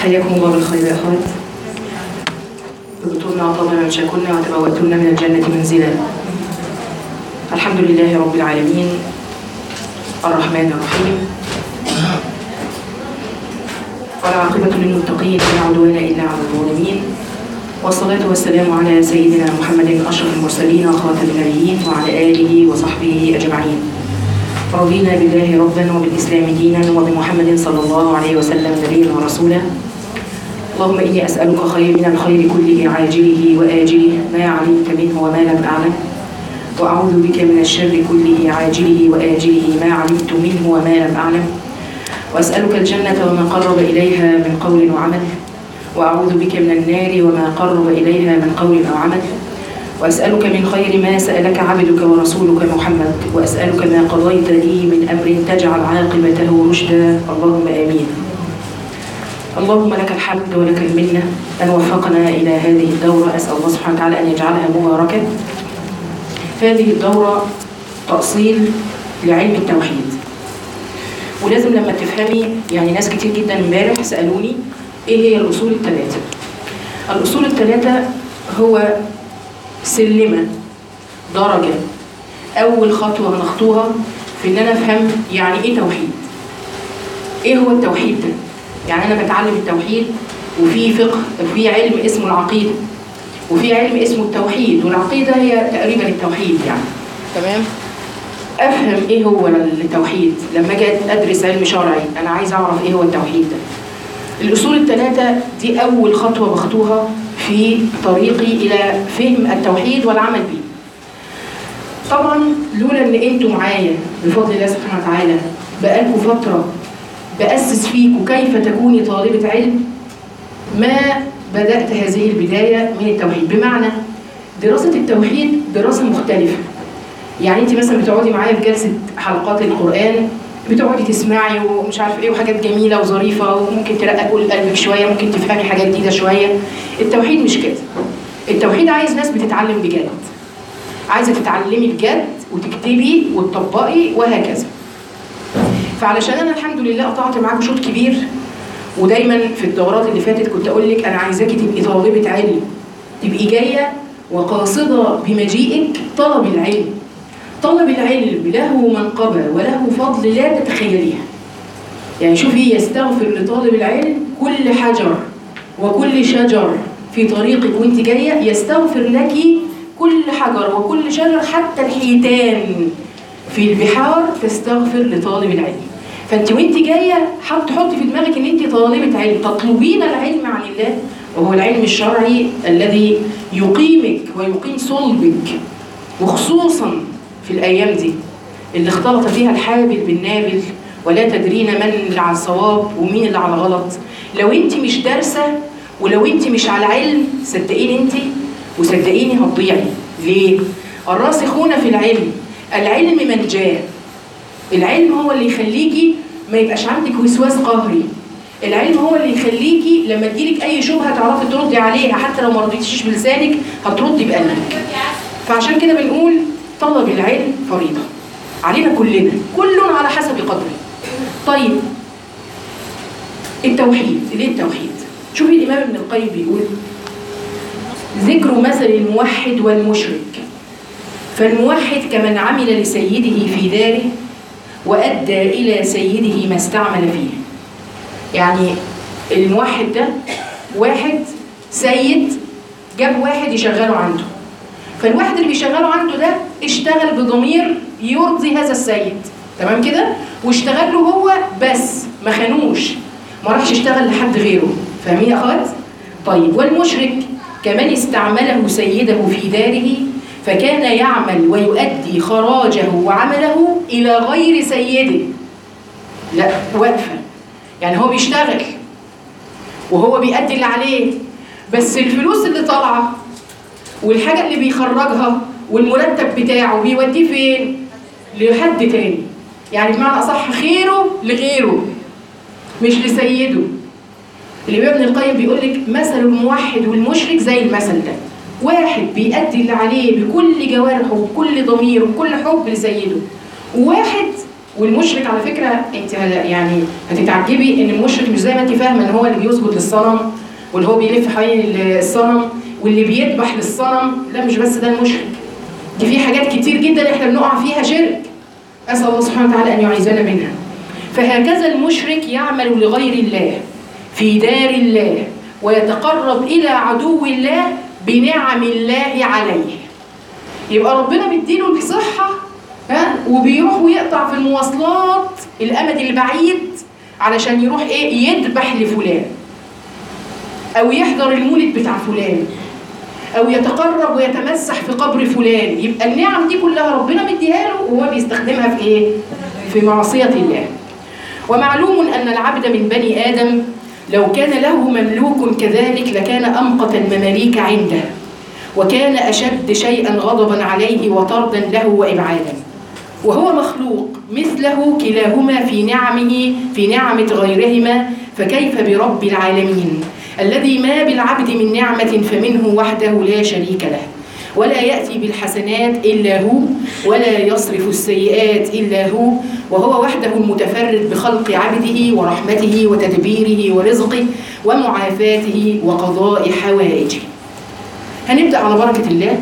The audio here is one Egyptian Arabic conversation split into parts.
حياكم الله بالخير يا اخوات طبتن وطاب ممشاكن وتبوأتن من الجنة منزلا الحمد لله رب العالمين الرحمن الرحيم والعاقبة للمتقين ولا عدوان إلا على الظالمين والصلاة والسلام على سيدنا محمد أشرف المرسلين وخاتم النبيين وعلى آله وصحبه أجمعين رضينا بالله ربا وبالإسلام دينا وبمحمد صلى الله عليه وسلم نبيا ورسولا اللهم إني أسألك خير من الخير كله عاجله وآجله ما علمت منه وما لم أعلم وأعوذ بك من الشر كله عاجله وآجله ما علمت منه وما لم أعلم وأسألك الجنة وما قرب إليها من قول وعمل وأعوذ بك من النار وما قرب إليها من قول أو عمل وأسألك من خير ما سألك عبدك ورسولك محمد وأسألك ما قضيت لي من أمر تجعل عاقبته رشدا اللهم آمين اللهم لك الحمد ولك المنة أن وفقنا إلى هذه الدورة أسأل الله سبحانه وتعالى أن يجعلها مباركة هذه الدورة تأصيل لعلم التوحيد ولازم لما تفهمي يعني ناس كتير جدا امبارح سألوني ايه هي الأصول الثلاثة الأصول الثلاثة هو سلمة درجة أول خطوة هنخطوها في إن أنا أفهم يعني إيه توحيد إيه هو التوحيد ده يعني أنا بتعلم التوحيد وفي فقه وفي علم اسمه العقيدة وفي علم اسمه التوحيد والعقيدة هي تقريبا التوحيد يعني تمام افهم ايه هو التوحيد لما اجي ادرس علم شرعي انا عايز اعرف ايه هو التوحيد ده الاصول الثلاثه دي اول خطوه باخدوها في طريقي الى فهم التوحيد والعمل به طبعا لولا ان انتوا معايا بفضل الله سبحانه وتعالى بقالكم فتره باسس فيكم كيف تكوني طالبه علم ما بدات هذه البدايه من التوحيد بمعنى دراسه التوحيد دراسه مختلفه يعني انت مثلا بتقعدي معايا في جلسه حلقات القران بتقعدي تسمعي ومش عارف ايه وحاجات جميله وظريفه وممكن ترقق قلبك شويه ممكن تفهمي حاجات جديده شويه التوحيد مش كده التوحيد عايز ناس بتتعلم بجد عايزه تتعلمي بجد وتكتبي وتطبقي وهكذا فعلشان انا الحمد لله قطعت معاكم شوط كبير ودايما في الدورات اللي فاتت كنت اقول لك انا عايزاكي تبقي طالبه علم تبقي جايه وقاصده بمجيئك طلب العلم طلب العلم له منقبة وله فضل لا تتخيليها يعني شوفي يستغفر لطالب العلم كل حجر وكل شجر في طريقك وانت جاية يستغفر لك كل حجر وكل شجر حتى الحيتان في البحار تستغفر لطالب العلم فانت وانت جاية حط حطي في دماغك ان انت طالبة علم تطلبين العلم عن الله وهو العلم الشرعي الذي يقيمك ويقيم صلبك وخصوصا في الأيام دي اللي اختلط فيها الحابل بالنابل ولا تدرين من اللي على الصواب ومين اللي على الغلط لو انت مش دارسة ولو انت مش على علم صدقيني انت وصدقيني هتضيعي ليه؟ الراسخون في العلم العلم من جاء العلم هو اللي يخليكي ما يبقاش عندك وسواس قهري العلم هو اللي يخليكي لما تجيلك اي شبهه تعرفي تردي عليها حتى لو ما رضيتيش بلسانك هتردي بقلبك فعشان كده بنقول طلب العلم فريضة علينا كلنا كل على حسب قدره طيب التوحيد ليه التوحيد شوفي الإمام ابن القيم بيقول ذكر مثل الموحد والمشرك فالموحد كمن عمل لسيده في داره وأدى إلى سيده ما استعمل فيه يعني الموحد ده واحد سيد جاب واحد يشغله عنده فالواحد اللي بيشغله عنده ده اشتغل بضمير يرضي هذا السيد تمام كده واشتغل له هو بس ما خانوش ما راحش اشتغل لحد غيره فاهمين يا اخوات طيب والمشرك كمان استعمله سيده في داره فكان يعمل ويؤدي خراجه وعمله الى غير سيده لا واقفه يعني هو بيشتغل وهو بيأدي اللي عليه بس الفلوس اللي طالعه والحاجة اللي بيخرجها والمرتب بتاعه بيوديه فين؟ لحد تاني يعني بمعنى أصح خيره لغيره مش لسيده الإمام ابن القيم بيقول لك مثل الموحد والمشرك زي المثل ده واحد بيأدي اللي عليه بكل جوارحه وبكل ضميره وبكل حب لسيده وواحد والمشرك على فكره انت هلا يعني هتتعجبي ان المشرك مش زي ما انت فاهمه ان هو اللي بيسجد للصنم واللي هو بيلف حوالين الصنم واللي بيذبح للصنم لا مش بس ده المشرك دي في حاجات كتير جدا احنا بنقع فيها شرك اسال الله سبحانه وتعالى ان يعيذنا منها فهكذا المشرك يعمل لغير الله في دار الله ويتقرب الى عدو الله بنعم الله عليه يبقى ربنا بيديله الصحه ها وبيروح ويقطع في المواصلات الامد البعيد علشان يروح ايه يذبح لفلان او يحضر المولد بتاع فلان او يتقرب ويتمسح في قبر فلان يبقى النعم دي كلها ربنا مديها له وهو بيستخدمها في ايه في معصيه الله ومعلوم ان العبد من بني ادم لو كان له مملوك كذلك لكان امقت المماليك عنده وكان اشد شيئا غضبا عليه وطردا له وابعادا وهو مخلوق مثله كلاهما في نعمه في نعمه غيرهما فكيف برب العالمين الذي ما بالعبد من نعمة فمنه وحده لا شريك له ولا يأتي بالحسنات إلا هو ولا يصرف السيئات إلا هو وهو وحده المتفرد بخلق عبده ورحمته وتدبيره ورزقه ومعافاته وقضاء حوائجه هنبدأ على بركة الله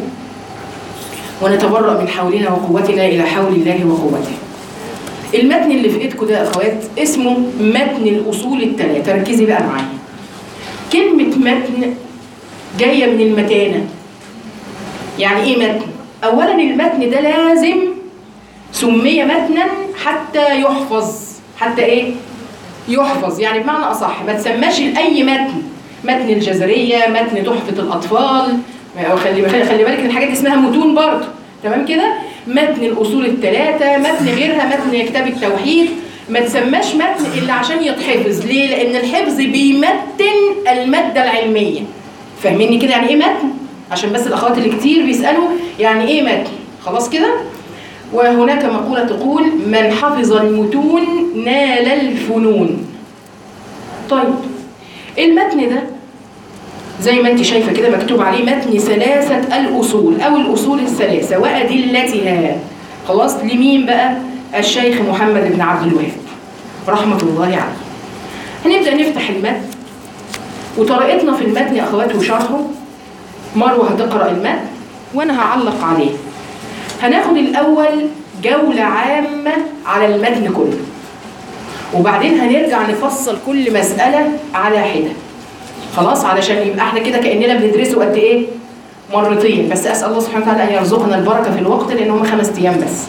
ونتبرأ من حولنا وقوتنا إلى حول الله وقوته المتن اللي في ايدكم ده يا اخوات اسمه متن الاصول الثلاثه ركزي بقى معايا كلمة متن جاية من المتانة يعني ايه متن؟ أولا المتن ده لازم سمي متنا حتى يحفظ حتى ايه؟ يحفظ يعني بمعنى أصح ما تسماش لأي متن متن الجزرية متن تحفة الأطفال خلي خلي بالك ان الحاجات دي اسمها متون برضه تمام كده؟ متن الأصول الثلاثة متن غيرها متن كتاب التوحيد ما تسماش متن الا عشان يتحفظ ليه لان الحفظ بيمتن الماده العلميه فاهميني كده يعني ايه متن عشان بس الاخوات اللي كتير بيسالوا يعني ايه متن خلاص كده وهناك مقوله تقول من حفظ المتون نال الفنون طيب المتن ده زي ما انت شايفه كده مكتوب عليه متن ثلاثه الاصول او الاصول الثلاثه وادلتها خلاص لمين بقى الشيخ محمد بن عبد الوهاب رحمة الله عليه هنبدأ نفتح المتن وطريقتنا في المتن يا أخوات وشرحه مروة هتقرأ المتن وأنا هعلق عليه هناخد الأول جولة عامة على المتن كله وبعدين هنرجع نفصل كل مسألة على حدة خلاص علشان يبقى احنا كده كأننا بندرسه قد ايه مرتين بس أسأل الله سبحانه وتعالى أن يرزقنا البركة في الوقت لأن هم خمس أيام بس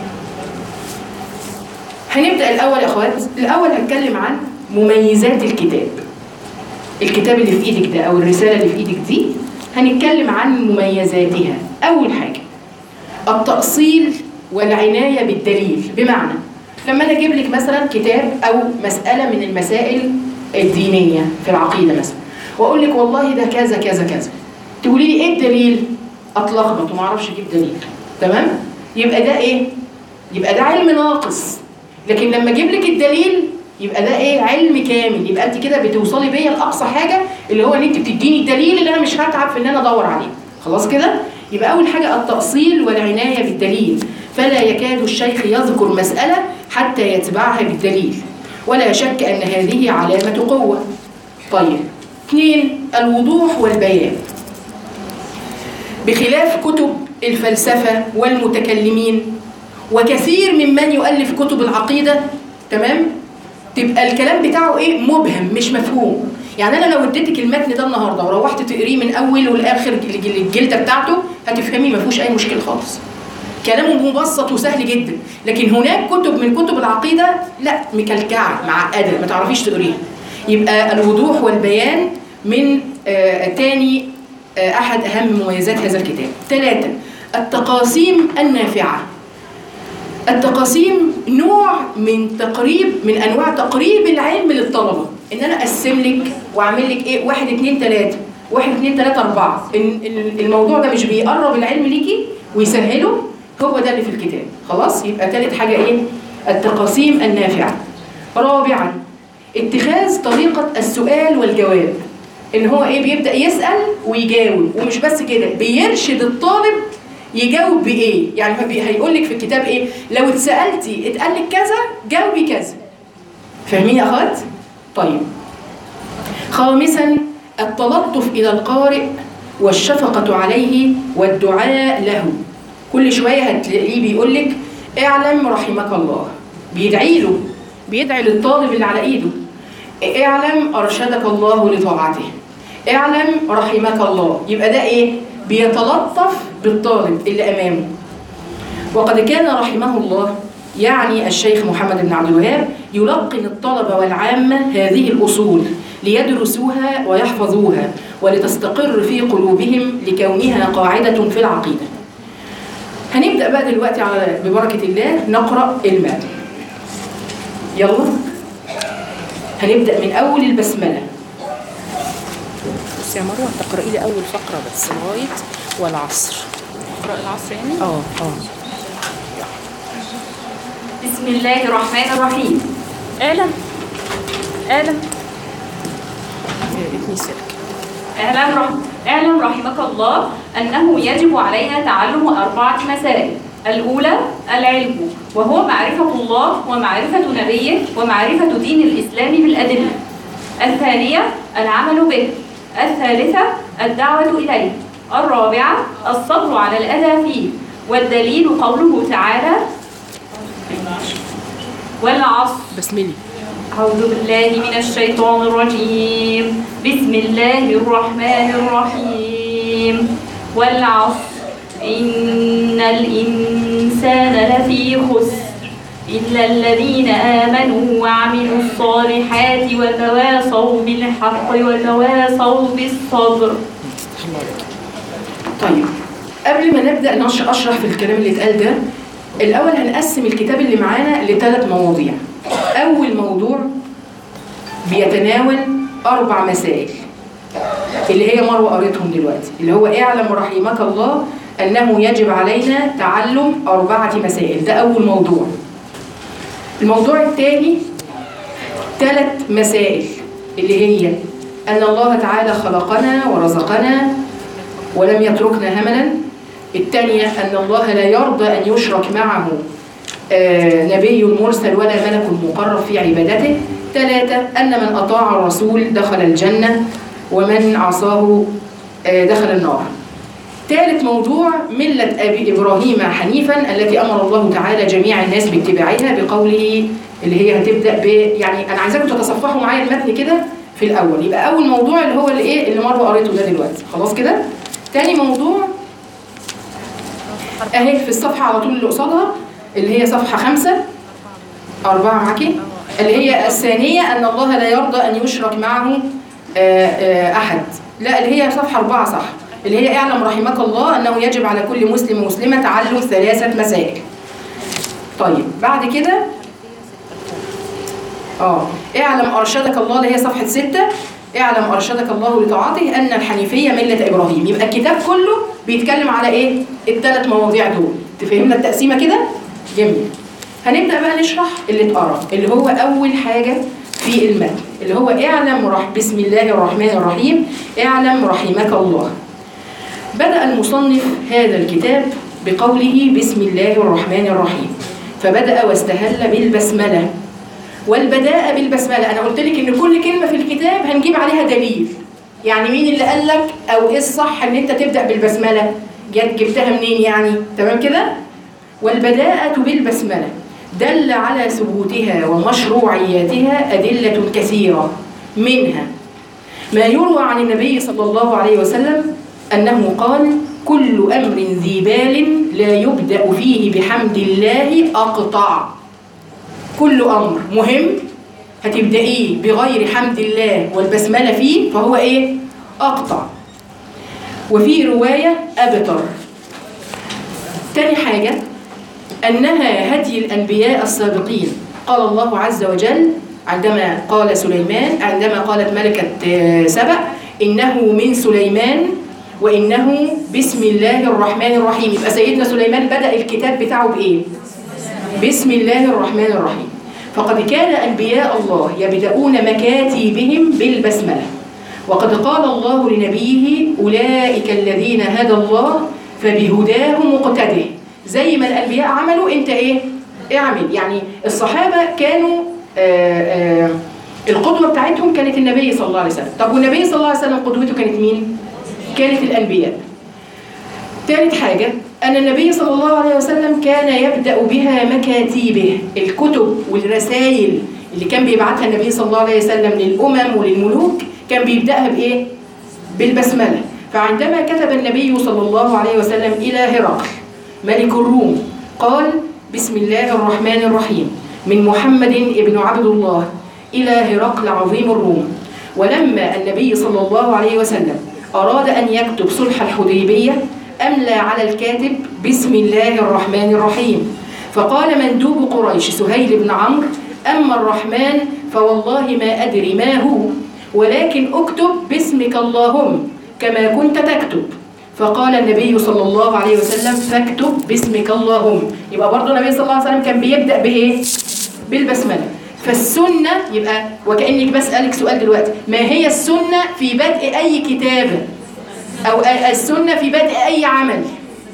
هنبدأ الأول يا أخوات الأول هتكلم عن مميزات الكتاب الكتاب اللي في إيدك ده أو الرسالة اللي في إيدك دي هنتكلم عن مميزاتها أول حاجة التأصيل والعناية بالدليل بمعنى لما أنا أجيب لك مثلا كتاب أو مسألة من المسائل الدينية في العقيدة مثلا وأقول لك والله ده كذا كذا كذا تقولي لي إيه الدليل؟ أتلخبط وما أعرفش أجيب دليل تمام؟ يبقى ده إيه؟ يبقى ده علم ناقص لكن لما اجيب لك الدليل يبقى ده ايه علم كامل يبقى انت كده بتوصلي بيا لاقصى حاجه اللي هو ان انت بتديني الدليل اللي انا مش هتعب في ان انا ادور عليه خلاص كده يبقى اول حاجه التاصيل والعنايه بالدليل فلا يكاد الشيخ يذكر مساله حتى يتبعها بالدليل ولا شك ان هذه علامه قوه طيب اثنين الوضوح والبيان بخلاف كتب الفلسفه والمتكلمين وكثير ممن يؤلف كتب العقيدة تمام تبقى الكلام بتاعه ايه مبهم مش مفهوم يعني انا لو اديتك المتن ده النهارده وروحت تقريه من اول ولاخر الجلده بتاعته هتفهمي ما فيهوش اي مشكله خالص كلامه مبسط وسهل جدا لكن هناك كتب من كتب العقيده لا مكلكعه معقده ما تعرفيش تقريها يبقى الوضوح والبيان من آه تاني آه احد اهم مميزات هذا الكتاب ثلاثه التقاسيم النافعه التقاسيم نوع من تقريب من انواع تقريب العلم للطلبه ان انا اقسم لك واعمل لك ايه واحد اتنين تلاته واحد اتنين تلاته اربعه الموضوع ده مش بيقرب العلم ليكي ويسهله هو ده اللي في الكتاب خلاص يبقى تالت حاجه ايه التقاسيم النافعه رابعا اتخاذ طريقه السؤال والجواب ان هو ايه بيبدا يسال ويجاوب ومش بس كده بيرشد الطالب يجاوب بايه يعني هو هيقول لك في الكتاب ايه لو اتسالتي اتقال لك كذا جاوبي كذا فاهمين يا اخوات طيب خامسا التلطف الى القارئ والشفقه عليه والدعاء له كل شويه هتلاقيه بيقول لك اعلم رحمك الله بيدعي له بيدعي للطالب اللي على ايده اعلم ارشدك الله لطاعته اعلم رحمك الله يبقى ده ايه بيتلطف بالطالب اللي امامه وقد كان رحمه الله يعني الشيخ محمد بن عبد الوهاب يلقن الطلبة والعامة هذه الأصول ليدرسوها ويحفظوها ولتستقر في قلوبهم لكونها قاعدة في العقيدة هنبدأ بقى دلوقتي على ببركة الله نقرأ المتن يلا هنبدأ من أول البسملة بصي يا مروه تقرأي لي اول فقره بس لغايه والعصر اقرأي العصر يعني اه اه بسم الله الرحمن الرحيم اعلم اعلم اتني سلك اعلم رح... اعلم رحمك الله أنه يجب علينا تعلم أربعة مسائل الأولى العلم وهو معرفة الله ومعرفة نبيه ومعرفة دين الإسلام بالأدلة الثانية العمل به الثالثة الدعوة إليه الرابعة الصبر على الأذى فيه والدليل قوله تعالى والعصر بسملي أعوذ بالله من الشيطان الرجيم بسم الله الرحمن الرحيم والعصر إن الإنسان لفي خسر إلا الذين آمنوا وعملوا الصالحات وتواصوا بالحق وتواصوا بالصبر الله عليك طيب قبل ما نبدا نش- اشرح في الكلام اللي اتقال ده الاول هنقسم الكتاب اللي معانا لثلاث مواضيع اول موضوع بيتناول اربع مسائل اللي هي مروه قريتهم دلوقتي اللي هو اعلم رحمك الله انه يجب علينا تعلم اربعه مسائل ده اول موضوع الموضوع الثاني ثلاث مسائل اللي هي ان الله تعالى خلقنا ورزقنا ولم يتركنا هملا الثانية أن الله لا يرضى أن يشرك معه آه، نبي مرسل ولا ملك مقرب في عبادته ثلاثة أن من أطاع الرسول دخل الجنة ومن عصاه آه، دخل النار ثالث موضوع ملة أبي إبراهيم حنيفا التي أمر الله تعالى جميع الناس باتباعها بقوله اللي هي هتبدأ ب يعني أنا عايزاكم تتصفحوا معايا المتن كده في الأول يبقى أول موضوع اللي هو اللي إيه اللي مروه قريته ده دلوقتي خلاص كده تاني موضوع اهي في الصفحة على طول اللي قصادها اللي هي صفحة خمسة أربعة معاكي اللي هي الثانية أن الله لا يرضى أن يشرك معه آه، آه، أحد لا اللي هي صفحة أربعة صح اللي هي اعلم رحمك الله أنه يجب على كل مسلم ومسلمة تعلم ثلاثة مسائل طيب بعد كده اه اعلم أرشدك الله اللي هي صفحة ستة اعلم أرشدك الله لطاعته أن الحنيفية ملة إبراهيم يبقى الكتاب كله بيتكلم على إيه؟ الثلاث مواضيع دول تفهمنا التقسيمة كده؟ جميل هنبدأ بقى نشرح اللي اتقرا اللي هو أول حاجة في المتن اللي هو اعلم رح بسم الله الرحمن الرحيم اعلم رحمك الله بدأ المصنف هذا الكتاب بقوله بسم الله الرحمن الرحيم فبدأ واستهل بالبسملة والبداء بالبسملة أنا قلت لك إن كل كلمة في الكتاب هنجيب عليها دليل يعني مين اللي قال لك أو إيه الصح إن أنت تبدأ بالبسملة جت جبتها منين يعني تمام كده والبداءة بالبسملة دل على ثبوتها ومشروعياتها أدلة كثيرة منها ما يروى عن النبي صلى الله عليه وسلم أنه قال كل أمر ذي بال لا يبدأ فيه بحمد الله أقطع كل أمر مهم هتبدأيه بغير حمد الله والبسملة فيه فهو إيه؟ أقطع وفي رواية أبتر تاني حاجة أنها هدي الأنبياء السابقين قال الله عز وجل عندما قال سليمان عندما قالت ملكة آه، سبأ إنه من سليمان وإنه بسم الله الرحمن الرحيم يبقى سيدنا سليمان بدأ الكتاب بتاعه بإيه؟ بسم الله الرحمن الرحيم فقد كان أنبياء الله يبدأون مكاتبهم بالبسملة وقد قال الله لنبيه أولئك الذين هدى الله فبهداه مقتده زي ما الانبياء عملوا انت ايه اعمل يعني الصحابه كانوا آآ آآ القدوه بتاعتهم كانت النبي صلى الله عليه وسلم طب والنبي صلى الله عليه وسلم قدوته كانت مين كانت الانبياء ثالث حاجة أن النبي صلى الله عليه وسلم كان يبدأ بها مكاتيبه الكتب والرسائل اللي كان بيبعتها النبي صلى الله عليه وسلم للأمم وللملوك كان بيبدأها بإيه؟ بالبسملة فعندما كتب النبي صلى الله عليه وسلم إلى هرقل ملك الروم قال بسم الله الرحمن الرحيم من محمد ابن عبد الله إلى هرقل عظيم الروم ولما النبي صلى الله عليه وسلم أراد أن يكتب صلح الحديبية أملى على الكاتب بسم الله الرحمن الرحيم فقال مندوب قريش سهيل بن عمرو أما الرحمن فوالله ما أدري ما هو ولكن اكتب باسمك اللهم كما كنت تكتب فقال النبي صلى الله عليه وسلم فاكتب باسمك اللهم يبقى برضه النبي صلى الله عليه وسلم كان بيبدأ بإيه؟ بالبسملة فالسنة يبقى وكأنك بسألك سؤال دلوقتي ما هي السنة في بدء أي كتابة أو السنة في بدء أي عمل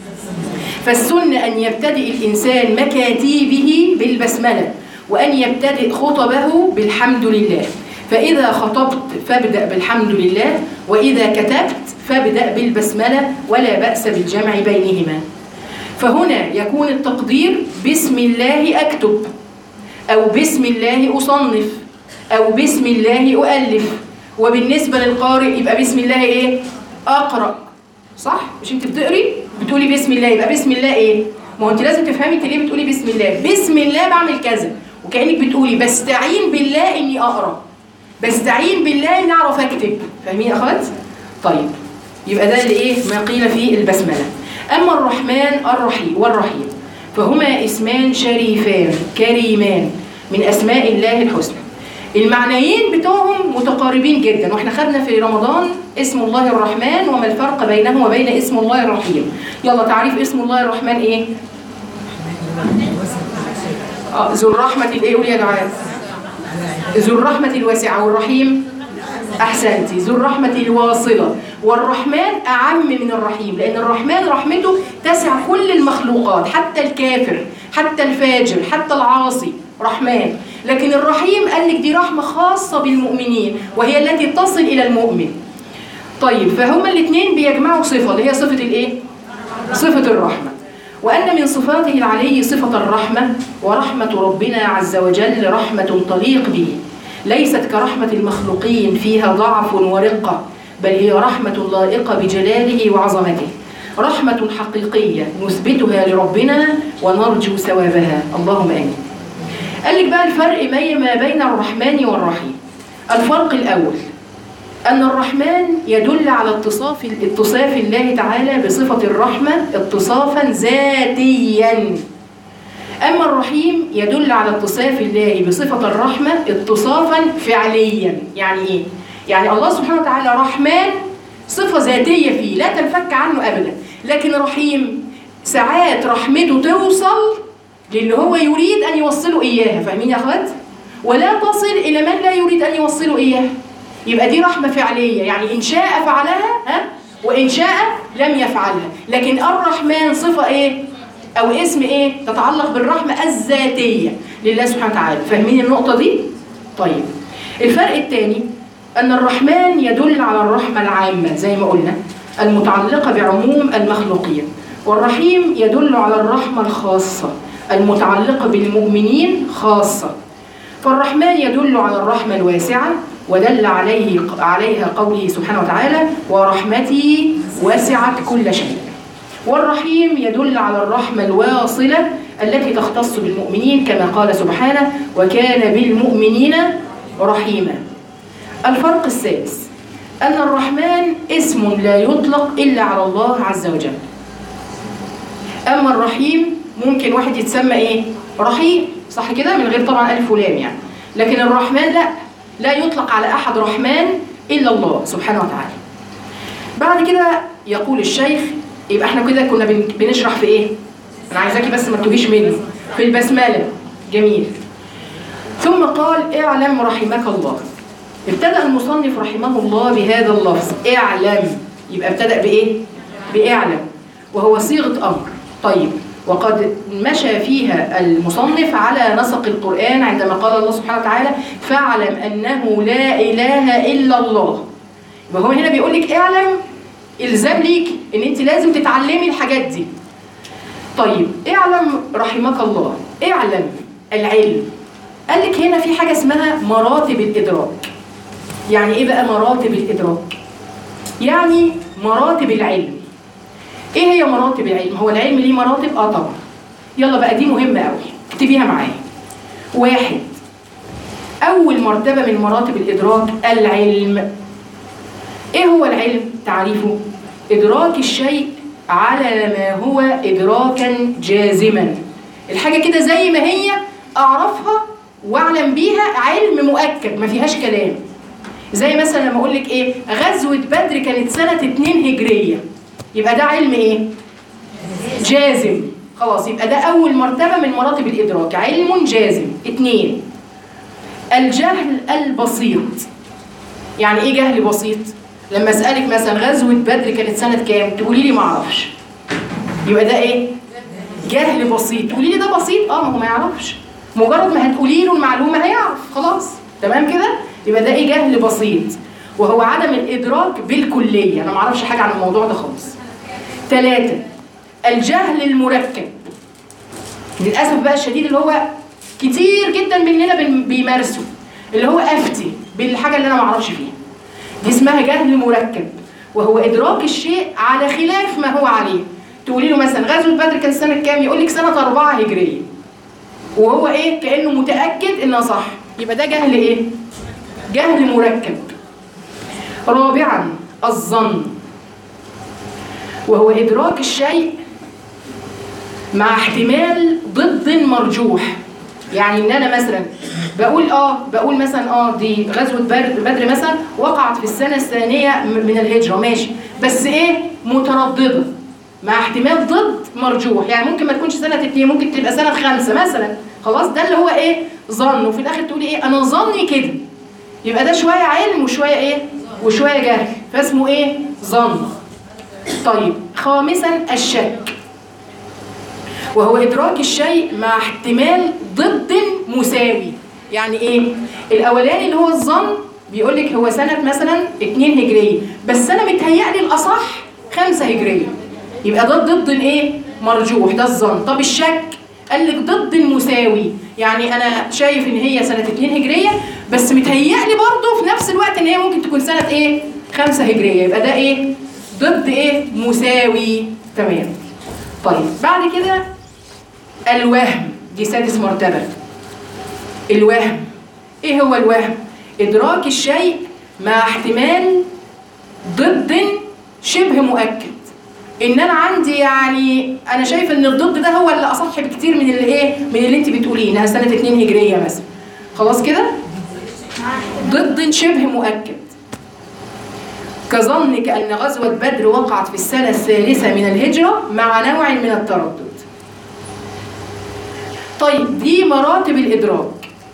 فالسنة أن يبتدئ الإنسان مكاتيبه بالبسملة وأن يبتدئ خطبه بالحمد لله فإذا خطبت فابدأ بالحمد لله وإذا كتبت فابدأ بالبسملة ولا بأس بالجمع بينهما فهنا يكون التقدير بسم الله أكتب أو بسم الله أصنف أو بسم الله أؤلف وبالنسبة للقارئ يبقى بسم الله إيه؟ أقرأ صح؟ مش أنت بتقري؟ بتقولي بسم الله يبقى بسم الله إيه؟ ما هو أنت لازم تفهمي أنت ليه بتقولي بسم الله بسم الله بعمل كذا وكأنك بتقولي بستعين بالله إني أقرأ بستعين بالله إني أعرف أكتب فاهمين يا أخوات؟ طيب يبقى ده اللي إيه؟ ما قيل في البسملة أما الرحمن الرحيم والرحيم فهما اسمان شريفان كريمان من أسماء الله الحسنى المعنيين بتوعهم متقاربين جدا واحنا خدنا في رمضان اسم الله الرحمن وما الفرق بينه وبين اسم الله الرحيم يلا تعريف اسم الله الرحمن ايه اه ذو الرحمة الايه قول يا دعاء ذو الرحمة الواسعة والرحيم احسنتي ذو الرحمة الواصلة والرحمن اعم من الرحيم لان الرحمن رحمته تسع كل المخلوقات حتى الكافر حتى الفاجر حتى العاصي رحمن لكن الرحيم قال لك دي رحمة خاصة بالمؤمنين وهي التي تصل إلى المؤمن طيب فهما الاثنين بيجمعوا صفة اللي هي صفة الايه؟ صفة الرحمة وأن من صفاته العلي صفة الرحمة ورحمة ربنا عز وجل رحمة تليق به ليست كرحمة المخلوقين فيها ضعف ورقة بل هي رحمة لائقة بجلاله وعظمته رحمة حقيقية نثبتها لربنا ونرجو ثوابها اللهم آمين قال لك بقى الفرق ما بين الرحمن والرحيم الفرق الأول أن الرحمن يدل على اتصاف اتصاف الله تعالى بصفة الرحمة اتصافا ذاتيا أما الرحيم يدل على اتصاف الله بصفة الرحمة اتصافا فعليا يعني إيه؟ يعني الله سبحانه وتعالى رحمن صفة ذاتية فيه لا تنفك عنه أبدا لكن رحيم ساعات رحمته توصل للي هو يريد أن يوصله إياها فاهمين يا أخوات؟ ولا تصل إلى من لا يريد أن يوصله إياها يبقى دي رحمة فعلية يعني إن شاء فعلها ها وإن شاء لم يفعلها لكن الرحمن صفة إيه؟ أو اسم إيه؟ تتعلق بالرحمة الذاتية لله سبحانه وتعالى فاهمين النقطة دي؟ طيب الفرق الثاني أن الرحمن يدل على الرحمة العامة زي ما قلنا المتعلقة بعموم المخلوقين والرحيم يدل على الرحمة الخاصة المتعلقة بالمؤمنين خاصة فالرحمن يدل على الرحمة الواسعة ودل عليه عليها قوله سبحانه وتعالى ورحمتي وسعت كل شيء والرحيم يدل على الرحمة الواصلة التي تختص بالمؤمنين كما قال سبحانه وكان بالمؤمنين رحيما الفرق السادس أن الرحمن اسم لا يطلق إلا على الله عز وجل أما الرحيم ممكن واحد يتسمى إيه؟ رحيم صح كده من غير طبعا ألف ولام يعني لكن الرحمن لا لا يطلق على أحد رحمن إلا الله سبحانه وتعالى بعد كده يقول الشيخ يبقى احنا كده كنا بن- بنشرح في ايه انا عايزاكي بس ما تجيش مني في البسمله جميل ثم قال اعلم رحمك الله ابتدأ المصنف رحمه الله بهذا اللفظ اعلم يبقى ابتدأ بايه باعلم وهو صيغة أمر طيب وقد مشى فيها المصنف على نسق القرآن عندما قال الله سبحانه وتعالى فاعلم أنه لا إله إلا الله يبقى هو هنا بيقول لك اعلم إلزام ليك إن أنت لازم تتعلمي الحاجات دي طيب اعلم رحمك الله اعلم العلم قال لك هنا في حاجة اسمها مراتب الإدراك يعني إيه بقى مراتب الإدراك؟ يعني مراتب العلم ايه هي مراتب العلم هو العلم ليه مراتب اه طبعا يلا بقى دي مهمه قوي اكتبيها معايا واحد اول مرتبه من مراتب الادراك العلم ايه هو العلم تعريفه ادراك الشيء على ما هو ادراكا جازما الحاجه كده زي ما هي اعرفها واعلم بيها علم مؤكد ما فيهاش كلام زي مثلا لما اقول لك ايه غزوه بدر كانت سنه 2 هجريه يبقى ده علم ايه جازم خلاص يبقى ده اول مرتبه من مراتب الادراك علم جازم اتنين الجهل البسيط يعني ايه جهل بسيط لما اسالك مثلا غزوه بدر كانت سنه كام تقولي لي ما اعرفش يبقى ده ايه جهل بسيط تقولي لي ده بسيط اه ما هو ما يعرفش مجرد ما هتقولي له المعلومه هيعرف خلاص تمام كده يبقى ده ايه جهل بسيط وهو عدم الادراك بالكليه انا ما اعرفش حاجه عن الموضوع ده خالص ثلاثة الجهل المركب للأسف بقى الشديد اللي هو كتير جدا مننا بن- بيمارسه اللي هو أفتي بالحاجة اللي أنا ما أعرفش فيها دي اسمها جهل مركب وهو إدراك الشيء على خلاف ما هو عليه تقولي له مثلا غزوة بدر كان سنة كام يقول لك سنة أربعة هجرية وهو إيه كأنه متأكد إنها صح يبقى ده جهل إيه؟ جهل مركب رابعا الظن وهو إدراك الشيء مع احتمال ضد مرجوح يعني ان انا مثلا بقول اه بقول مثلا اه دي غزوه بدر بدر مثلا وقعت في السنه الثانيه م- من الهجره ماشي بس ايه متردده مع احتمال ضد مرجوح يعني ممكن ما تكونش سنه اتنين ممكن تبقى سنه خمسه مثلا خلاص ده اللي هو ايه ظن وفي الاخر تقولي ايه انا ظني كده يبقى ده شويه علم وشويه ايه وشويه جهل فاسمه ايه ظن طيب خامسا الشك وهو إدراك الشيء مع احتمال ضد مساوي يعني إيه؟ الأولاني اللي هو الظن بيقول لك هو سنة مثلا 2 هجرية بس أنا متهيألي الأصح 5 هجرية يبقى ده ضد الإيه؟ مرجوح ده الظن طب الشك قال لك ضد المساوي يعني أنا شايف إن هي سنة 2 هجرية بس متهيألي برضه في نفس الوقت إن هي ممكن تكون سنة إيه؟ 5 هجرية يبقى ده إيه؟ ضد إيه؟ مساوي تمام طيب بعد كده الوهم دي سادس مرتبة الوهم ايه هو الوهم ادراك الشيء مع احتمال ضد شبه مؤكد ان انا عندي يعني انا شايف ان الضد ده هو اللي اصح بكتير من اللي ايه من اللي انت بتقوليه انها سنه 2 هجريه مثلا خلاص كده ضد شبه مؤكد كظنك ان غزوه بدر وقعت في السنه الثالثه من الهجره مع نوع من التردد طيب دي مراتب الإدراك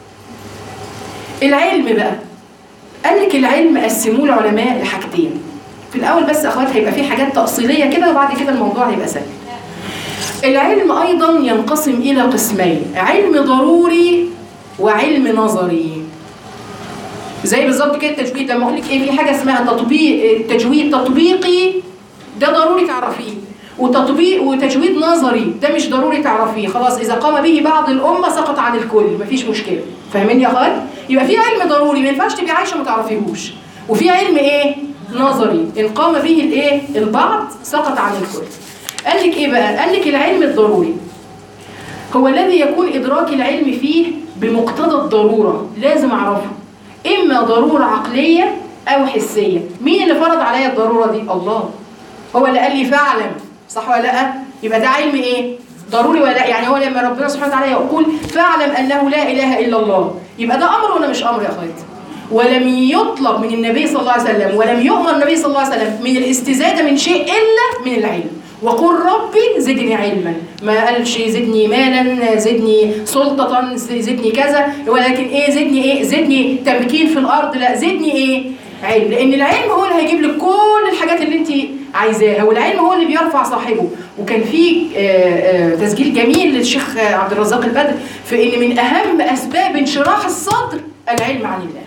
العلم بقى قال لك العلم قسموه العلماء لحاجتين في الأول بس أخوات هيبقى في حاجات تأصيلية كده وبعد كده الموضوع هيبقى سهل العلم أيضا ينقسم إلى قسمين علم ضروري وعلم نظري زي بالظبط كده التجويد لما اقول لك ايه في حاجه اسمها تطبيق تجويد تطبيقي ده ضروري تعرفيه وتطبيق وتجويد نظري ده مش ضروري تعرفيه خلاص اذا قام به بعض الامه سقط عن الكل مفيش مشكله فاهمين يا اخوات يبقى في علم ضروري ما ينفعش تبقي عايشه ما تعرفيهوش وفي علم ايه نظري ان قام به الايه البعض سقط عن الكل قال لك ايه بقى قال لك العلم الضروري هو الذي يكون ادراك العلم فيه بمقتضى الضروره لازم اعرفه اما ضروره عقليه او حسيه مين اللي فرض عليا الضروره دي الله هو اللي قال لي فاعلم صح ولا لا يبقى ده علم ايه ضروري ولا لا يعني هو لما ربنا سبحانه وتعالى يقول فاعلم انه لا اله الا الله يبقى ده امر ولا مش امر يا اخواتي ولم يطلب من النبي صلى الله عليه وسلم ولم يؤمر النبي صلى الله عليه وسلم من الاستزاده من شيء الا من العلم وقل ربي زدني علما ما قالش زدني مالا زدني سلطة زدني كذا ولكن ايه زدني ايه زدني تمكين في الارض لا زدني ايه علم لان العلم هو اللي هيجيب لك كل الحاجات اللي انت عايزاها والعلم هو اللي بيرفع صاحبه وكان في آه، آه، تسجيل جميل للشيخ آه، عبد الرزاق البدر في ان من اهم اسباب انشراح الصدر العلم عن الله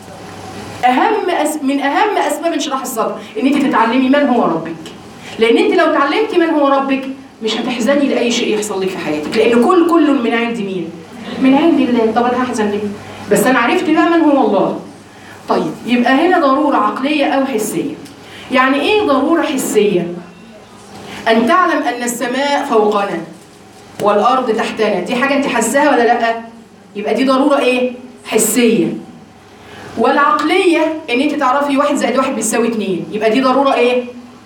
اهم أس... من اهم اسباب انشراح الصدر ان انت تتعلمي من هو ربك لان انت لو اتعلمتي من هو ربك مش هتحزني لاي شيء يحصل لك في حياتك لان كل كل من عند مين من عند الله طب انا هحزن ليه بس انا عرفت بقى من هو الله طيب يبقى هنا ضروره عقليه او حسيه يعني ايه ضروره حسيه ان تعلم ان السماء فوقنا والارض تحتنا دي حاجه انت حاساها ولا لا يبقى دي ضروره ايه حسيه والعقلية ان انت تعرفي واحد زائد واحد بيساوي اتنين يبقى دي ضرورة ايه؟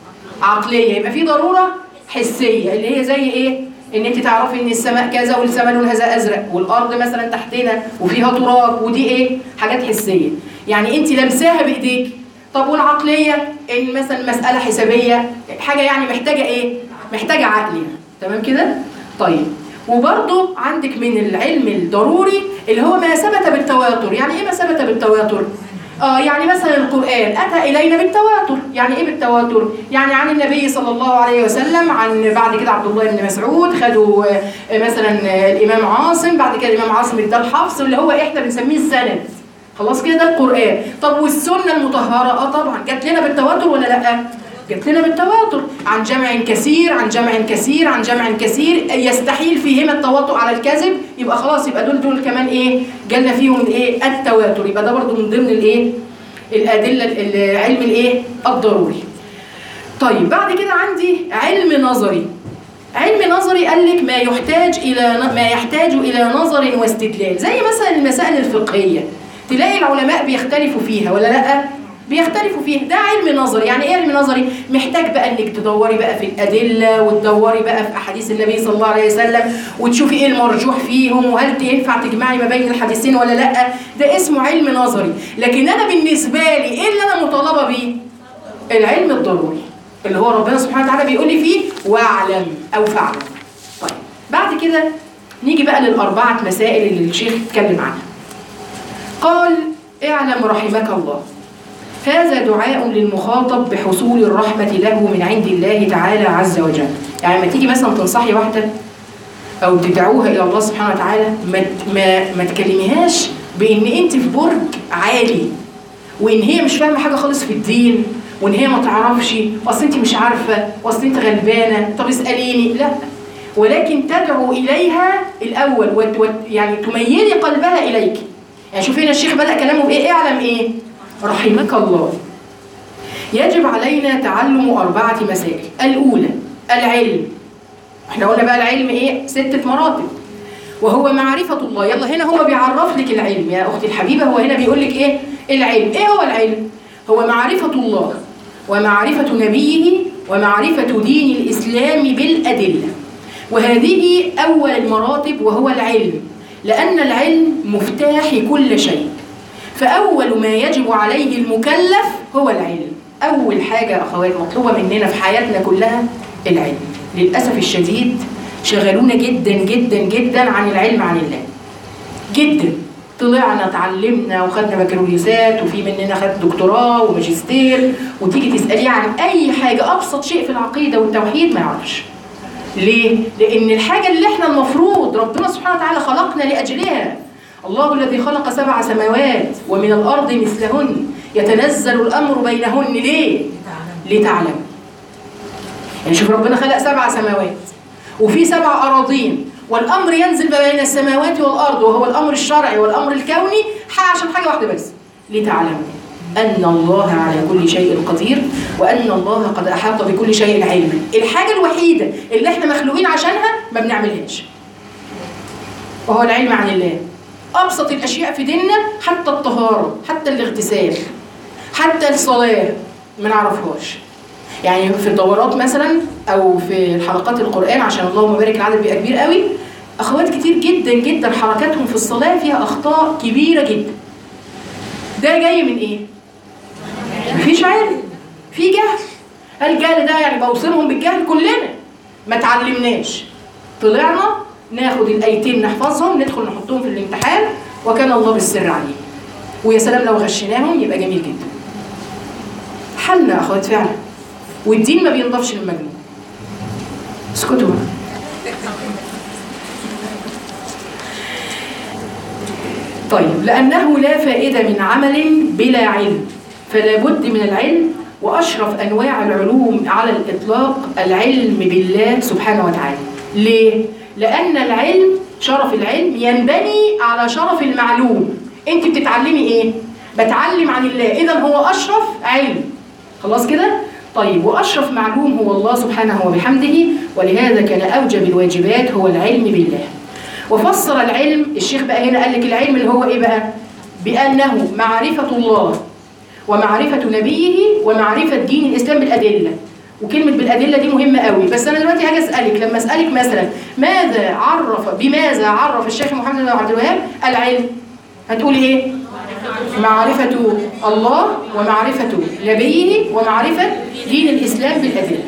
عقلية يبقى في ضرورة حسية اللي هي زي ايه؟ ان انت تعرفي ان السماء كذا والسماء لونها ازرق والارض مثلا تحتنا وفيها تراب ودي ايه؟ حاجات حسية يعني انت لمساها بايديك طب والعقلية ان مثلا مسألة حسابية حاجة يعني محتاجة ايه؟ محتاجة عقل يعني تمام كده؟ طيب وبرضه عندك من العلم الضروري اللي هو ما ثبت بالتواتر يعني ايه ما ثبت بالتواتر اه يعني مثلا القرآن أتى إلينا بالتواتر يعني إيه بالتواتر؟ يعني عن النبي صلى الله عليه وسلم عن بعد كده عبد الله بن مسعود خدوا آه، مثلا آه، الإمام عاصم بعد كده الإمام عاصم ادى الحفص اللي هو إحنا بنسميه السند خلاص كده ده القرآن طب والسنة المطهرة اه طبعا جات لنا بالتواتر ولا لأ؟ جات لنا بالتواتر عن جمع كثير عن جمع كثير عن جمع كثير يستحيل فيهما التواطؤ على الكذب يبقى خلاص يبقى دول دول كمان ايه جالنا فيهم الايه التواتر يبقى ده برضو من ضمن الايه الادله العلم الايه الضروري طيب بعد كده عندي علم نظري علم نظري قال لك ما يحتاج الى ما يحتاج الى نظر واستدلال زي مثلا المسائل الفقهيه تلاقي العلماء بيختلفوا فيها ولا لا بيختلفوا فيها ده علم نظري يعني ايه علم نظري محتاج بقى انك تدوري بقى في الادله وتدوري بقى في احاديث النبي صلى الله عليه وسلم وتشوفي ايه المرجوح فيهم وهل ينفع تجمعي ما بين الحديثين ولا لا ده اسمه علم نظري لكن انا بالنسبه لي ايه اللي انا مطالبه بيه العلم الضروري اللي هو ربنا سبحانه وتعالى بيقول لي فيه واعلم او فاعلم طيب بعد كده نيجي بقى للاربعه مسائل اللي الشيخ اتكلم عنها قال اعلم رحمك الله هذا دعاء للمخاطب بحصول الرحمة له من عند الله تعالى عز وجل يعني لما تيجي مثلا تنصحي واحدة أو تدعوها إلى الله سبحانه وتعالى ما ت- ما, ما تكلميهاش بإن أنت في برج عالي وإن هي مش فاهمة حاجة خالص في الدين وإن هي ما تعرفش أصل أنت مش عارفة وأصل أنت غلبانة طب اسأليني لا ولكن تدعو إليها الأول وت وت يعني تميلي قلبها إليك يعني شوفي هنا الشيخ بدأ كلامه بإيه اعلم إيه رحمك الله يجب علينا تعلم أربعة مسائل الأولى العلم احنا قلنا بقى العلم ايه ستة مراتب وهو معرفة الله يلا هنا هو بيعرف لك العلم يا أختي الحبيبة هو هنا بيقول لك ايه العلم ايه هو العلم هو معرفة الله ومعرفة نبيه ومعرفة دين الإسلام بالأدلة وهذه أول المراتب وهو العلم لأن العلم مفتاح كل شيء فأول ما يجب عليه المكلف هو العلم أول حاجة يا أخوات مطلوبة مننا في حياتنا كلها العلم للأسف الشديد شغلونا جدا جدا جدا عن العلم عن الله جدا طلعنا اتعلمنا وخدنا بكالوريوسات وفي مننا خد دكتوراه وماجستير وتيجي تسأليه عن أي حاجة أبسط شيء في العقيدة والتوحيد ما يعرفش ليه؟ لأن الحاجة اللي احنا المفروض ربنا سبحانه وتعالى خلقنا لأجلها الله الذي خلق سبع سماوات ومن الأرض مثلهن يتنزل الأمر بينهن ليه؟ لتعلم يعني شوف ربنا خلق سبع سماوات وفي سبع أراضين والأمر ينزل بين السماوات والأرض وهو الأمر الشرعي والأمر الكوني ح- عشان حاجة واحدة بس لتعلموا أن الله على كل شيء قدير وأن الله قد أحاط بكل شيء علما الحاجة الوحيدة اللي احنا مخلوقين عشانها ما بنعملهاش وهو العلم عن الله أبسط الأشياء في ديننا حتى الطهارة حتى الاغتسال حتى الصلاة ما نعرفهاش يعني في الدورات مثلا أو في حلقات القرآن عشان اللهم بارك العدد بيبقى كبير قوي أخوات كتير جدا جدا حركاتهم في الصلاة فيها أخطاء كبيرة جدا ده جاي من إيه؟ مفيش علم في جهل الجهل ده يعني بوصلهم بالجهل كلنا ما تعلمناش طلعنا ناخد الايتين نحفظهم ندخل نحطهم في الامتحان وكان الله بالسر عليه ويا سلام لو غشيناهم يبقى جميل جدا حالنا يا اخوات فعلا والدين ما بينضافش للمجنون اسكتوا بقى. طيب لأنه لا فائدة من عمل بلا علم فلا بد من العلم وأشرف أنواع العلوم على الإطلاق العلم بالله سبحانه وتعالى ليه؟ لأن العلم شرف العلم ينبني على شرف المعلوم أنت بتتعلمي إيه؟ بتعلم عن الله إذا هو أشرف علم خلاص كده؟ طيب وأشرف معلوم هو الله سبحانه وبحمده ولهذا كان أوجب الواجبات هو العلم بالله وفسر العلم الشيخ بقى هنا قال لك العلم اللي هو ايه بقى بانه معرفه الله ومعرفه نبيه ومعرفه دين الاسلام بالادله وكلمه بالادله دي مهمه قوي بس انا دلوقتي هاجي اسالك لما اسالك مثلا ماذا عرف بماذا عرف الشيخ محمد بن عبد الوهاب العلم هتقولي ايه معرفة الله ومعرفة نبيه ومعرفة دين الإسلام بالأدلة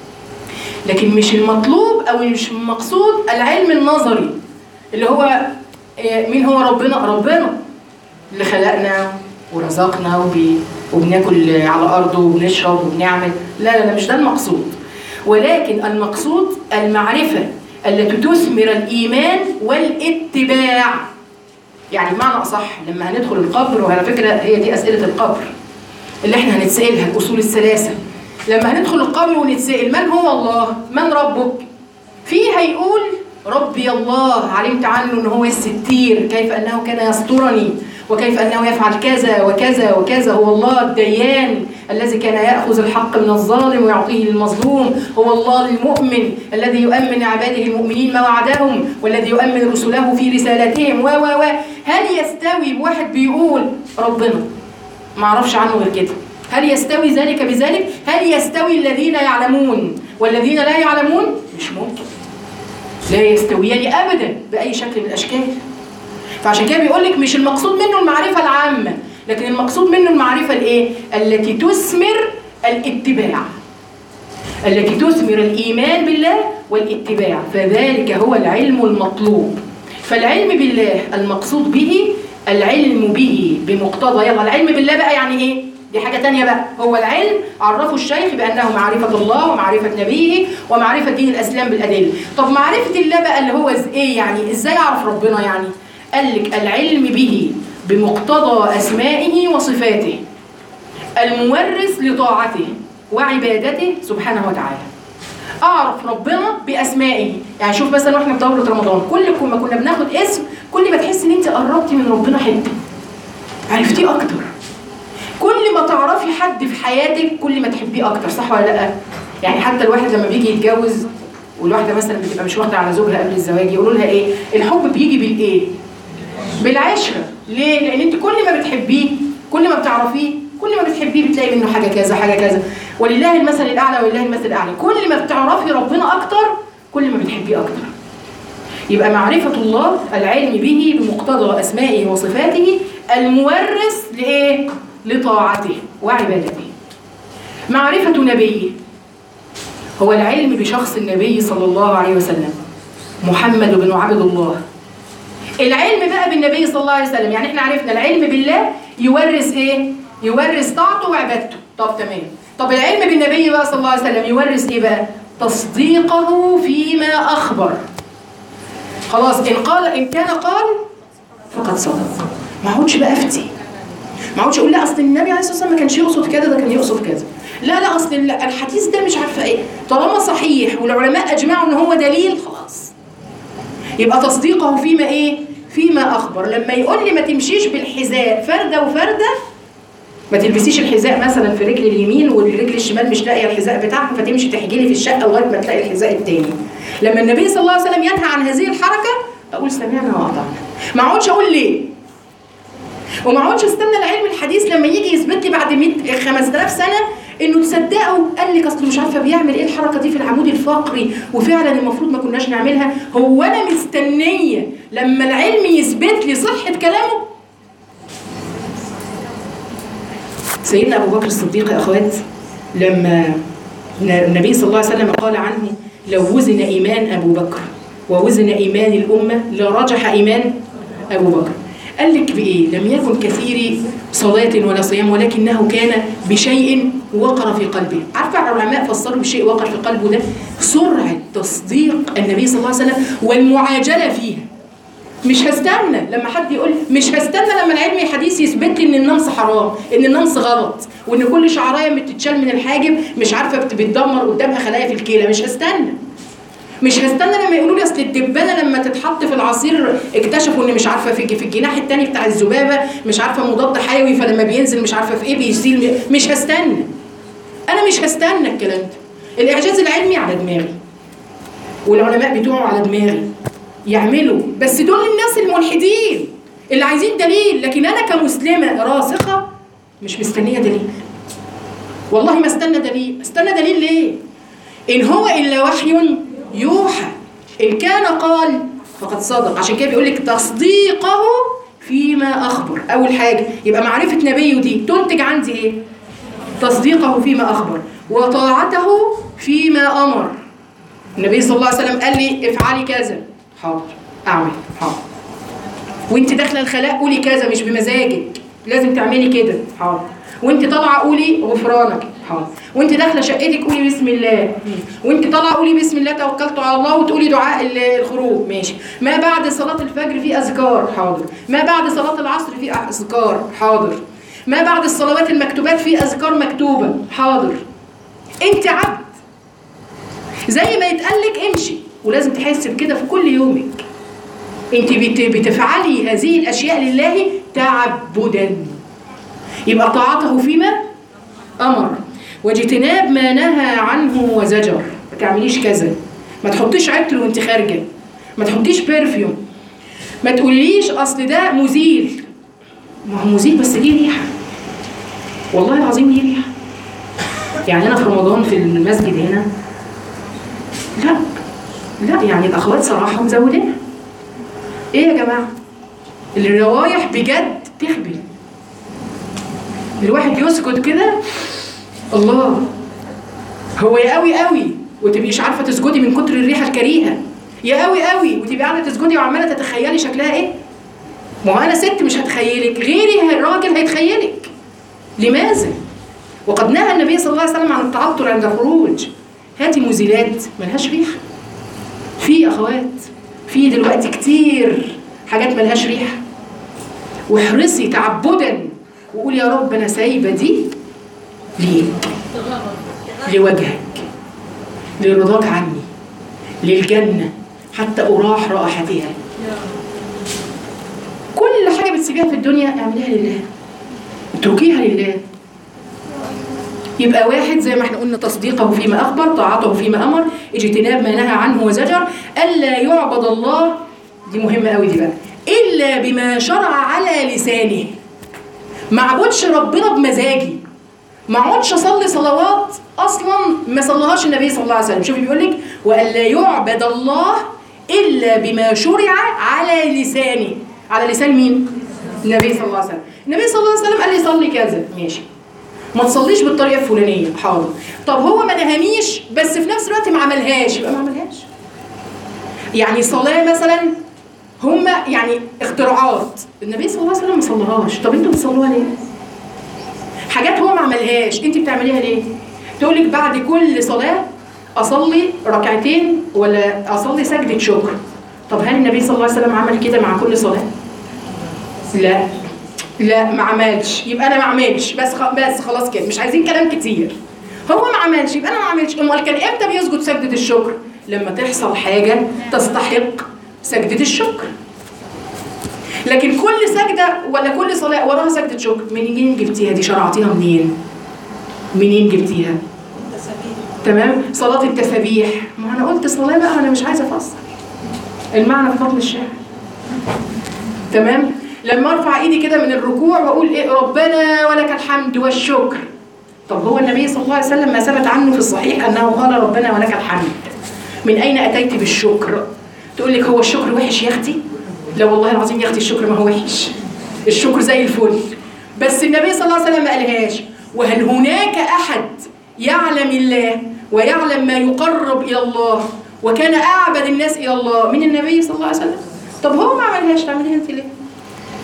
لكن مش المطلوب أو مش المقصود العلم النظري اللي هو آه، مين هو ربنا ربنا اللي خلقنا ورزقنا وبي وبناكل على أرضه وبنشرب وبنعمل لا لا لا مش ده المقصود ولكن المقصود المعرفة التي تثمر الإيمان والاتباع يعني بمعنى أصح لما هندخل القبر وعلى فكرة هي دي أسئلة القبر اللي احنا هنتسألها الأصول الثلاثة لما هندخل القبر ونتسأل من هو الله من ربك فيه هيقول ربي الله علمت عنه ان هو الستير كيف انه كان يسترني وكيف انه يفعل كذا وكذا وكذا هو الله الديان الذي كان ياخذ الحق من الظالم ويعطيه للمظلوم هو الله المؤمن الذي يؤمن عباده المؤمنين ما وعدهم والذي يؤمن رسله في رسالتهم و و و هل يستوي بواحد بيقول ربنا ما اعرفش عنه غير كده هل يستوي ذلك بذلك هل يستوي الذين يعلمون والذين لا يعلمون مش ممكن لا يستويان ابدا باي شكل من الاشكال فعشان كده بيقول لك مش المقصود منه المعرفه العامه لكن المقصود منه المعرفه الايه التي تثمر الاتباع التي تثمر الايمان بالله والاتباع فذلك هو العلم المطلوب فالعلم بالله المقصود به العلم به بمقتضى يلا العلم بالله بقى يعني ايه دي حاجة تانية بقى هو العلم عرفه الشيخ بأنه معرفة الله ومعرفة نبيه ومعرفة دين الأسلام بالأدلة طب معرفة الله بقى اللي هو إز- إيه يعني إزاي أعرف ربنا يعني قال لك العلم به بمقتضى أسمائه وصفاته المورث لطاعته وعبادته سبحانه وتعالى اعرف ربنا باسمائه يعني شوف مثلا واحنا في دوره رمضان كل ما كنا بناخد اسم كل ما تحس ان انت قربتي من ربنا حته عرفتيه اكتر كل ما تعرفي حد في حياتك كل ما تحبيه اكتر صح ولا لا يعني حتى الواحد لما بيجي يتجوز والواحده مثلا بتبقى مش واخده على زوجها قبل الزواج يقولوا لها ايه الحب بيجي بالايه بالعشره ليه لان انت كل ما بتحبيه كل ما بتعرفيه كل ما بتحبيه بتلاقي منه حاجه كذا حاجه كذا ولله المثل الاعلى ولله المثل الاعلى كل ما بتعرفي ربنا اكتر كل ما بتحبيه اكتر يبقى معرفة الله العلم به بمقتضى أسمائه وصفاته المورث لإيه؟ لطاعته وعبادته معرفة نبيه هو العلم بشخص النبي صلى الله عليه وسلم محمد بن عبد الله العلم بقى بالنبي صلى الله عليه وسلم يعني احنا عرفنا العلم بالله يورث ايه يورث طاعته وعبادته طب تمام طب العلم بالنبي بقى صلى الله عليه وسلم يورث ايه بقى تصديقه فيما اخبر خلاص ان قال ان كان قال فقد صدق ما اقعدش بقى افتي ما اقعدش اقول لا اصل النبي عليه الصلاه والسلام ما كانش يقصد كذا ده كان يقصد كذا لا لا اصل ال- الحديث ده مش عارفه ايه طالما صحيح والعلماء اجمعوا ان هو دليل خلاص يبقى تصديقه فيما ايه فيما اخبر لما يقول لي ما تمشيش بالحذاء فرده وفرده ما تلبسيش الحذاء مثلا في رجل اليمين والرجل الشمال مش لاقيه الحذاء بتاعها فتمشي تحجلي في الشقه لغايه ما تلاقي الحذاء التاني لما النبي صلى الله عليه وسلم ينهى عن هذه الحركه اقول سمعنا واطعنا ما اقعدش اقول ليه وما اقعدش استنى العلم الحديث لما يجي يثبت لي بعد 100 5000 سنه انه تصدقوا قال لك اصل مش عارفه بيعمل ايه الحركه دي في العمود الفقري وفعلا المفروض ما كناش نعملها هو انا مستنيه لما العلم يثبت لي صحه كلامه سيدنا ابو بكر الصديق يا اخوات لما النبي صلى الله عليه وسلم قال عنه لو وزن ايمان ابو بكر ووزن ايمان الامه لرجح ايمان ابو بكر قال لك بايه لم يكن كثير صلاه ولا صيام ولكنه كان بشيء وقر في قلبه عارفه العلماء فسروا بشيء وقر في قلبه ده سرعه تصديق النبي صلى الله عليه وسلم والمعاجله فيها مش هستنى لما حد يقول مش هستنى لما العلم الحديث يثبت لي ان النمص حرام ان النمص غلط وان كل شعرايه بتتشال من الحاجب مش عارفه بت- بتدمر قدامها خلايا في الكلى مش هستنى مش هستنى لما يقولوا لي اصل الدبانه لما تتحط في العصير اكتشفوا ان مش عارفه في في الجناح التاني بتاع الذبابه مش عارفه مضاد حيوي فلما بينزل مش عارفه في ايه بيزيل مش هستنى انا مش هستنى الكلام ده الاعجاز العلمي على دماغي والعلماء بتوعه على دماغي يعملوا بس دول الناس الملحدين اللي عايزين دليل لكن انا كمسلمه راسخه مش مستنيه دليل والله ما استنى دليل استنى دليل ليه ان هو الا وحي يوحى ان كان قال فقد صدق عشان كده بيقول لك تصديقه فيما اخبر اول حاجه يبقى معرفه نبيه دي تنتج عندي ايه تصديقه فيما اخبر وطاعته فيما امر النبي صلى الله عليه وسلم قال لي افعلي كذا حاضر اعمل حاضر وانت داخله الخلاء قولي كذا مش بمزاجك لازم تعملي كده حاضر وانت طالعه قولي غفرانك حاضر وانت داخله شقتك قولي بسم الله وانت طالعه قولي بسم الله توكلت على الله وتقولي دعاء ال- الخروج ماشي ما بعد صلاه الفجر في اذكار حاضر ما بعد صلاه العصر في اذكار حاضر ما بعد الصلوات المكتوبات في اذكار مكتوبه حاضر انت عبد زي ما يتقال لك امشي ولازم تحس بكده في كل يومك انت بت- بتفعلي هذه الاشياء لله تعبدا يبقى طاعته فيما امر واجتناب ما نهى عنه وزجر ما تعمليش كذا ما تحطيش عطر وانت خارجه ما تحطيش برفيوم ما تقوليش اصل ده مزيل ما هو مزيل بس ليه ريحه والله العظيم ليه ريحه يعني انا في رمضان في المسجد هنا لا لا يعني الاخوات صراحه مزودينها ايه يا جماعه الروايح بجد تخبل الواحد يسكت كده الله هو يا قوي قوي وتبقيش عارفه تسجدي من كتر الريحه الكريهه يا قوي قوي وتبقي قاعده تسجدي وعماله تتخيلي شكلها ايه ما هو انا ست مش هتخيلك غيري الراجل هيتخيلك لماذا وقد نهى النبي صلى الله عليه وسلم عن التعطر عند الخروج هاتي مزيلات ملهاش ريحه في اخوات في دلوقتي كتير حاجات ملهاش ريحه واحرصي تعبدا وقولي يا رب انا سايبه دي ليك لوجهك لرضاك عني للجنه حتى اراح رائحتها كل حاجه بتسيبيها في الدنيا اعمليها لله اتركيها لله يبقى واحد زي ما احنا قلنا تصديقه فيما اخبر طاعته فيما امر اجتناب ما نهى عنه وزجر الا يعبد الله دي مهمه قوي دي بقى الا بما شرع على لسانه ما اعبدش ربنا بمزاجي ما اقعدش اصلي صلوات اصلا ما صلىهاش النبي صلى الله عليه وسلم شوفي بيقول لك والا يعبد الله الا بما شرع على لسانه على لسان مين النبي صلى الله عليه وسلم النبي صلى الله عليه وسلم قال لي صلي كذا ماشي ما تصليش بالطريقه الفلانيه حاضر طب هو ما نهانيش بس في نفس الوقت ما عملهاش يبقى ما عملهاش يعني صلاه مثلا هم يعني اختراعات النبي صلى الله عليه وسلم ما صلىهاش طب انتوا بتصلوها ليه حاجات هو ما عملهاش انت بتعمليها ليه تقول لك بعد كل صلاه اصلي ركعتين ولا اصلي سجده شكر طب هل النبي صلى الله عليه وسلم عمل كده مع كل صلاه لا لا ما عملش يبقى انا ما اعملش بس خ... بس خلاص كده مش عايزين كلام كتير هو ما عملش يبقى انا ما عملش امال كان امتى بيسجد سجده الشكر لما تحصل حاجه تستحق سجده الشكر لكن كل سجده ولا كل صلاه وراها سجده شكر منين جبتيها دي شرعتيها منين منين جبتيها تمام صلاه التسابيح ما انا قلت صلاه بقى انا مش عايزه افسر المعنى في بطن الشعر تمام لما ارفع ايدي كده من الركوع واقول ايه ربنا ولك الحمد والشكر طب هو النبي صلى الله عليه وسلم ما ثبت عنه في الصحيح انه قال ربنا ولك الحمد من اين اتيت بالشكر تقول لك هو الشكر وحش يا اختي لا والله العظيم يا اختي الشكر ما هو وحش الشكر زي الفل بس النبي صلى الله عليه وسلم ما قالهاش وهل هناك احد يعلم الله ويعلم ما يقرب الى الله وكان اعبد الناس الى الله من النبي صلى الله عليه وسلم طب هو ما عملهاش تعمليها انت ليه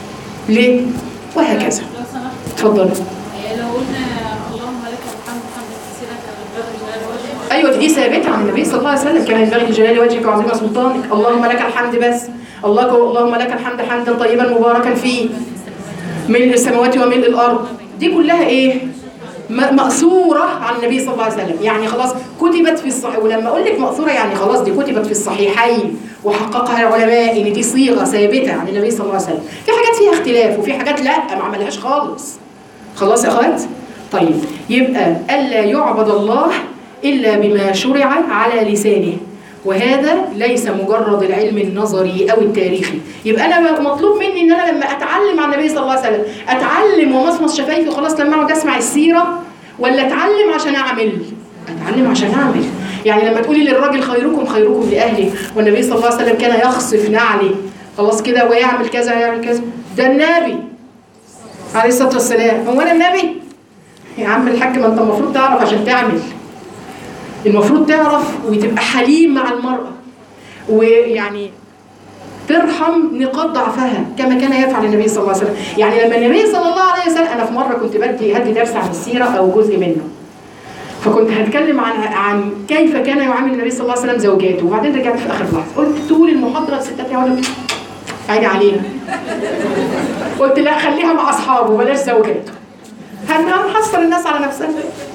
ليه وهكذا لو سمحت اتفضل لو قلنا اللهم لك الحمد حمدا كثيرا كما ينبغي جلال وجهك ايوه دي ثابته عن النبي صلى الله عليه وسلم كما ينبغي لجلال وجهك وعظيم سلطانك اللهم لك الحمد بس الله اللهم لك الحمد حمدا طيبا مباركا فيه ملء السماوات وملء الارض دي كلها ايه م- مأثورة عن النبي صلى الله عليه وسلم يعني خلاص كتبت في الصحيح ولما أقول لك مأثورة يعني خلاص دي كتبت في الصحيحين وحققها العلماء إن دي صيغة ثابتة عن النبي صلى الله عليه وسلم في حاجات فيها اختلاف وفي حاجات لا ما عملهاش خالص خلاص يا أخوات طيب يبقى ألا يعبد الله إلا بما شرع على لسانه وهذا ليس مجرد العلم النظري او التاريخي يبقى انا مطلوب مني ان انا لما اتعلم عن النبي صلى الله عليه وسلم اتعلم ومصمص شفايفي وخلاص لما اقعد اسمع السيره ولا اتعلم عشان اعمل اتعلم عشان اعمل يعني لما تقولي للراجل خيركم خيركم لاهله والنبي صلى الله عليه وسلم كان يخصف نعله خلاص كده ويعمل كذا ويعمل كذا ده النبي عليه الصلاه والسلام هو انا النبي يا عم الحاج ما انت المفروض تعرف عشان تعمل المفروض تعرف وتبقى حليم مع المرأة ويعني ترحم نقاط ضعفها كما كان يفعل النبي صلى الله عليه وسلم يعني لما النبي صلى الله عليه وسلم أنا في مرة كنت بدي هدي درس عن السيرة أو جزء منه فكنت هتكلم عن عن كيف كان يعامل النبي صلى الله عليه وسلم زوجاته وبعدين رجعت في اخر لحظه قلت طول المحاضره الستات يقعدوا عيني علينا قلت لا خليها مع اصحابه بلاش زوجاته هن- هنحصر الناس على نفسها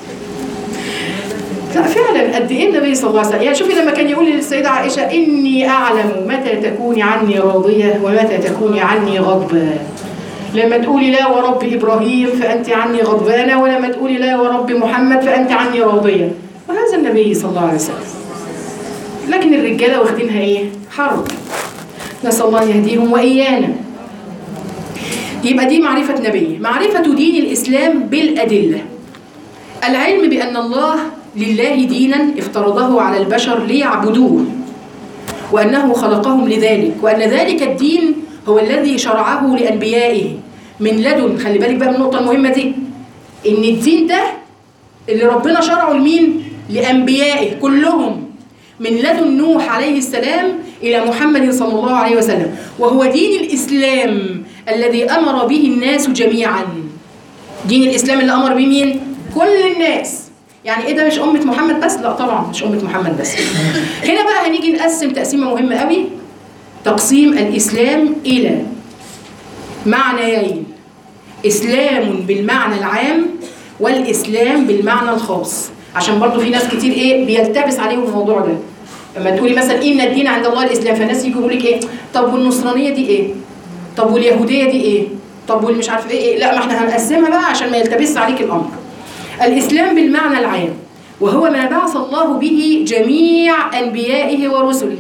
لا فعلا قد ايه النبي صلى الله عليه وسلم يعني شوفي لما كان يقول للسيده عائشه اني اعلم متى تكوني عني راضيه ومتى تكوني عني غضبان لما تقولي لا ورب ابراهيم فانت عني غضبانه ولما تقولي لا ورب محمد فانت عني راضيه وهذا النبي صلى الله عليه وسلم لكن الرجاله واخدينها ايه حرب نسال الله يهديهم وايانا يبقى دي معرفه نبي معرفه دين الاسلام بالادله العلم بأن الله لله دينا افترضه على البشر ليعبدوه وأنه خلقهم لذلك وأن ذلك الدين هو الذي شرعه لأنبيائه من لدن خلي بالك بقى من النقطة المهمة دي إن الدين ده اللي ربنا شرعه لمين؟ لأنبيائه كلهم من لدن نوح عليه السلام إلى محمد صلى الله عليه وسلم وهو دين الإسلام الذي أمر به الناس جميعاً دين الاسلام اللي امر بيه مين كل الناس يعني ايه ده مش امه محمد بس لا طبعا مش امه محمد بس هنا بقى هنيجي نقسم تقسيمه مهمه قوي تقسيم الاسلام الى معنيين اسلام بالمعنى العام والاسلام بالمعنى الخاص عشان برضو في ناس كتير ايه بيلتبس عليهم الموضوع ده لما تقولي مثلا ان الدين عند الله الاسلام فالناس يجوا يقولوا لك ايه طب والنصرانيه دي ايه طب واليهوديه دي ايه طب والمش عارف ايه, إيه؟ لا ما احنا هنقسمها بقى عشان ما يلتبس عليك الامر الاسلام بالمعنى العام وهو ما بعث الله به جميع انبيائه ورسله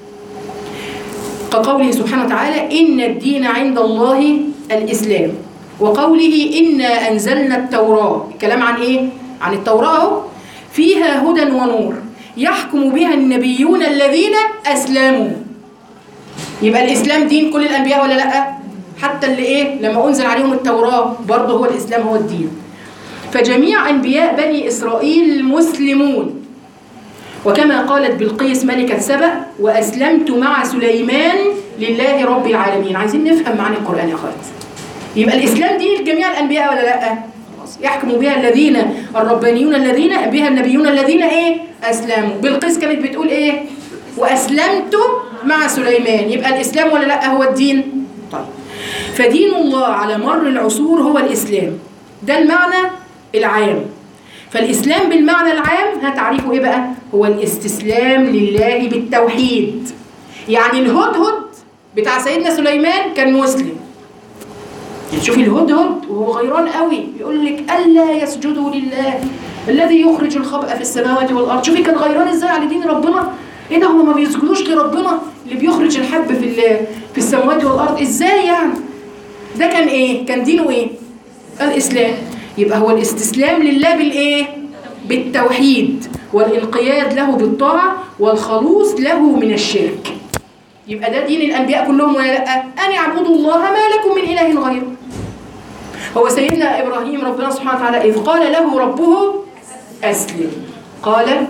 كقوله سبحانه وتعالى إن الدين عند الله الإسلام وقوله إنا أنزلنا التوراة الكلام عن إيه؟ عن التوراة أهو. فيها هدى ونور يحكم بها النبيون الذين أسلموا يبقى الإسلام دين كل الأنبياء ولا لأ؟ حتى اللي إيه؟ لما أنزل عليهم التوراة برضه هو الإسلام هو الدين فجميع أنبياء بني إسرائيل مسلمون وكما قالت بلقيس ملكة سبأ وأسلمت مع سليمان لله رب العالمين عايزين نفهم معنى القرآن يا أخوات يبقى الإسلام دين جميع الأنبياء ولا لأ خلاص. يحكم بها الذين الربانيون الذين بها النبيون الذين إيه أسلموا بلقيس كانت بتقول إيه وأسلمت مع سليمان يبقى الإسلام ولا لأ هو الدين طيب فدين الله على مر العصور هو الإسلام ده المعنى العام فالإسلام بالمعنى العام هتعرفه إيه بقى؟ هو الاستسلام لله بالتوحيد يعني الهدهد بتاع سيدنا سليمان كان مسلم يعني شوفي الهدهد وهو غيران قوي يقول لك ألا يسجدوا لله الذي يخرج الخبأ في السماوات والأرض شوفي كان غيران إزاي على دين ربنا إيه ده هما ما بيسجدوش لربنا اللي بيخرج الحب في ال- في السماوات والأرض إزاي يعني؟ ده كان إيه؟ كان دينه إيه؟ الإسلام يبقى هو الاستسلام لله بالإيه؟ بالتوحيد والانقياد له بالطاعة والخلوص له من الشرك يبقى ده دين الأنبياء كلهم ولا لأ؟ أن اعبدوا الله ما لكم من إله غيره هو سيدنا إبراهيم ربنا سبحانه وتعالى إذ قال له ربه أسلم قال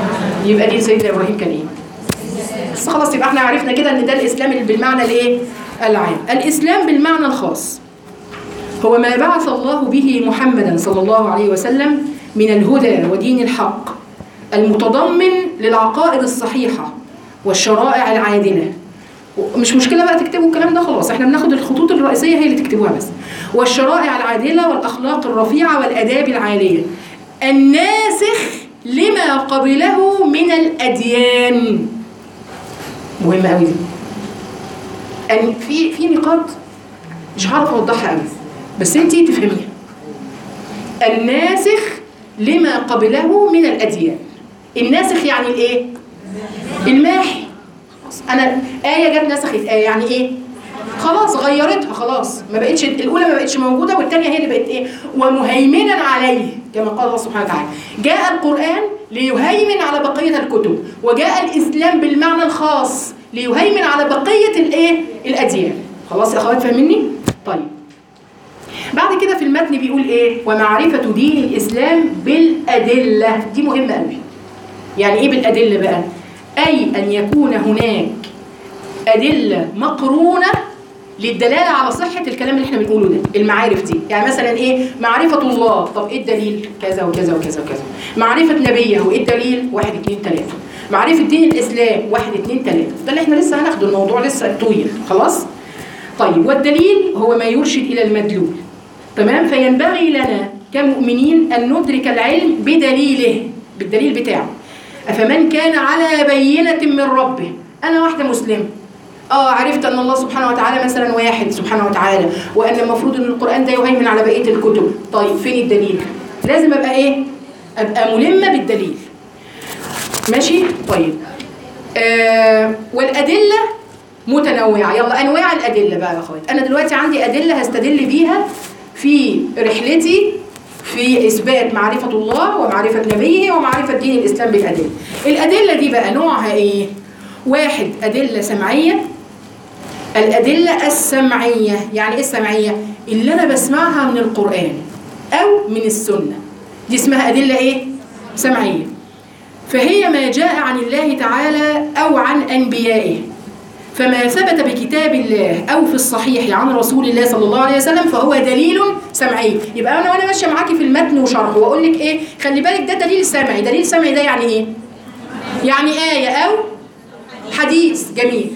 يبقى دين سيدنا إبراهيم كان إيه؟ بس خلاص يبقى احنا عرفنا كده ان ده الاسلام اللي بالمعنى الايه العام الإسلام بالمعنى الخاص هو ما بعث الله به محمدا صلى الله عليه وسلم من الهدى ودين الحق المتضمن للعقائد الصحيحة والشرائع العادلة مش مشكلة بقى تكتبوا الكلام ده خلاص احنا بناخد الخطوط الرئيسية هي اللي تكتبوها بس والشرائع العادلة والأخلاق الرفيعة والآداب العالية الناسخ لما قبله من الأديان مهمة قوي دي أن في في نقاط مش هعرف أوضحها قوي بس أنت تفهميها الناسخ لما قبله من الأديان الناسخ يعني الإيه؟ الماحي أنا آية جت نسخت آية يعني إيه؟ خلاص غيرتها خلاص ما بقتش الاولى ما بقتش موجوده والثانيه هي اللي بقت ايه ومهيمنا عليه كما قال الله سبحانه وتعالى جاء القران ليهيمن على بقيه الكتب وجاء الاسلام بالمعنى الخاص ليهيمن على بقيه الايه الاديان خلاص يا اخوات فاهميني طيب بعد كده في المتن بيقول ايه ومعرفه دين الاسلام بالادله دي مهمه قوي يعني ايه بالادله بقى اي ان يكون هناك أدلة مقرونة للدلالة على صحة الكلام اللي احنا بنقوله ده المعارف دي يعني مثلا ايه معرفة الله طب ايه الدليل كذا وكذا وكذا وكذا معرفة نبيه وايه الدليل واحد اتنين تلاتة معرفة دين الإسلام واحد اتنين تلاتة ده اللي احنا لسه هناخده الموضوع لسه طويل خلاص طيب والدليل هو ما يرشد إلى المدلول تمام فينبغي لنا كمؤمنين أن ندرك العلم بدليله بالدليل بتاعه أفمن كان على بينة من ربه أنا واحدة مسلمة اه عرفت ان الله سبحانه وتعالى مثلا واحد سبحانه وتعالى وان المفروض ان القران ده يهيمن على بقيه الكتب طيب فين الدليل لازم ابقى ايه ابقى ملمه بالدليل ماشي طيب آه والادله متنوعه يلا انواع الادله بقى يا اخوات انا دلوقتي عندي ادله هستدل بيها في رحلتي في اثبات معرفه الله ومعرفه نبيه ومعرفه دين الاسلام بالادله الادله دي بقى نوعها ايه واحد ادله سمعيه الأدلة السمعية يعني إيه السمعية؟ اللي أنا بسمعها من القرآن أو من السنة دي اسمها أدلة إيه؟ سمعية فهي ما جاء عن الله تعالى أو عن أنبيائه فما ثبت بكتاب الله أو في الصحيح عن رسول الله صلى الله عليه وسلم فهو دليل سمعي يبقى أنا وأنا ماشية معاكي في المتن وشرحه وأقول لك إيه خلي بالك ده دليل سمعي دليل سمعي ده يعني إيه؟ يعني آية أو حديث جميل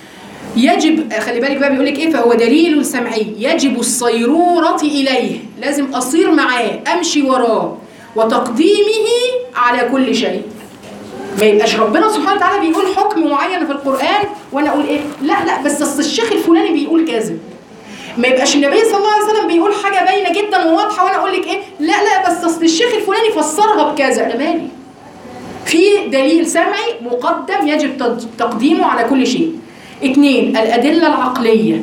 يجب خلي بالك بقى بيقول لك ايه فهو دليل سمعي يجب الصيرورة إليه لازم أصير معاه أمشي وراه وتقديمه على كل شيء ما يبقاش ربنا سبحانه وتعالى بيقول حكم معين في القرآن وأنا أقول إيه لا لا بس أصل الشيخ الفلاني بيقول كذا ما يبقاش النبي صلى الله عليه وسلم بيقول حاجة باينة جدا وواضحة وأنا أقول لك إيه لا لا بس أصل الشيخ الفلاني فسرها بكذا أنا مالي في دليل سمعي مقدم يجب تقديمه على كل شيء اثنين الأدلة العقلية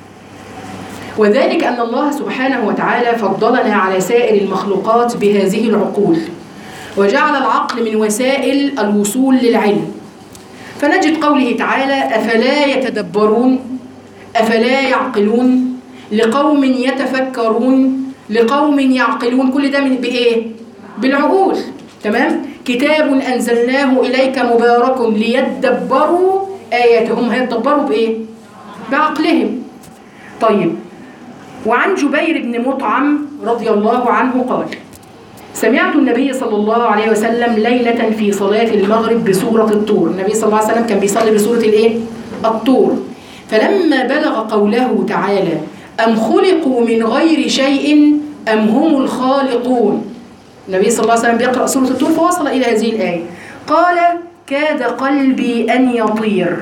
وذلك أن الله سبحانه وتعالى فضلنا على سائر المخلوقات بهذه العقول وجعل العقل من وسائل الوصول للعلم فنجد قوله تعالى أفلا يتدبرون أفلا يعقلون لقوم يتفكرون لقوم يعقلون كل ده من بإيه؟ بالعقول تمام؟ كتاب أنزلناه إليك مبارك ليدبروا آياتهم هيتدبروا بإيه؟ بعقلهم طيب وعن جبير بن مطعم رضي الله عنه قال سمعت النبي صلى الله عليه وسلم ليلة في صلاة المغرب بسورة الطور النبي صلى الله عليه وسلم كان بيصلي بسورة الإيه؟ الطور فلما بلغ قوله تعالى أم خلقوا من غير شيء أم هم الخالقون النبي صلى الله عليه وسلم بيقرأ سورة الطور فوصل إلى هذه الآية قال كاد قلبي أن يطير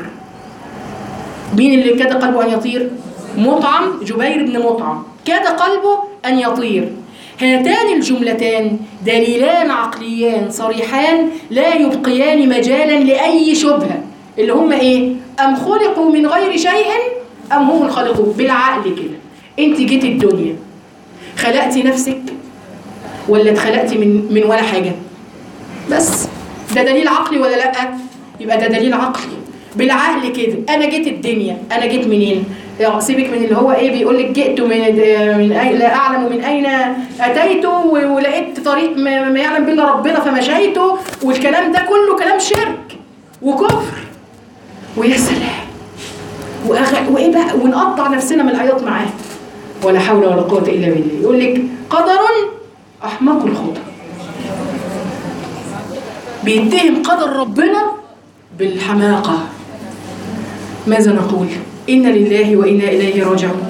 مين اللي كاد قلبه أن يطير؟ مطعم جبير بن مطعم كاد قلبه أن يطير هاتان الجملتان دليلان عقليان صريحان لا يبقيان مجالا لأي شبهة اللي هم إيه؟ أم خلقوا من غير شيء أم هم الخالقون بالعقل كده أنت جيت الدنيا خلقتي نفسك ولا اتخلقتي من من ولا حاجة بس ده دليل عقلي ولا لا يبقى ده دليل عقلي بالعقل كده انا جيت الدنيا انا جيت منين يعني سيبك من اللي هو ايه بيقول لك جئت من من أي لا اعلم من اين اتيت ولقيت طريق ما ما يعلم به الا ربنا فمشيت والكلام ده كله كلام شرك وكفر ويا سلام وأغ... وايه بقى ونقطع نفسنا من العياط معاه ولا حول ولا قوه الا بالله يقول لك قدر احمق الخطى بيتهم قدر ربنا بالحماقه ماذا نقول انا لله وانا اليه راجعون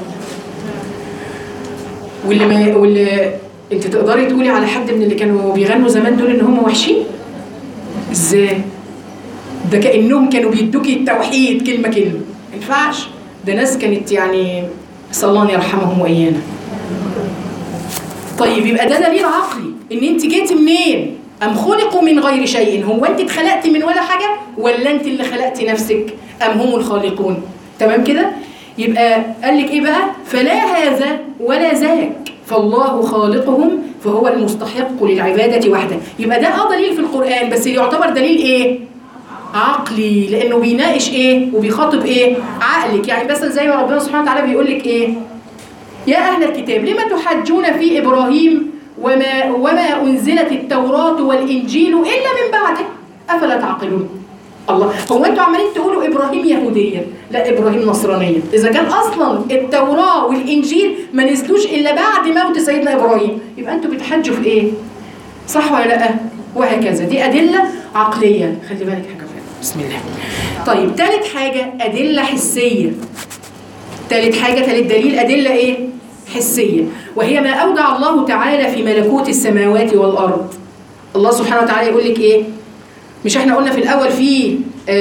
واللي ما واللي انت تقدري تقولي على حد من اللي كانوا بيغنوا زمان دول ان هم وحشين ازاي ده كانهم كانوا بيدوكي التوحيد كلمه كلمه ما ينفعش ده ناس كانت يعني نسال الله ان يرحمهم وايانا طيب يبقى ده دليل عقلي ان انت جيتي منين ام خلقوا من غير شيء هو انت اتخلقتي من ولا حاجه ولا انت اللي خلقتي نفسك ام هم الخالقون تمام كده يبقى قال لك ايه بقى فلا هذا ولا ذاك فالله خالقهم فهو المستحق للعباده وحده يبقى ده اه دليل في القران بس يعتبر دليل ايه عقلي لانه بيناقش ايه وبيخاطب ايه عقلك يعني مثلا زي ما ربنا سبحانه وتعالى بيقول لك ايه يا اهل الكتاب لما تحجون في ابراهيم وما وما انزلت التوراه والانجيل الا من بعده افلا تعقلون الله هو انتوا عمالين تقولوا ابراهيم يهوديه لا ابراهيم نصرانيه اذا كان اصلا التوراه والانجيل ما نزلوش الا بعد موت سيدنا ابراهيم يبقى انتوا بتحجوا في ايه صح ولا لا وهكذا دي ادله عقليه خلي بالك حاجه فعلا بسم الله طيب ثالث حاجه ادله حسيه ثالث حاجه ثالث دليل ادله ايه حسيه وهي ما اودع الله تعالى في ملكوت السماوات والارض الله سبحانه وتعالى يقول لك ايه مش احنا قلنا في الاول في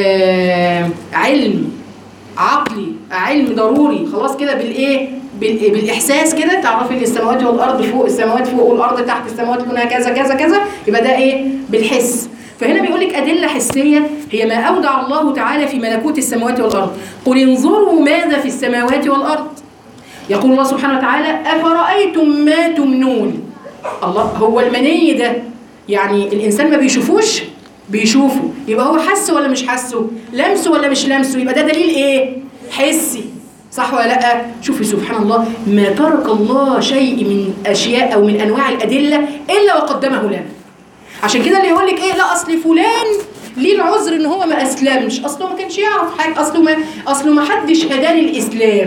آه علم عقلي علم ضروري خلاص كده بالايه بال- بالاحساس كده تعرفي ان السماوات والارض فوق السماوات فوق والارض تحت السماوات كلها كذا كذا كذا يبقى ده ايه بالحس فهنا بيقول لك ادله حسيه هي ما اودع الله تعالى في ملكوت السماوات والارض قل انظروا ماذا في السماوات والارض يقول الله سبحانه وتعالى افرايتم ما تمنون الله هو المني ده يعني الانسان ما بيشوفوش بيشوفه يبقى هو حسه ولا مش حسه لمسه ولا مش لمسه يبقى ده دليل ايه حسي صح ولا لا شوفي سبحان الله ما ترك الله شيء من اشياء او من انواع الادله الا وقدمه لنا عشان كده اللي يقول لك ايه لا اصل فلان ليه العذر ان هو ما اسلمش اصله ما كانش يعرف حاجه اصله ما اصله ما حدش هداه للاسلام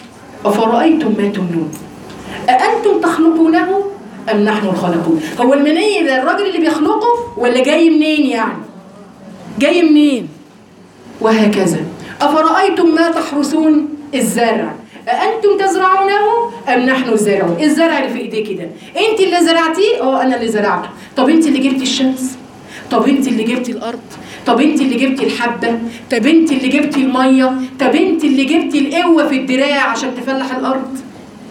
افرايتم ما تمنون أأنتم تخلقونه أم نحن الخالقون؟ هو المني ده الراجل اللي بيخلقه ولا جاي منين يعني؟ جاي منين؟ وهكذا أفرأيتم ما تحرثون الزرع أأنتم تزرعونه أم نحن الزارعون؟ الزرع اللي في إيديك ده أنت اللي زرعتيه؟ أه أنا اللي زرعته طب أنت اللي جبتي الشمس طب أنت اللي جبتي الأرض طب أنت اللي جبتي الحبة طب أنت اللي جبتي المية طب أنت اللي جبتي القوة في الدراع عشان تفلح الأرض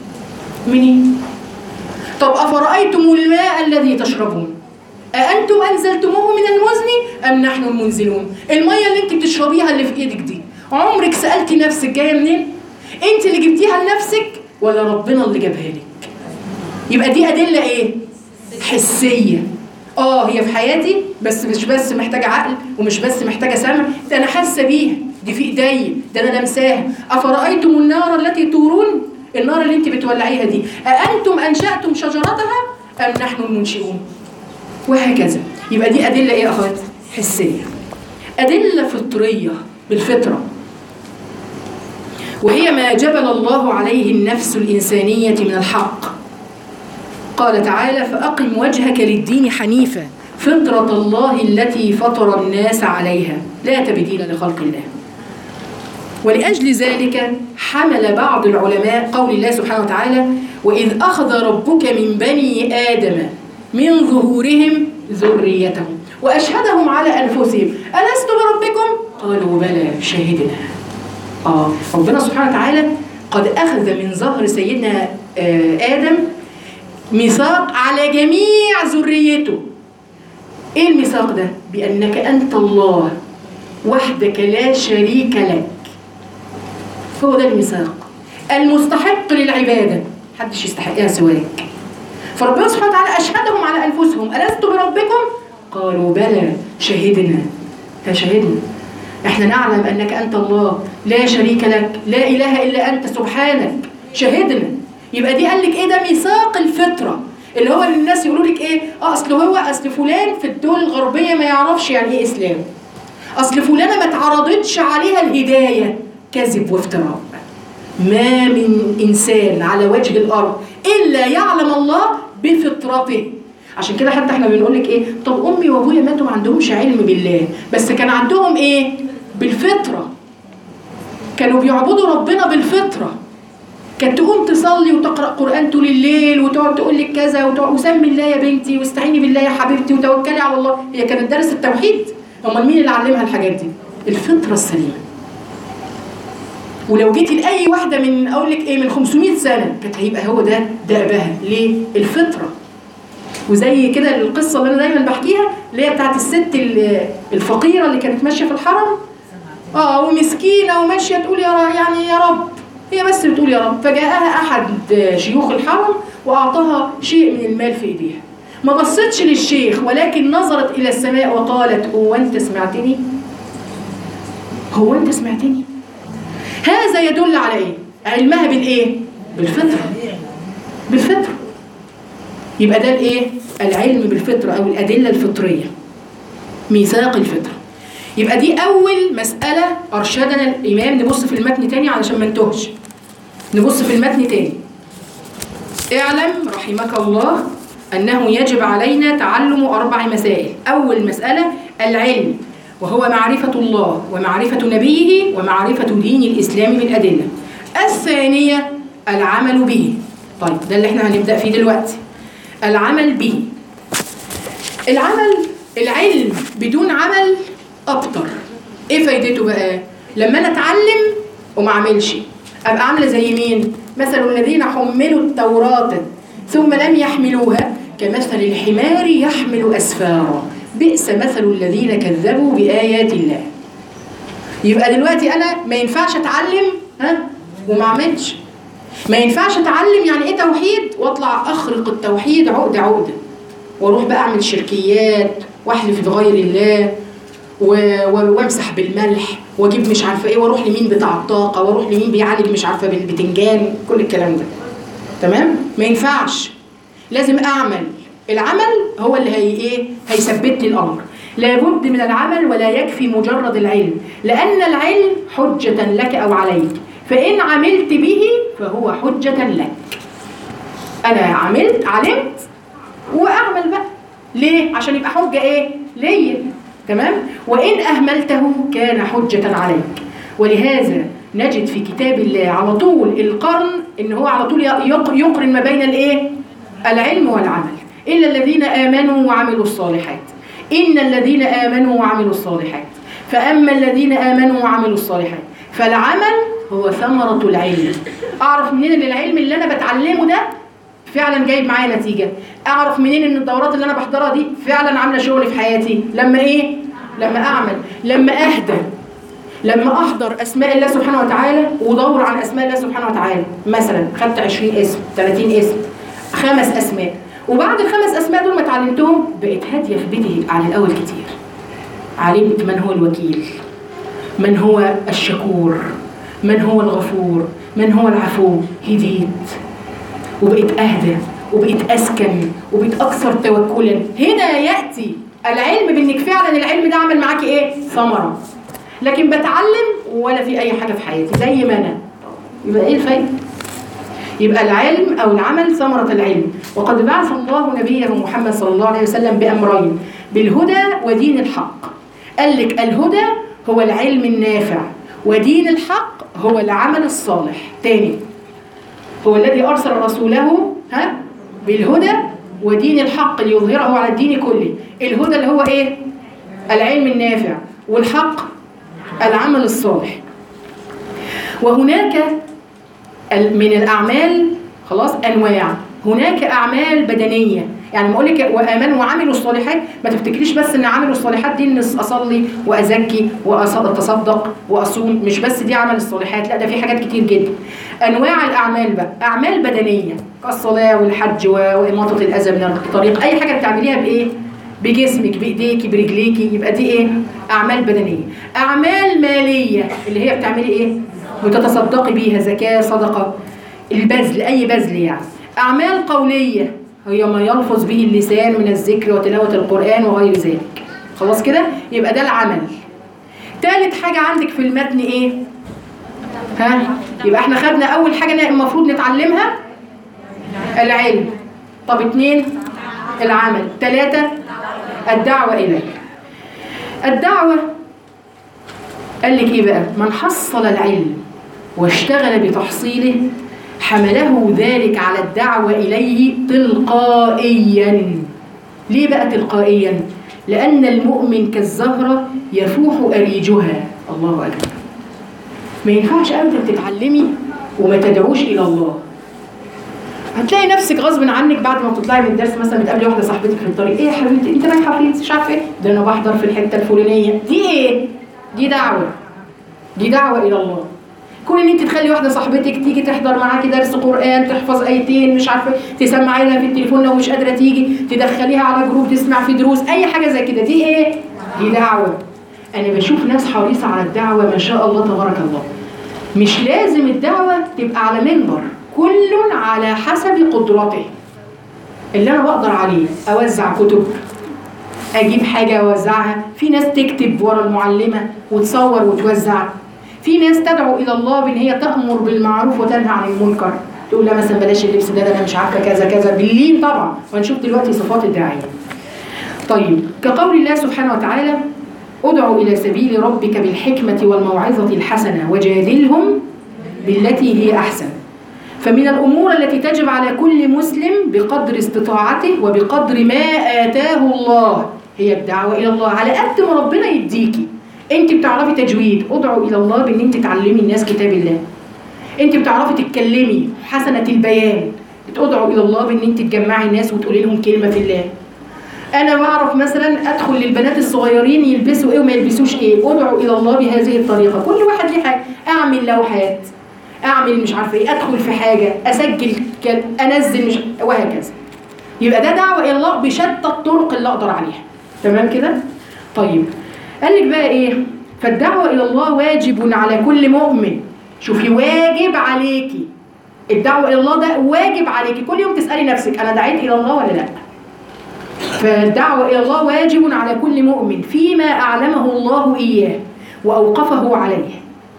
منين؟ طب أفرأيتم الماء الذي تشربون أأنتم أنزلتموه من المزن أم نحن المنزلون المية اللي أنت بتشربيها اللي في إيدك دي عمرك سألتي نفسك جاية منين أنت اللي جبتيها لنفسك ولا ربنا اللي جابها لك يبقى دي أدلة إيه حسية اه هي في حياتي بس مش بس محتاجة عقل ومش بس محتاجة سمع ده أنا حاسة بيها دي في إيديا ده أنا لمساها أفرأيتم النار التي تورون النار اللي أنت بتولعيها دي أأنتم أنشأتم شجرتها أم نحن المنشئون وهكذا يبقى دي أدلة إيه يا أخوات؟ حسية أدلة فطرية بالفطرة وهي ما جبل الله عليه النفس الإنسانية من الحق قال تعالى فأقم وجهك للدين حنيفا فطرة الله التي فطر الناس عليها لا تبديل لخلق الله ولأجل ذلك حمل بعض العلماء قول الله سبحانه وتعالى وإذ أخذ ربك من بني آدم من ظهورهم ذريتهم وأشهدهم على أنفسهم ألست بربكم؟ قالوا بلى شهدنا آه ربنا سبحانه وتعالى قد أخذ من ظهر سيدنا آه آدم ميثاق على جميع ذريته ايه الميثاق ده بانك انت الله وحدك لا شريك لك هو ده الميثاق المستحق للعباده محدش يستحقها سواك فربنا سبحانه وتعالى اشهدهم على انفسهم الست بربكم قالوا بلى شهدنا لا شهدنا احنا نعلم انك انت الله لا شريك لك لا اله الا انت سبحانك شهدنا يبقى دي قال لك ايه ده ميثاق الفطره اللي هو اللي الناس يقولوا لك ايه اه اصل هو اصل فلان في الدول الغربيه ما يعرفش يعني ايه اسلام اصل فلانه ما اتعرضتش عليها الهدايه كذب وافتراء ما من انسان على وجه الارض الا يعلم الله بفطرته عشان كده حتى احنا بنقول لك ايه طب امي وابويا ماتوا ما عندهمش علم بالله بس كان عندهم ايه بالفطره كانوا بيعبدوا ربنا بالفطره كانت تقوم تصلي وتقرا قران طول الليل وتقعد تقول لك كذا وتقعد وسمي الله يا بنتي واستعيني بالله يا حبيبتي وتوكلي على الله هي كانت دارس التوحيد امال مين اللي علمها الحاجات دي الفطره السليمه ولو جيتي لاي واحده من اقول لك ايه من 500 سنه كانت هيبقى هو ده ده اباها ليه الفطره وزي كده القصه اللي انا دايما بحكيها اللي هي بتاعت الست ال- الفقيره اللي كانت ماشيه في الحرم اه ومسكينه وماشيه تقول يا ر- يعني يا رب هي بس بتقول يا رب فجاءها احد شيوخ الحرم واعطاها شيء من المال في ايديها ما بصتش للشيخ ولكن نظرت الى السماء وقالت هو انت سمعتني هو انت سمعتني هذا يدل على ايه علمها بالايه بالفطره بالفطره يبقى ده الايه العلم بالفطره او الادله الفطريه ميثاق الفطره يبقى دي اول مساله ارشدنا الامام نبص في المتن تاني علشان ما نتوهش نبص في المتن تاني اعلم رحمك الله انه يجب علينا تعلم اربع مسائل اول مساله العلم وهو معرفه الله ومعرفه نبيه ومعرفه دين الاسلام بالادله الثانيه العمل به طيب ده اللي احنا هنبدا فيه دلوقتي العمل به العمل العلم بدون عمل ابطر ايه فايدته بقى لما انا اتعلم وما اعملش ابقى عامله زي مين مثل الذين حملوا التوراه ثم لم يحملوها كمثل الحمار يحمل اسفارا بئس مثل الذين كذبوا بايات الله يبقى دلوقتي انا ما ينفعش اتعلم ها وما اعملش ما ينفعش اتعلم يعني ايه توحيد واطلع اخرق التوحيد عقده عقده واروح بقى اعمل شركيات واحلف بغير الله و- و- وامسح بالملح واجيب مش عارفه ايه واروح لمين بتاع الطاقه واروح لمين بيعالج مش عارفه بالبتنجان كل الكلام ده تمام ما ينفعش لازم اعمل العمل هو اللي هي ايه هيثبت لي الامر لابد من العمل ولا يكفي مجرد العلم لان العلم حجه لك او عليك فان عملت به فهو حجه لك انا عملت علمت واعمل بقى ليه عشان يبقى حجه ايه ليا تمام وان اهملته كان حجه عليك ولهذا نجد في كتاب الله على طول القرن ان هو على طول يق- يقرن ما بين الايه العلم والعمل الا الذين امنوا وعملوا الصالحات ان الذين امنوا وعملوا الصالحات فاما الذين امنوا وعملوا الصالحات فالعمل هو ثمره العلم اعرف منين ان العلم اللي انا بتعلمه ده فعلا جايب معايا نتيجه اعرف منين ان الدورات اللي انا بحضرها دي فعلا عامله شغل في حياتي لما ايه لما اعمل لما اهدى لما احضر اسماء الله سبحانه وتعالى ودور عن اسماء الله سبحانه وتعالى مثلا خدت 20 اسم 30 اسم خمس اسماء وبعد الخمس اسماء دول ما اتعلمتهم بقيت هاديه في بيتي عن الاول كتير علمت من هو الوكيل من هو الشكور من هو الغفور من هو العفو هديت وبقيت اهدى وبقيت اسكن وبقيت اكثر توكلا هنا ياتي العلم بانك فعلا العلم ده عمل معاكي ايه ثمره لكن بتعلم ولا في اي حاجه في حياتي زي ما انا يبقى ايه الفايده يبقى العلم او العمل ثمره العلم وقد بعث الله نبيه محمد صلى الله عليه وسلم بامرين بالهدى ودين الحق قال لك الهدى هو العلم النافع ودين الحق هو العمل الصالح تاني هو الذي أرسل رسوله ها بالهدى ودين الحق ليظهره على الدين كله الهدى اللي هو ايه العلم النافع والحق العمل الصالح وهناك ال- من الأعمال خلاص أنواع هناك أعمال بدنية يعني ما أقول لك وآمنوا وعملوا الصالحات ما تفتكريش بس إن عملوا الصالحات دي إن أصلي وأزكي وأتصدق وأصوم مش بس دي عمل الصالحات لا ده في حاجات كتير جدا أنواع الأعمال بقى أعمال بدنية كالصلاة والحج و- وإماطة الأذى من الطريق أي حاجة بتعمليها بإيه؟ بجسمك بايديكي برجليكي يبقى دي ايه اعمال بدنيه اعمال ماليه اللي هي بتعملي ايه وتتصدقي بيها زكاه صدقه البذل اي بذل يعني اعمال قوليه هي ما يلفظ به اللسان من الذكر وتلاوه القران وغير ذلك خلاص كده يبقى ده العمل ثالث حاجه عندك في المتن ايه ها يبقى احنا خدنا اول حاجه المفروض نتعلمها العلم طب اتنين العمل ثلاثة الدعوة إليه الدعوة قال لك ايه بقى من حصل العلم واشتغل بتحصيله حمله ذلك على الدعوة إليه تلقائيا ليه بقى تلقائيا لأن المؤمن كالزهرة يفوح أريجها الله أكبر ما ينفعش أبدا تتعلمي وما تدعوش إلى الله هتلاقي نفسك غصب عنك بعد ما بتطلعي من الدرس مثلا بتقابلي واحده صاحبتك في الطريق ايه يا حبيبتي انت رايحه فين مش عارفه ايه ده انا بحضر في الحته الفلانيه دي ايه دي دعوه دي دعوه الى الله كون ان انت تخلي واحده صاحبتك تيجي تحضر معاكي درس قران تحفظ ايتين مش عارفه تسمعي لها في التليفون لو مش قادره تيجي تدخليها على جروب تسمع في دروس اي حاجه زي كده دي ايه دي دعوه انا بشوف ناس حريصه على الدعوه ما شاء الله تبارك الله مش لازم الدعوه تبقى على منبر كل على حسب قدرته اللي انا بقدر عليه اوزع كتب اجيب حاجه اوزعها في ناس تكتب ورا المعلمه وتصور وتوزع في ناس تدعو الى الله بان هي تامر بالمعروف وتنهى عن المنكر تقول لا مثلا بلاش اللبس ده, ده انا مش عارفه كذا كذا باللين طبعا وهنشوف دلوقتي صفات الداعيه طيب كقول الله سبحانه وتعالى ادعو الى سبيل ربك بالحكمه والموعظه الحسنه وجادلهم بالتي هي احسن فمن الأمور التي تجب على كل مسلم بقدر استطاعته وبقدر ما آتاه الله هي الدعوة إلى الله على قد ما ربنا يديكي أنت بتعرفي تجويد ادعوا إلى الله بأن أنت تعلمي الناس كتاب الله أنت بتعرفي تتكلمي حسنة البيان ادعوا إلى الله بأن أنت تجمعي الناس وتقولي لهم كلمة في الله أنا بعرف مثلا أدخل للبنات الصغيرين يلبسوا إيه وما يلبسوش إيه ادعوا إلى الله بهذه الطريقة كل واحد ليه حاجة أعمل لوحات اعمل مش عارفه ايه ادخل في حاجه اسجل كل... انزل مش وهكذا يبقى ده دعوه الى الله بشتى الطرق اللي اقدر عليها تمام كده طيب قال لك بقى ايه فالدعوه الى الله واجب على كل مؤمن شوفي واجب عليكي الدعوه الى الله ده واجب عليكي كل يوم تسالي نفسك انا دعيت الى الله ولا لا فالدعوه الى الله واجب على كل مؤمن فيما اعلمه الله اياه واوقفه عليه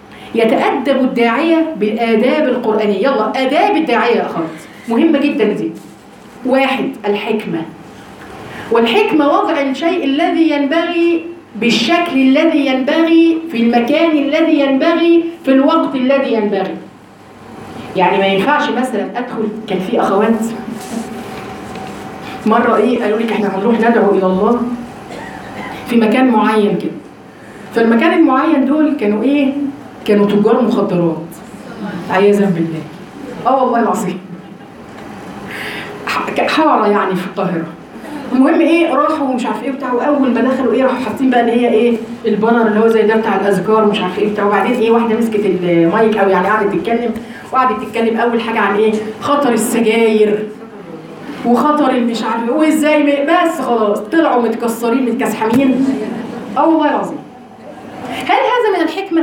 يتأدب الداعية بالآداب القرآنية يلا آداب الداعية يا أخوات مهمة جدا دي واحد الحكمة والحكمة وضع الشيء الذي ينبغي بالشكل الذي ينبغي في المكان الذي ينبغي في الوقت الذي ينبغي يعني ما ينفعش مثلا أدخل كان في أخوات مرة إيه قالوا لك إحنا هنروح ندعو إلى الله في مكان معين كده فالمكان المعين دول كانوا إيه كانوا تجار مخدرات عياذا بالله اه والله العظيم حاره يعني في القاهره المهم ايه راحوا ومش عارف ايه بتاع واول ما دخلوا ايه راحوا حاطين بقى ان هي ايه البانر اللي هو زي ده بتاع الاذكار ومش عارف ايه بتاع وبعدين ايه واحده مسكت المايك او يعني قعدت تتكلم وقعدت تتكلم اول حاجه عن ايه خطر السجاير وخطر مش عارف وازاي بس خلاص طلعوا متكسرين متكسحمين اه والله العظيم هل هذا من الحكمه؟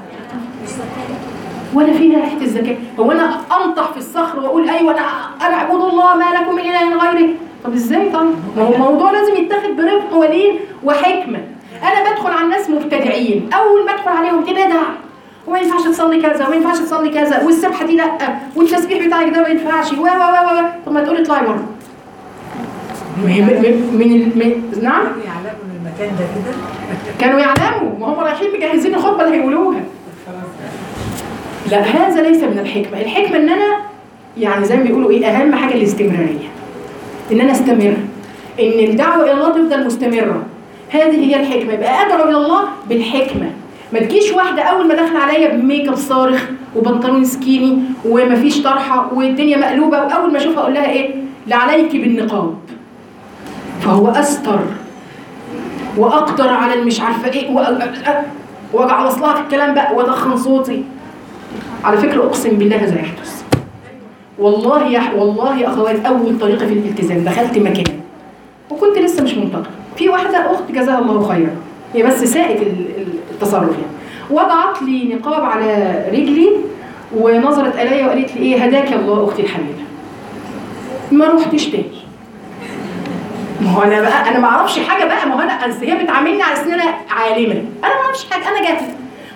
ولا فيها ريحه الزكاه هو انا انطح في الصخر واقول ايوه انا انا اعبد الله ما لكم من اله غيره طب ازاي طيب ما هو الموضوع لازم يتاخد برفق ولين وحكمه انا بدخل على الناس مبتدعين اول ما ادخل عليهم تبدع وما ينفعش تصلي كذا وما ينفعش تصلي كذا والسبحه دي لا والتسبيح بتاعك ده ما ينفعش و و و طب ما تقولي اطلعي بره من من من نعم يعلموا ان المكان ده كده كانوا يعلموا ما هم رايحين مجهزين الخطبه اللي هيقولوها لا هذا ليس من الحكمة الحكمة ان انا يعني زي ما بيقولوا ايه اهم حاجة الاستمرارية ان انا استمر ان الدعوة الى الله تفضل مستمرة هذه هي الحكمة يبقى ادعو الى الله بالحكمة ما تجيش واحدة أول ما داخلة عليا بميك اب صارخ وبنطلون سكيني ومفيش طرحة والدنيا مقلوبة وأول ما أشوفها أقول لها إيه؟ لعليك بالنقاب فهو أستر وأقدر على المش عارفة إيه وأجعل أصلها في الكلام بقى وأدخن صوتي على فكرة أقسم بالله هذا يحدث والله يا والله يا أخوات أول طريقة في الالتزام دخلت مكان وكنت لسه مش منتظرة في واحدة أخت جزاها الله خيرا هي بس ساءت التصرف يعني وضعت لي نقاب على رجلي ونظرت إلي وقالت لي إيه هداك الله أختي الحبيبة ما رحتش تاني ما هو انا بقى انا ما اعرفش حاجه بقى ما هو انا أصل هي بتعاملني على ان انا عالمه انا ما اعرفش حاجه انا جاهله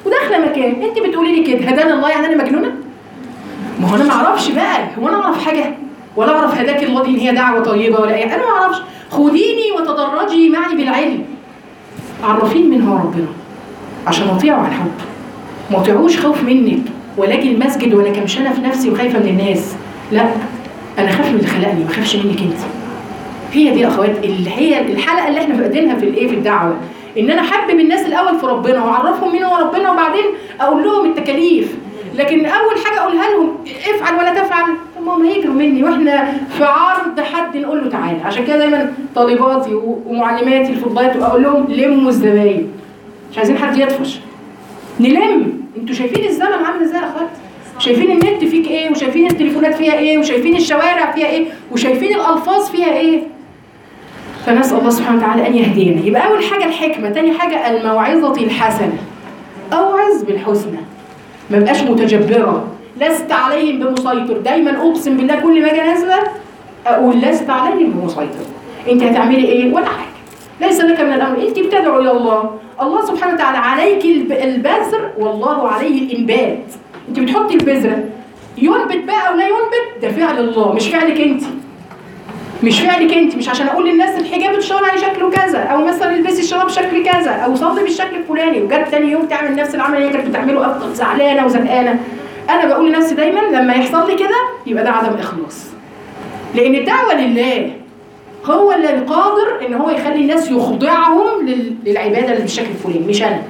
وداخله مكان انت بتقولي لي كده هدانا الله يعني انا مجنونه ما هو انا ما اعرفش بقى هو انا اعرف حاجه ولا اعرف هداك الله دي ان هي دعوه طيبه ولا ايه انا ما اعرفش خديني وتدرجي معي بالعلم عرفين من هو ربنا عشان اطيعه عن حب ما اطيعوش خوف منك ولاجي المسجد وانا كمشانه في نفسي وخايفه من الناس لا انا خاف من اللي خلقني ما خافش منك انت هي دي يا اخوات اللي هي الحلقه اللي احنا فاقدينها في الايه في الدعوه ان انا احبب الناس الاول في ربنا واعرفهم مين هو ربنا وبعدين اقول لهم التكاليف لكن اول حاجه اقولها لهم افعل ولا تفعل طب ما هم هيجروا مني واحنا في عرض حد نقول له تعالى عشان كده دايما طالباتي و- ومعلماتي الفضلات اقول لهم لموا الزباين مش عايزين حد يطفش نلم انتوا شايفين الزمن عامل ازاي يا اخوات شايفين النت فيك ايه وشايفين التليفونات فيها ايه وشايفين الشوارع فيها ايه وشايفين الالفاظ فيها ايه فنسال الله سبحانه وتعالى ان يهدينا يبقى اول حاجه الحكمه تاني حاجه الموعظه الحسنه اوعظ بالحسنى ما بقاش متجبره لست عليهم بمسيطر دايما اقسم بالله كل ما اجي نازله اقول لست عليهم بمسيطر انت هتعملي ايه ولا حاجه ليس لك من الامر انت بتدعو الى الله الله سبحانه وتعالى عليك الب- البذر والله عليه الانبات انت بتحطي البذره ينبت بقى ولا ينبت ده فعل الله مش فعلك انت مش فعلك انت مش عشان اقول للناس الحجاب الشرعي شكله كذا او مثلا البسي الشراب بشكل كذا او صلي بالشكل الفلاني وجت تاني يوم تعمل نفس العمل اللي هي كانت بتعمله افضل زعلانه وزهقانه انا بقول لنفسي دايما لما يحصل لي كده يبقى ده عدم اخلاص لان الدعوه لله هو اللي قادر ان هو يخلي الناس يخضعهم لل- للعباده اللي بالشكل الفلاني مش انا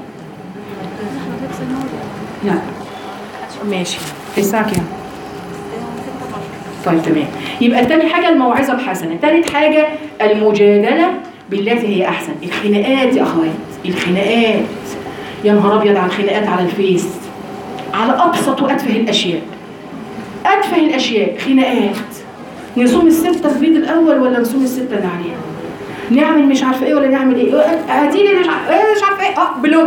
نعم ماشي الساعه كام طيب تمام يبقى تاني حاجة الموعظة الحسنة تالت حاجة المجادلة بالتي هي أحسن الخناقات يا أخوات الخناقات يا نهار أبيض على الخناقات على الفيس على أبسط وأتفه الأشياء أتفه الأشياء خناقات نصوم الستة البيض الأول ولا نصوم الستة اللي عليها نعمل مش عارفة إيه ولا نعمل إيه هاتيلي مش عارفة إيه مش عارفة إيه أه بلوك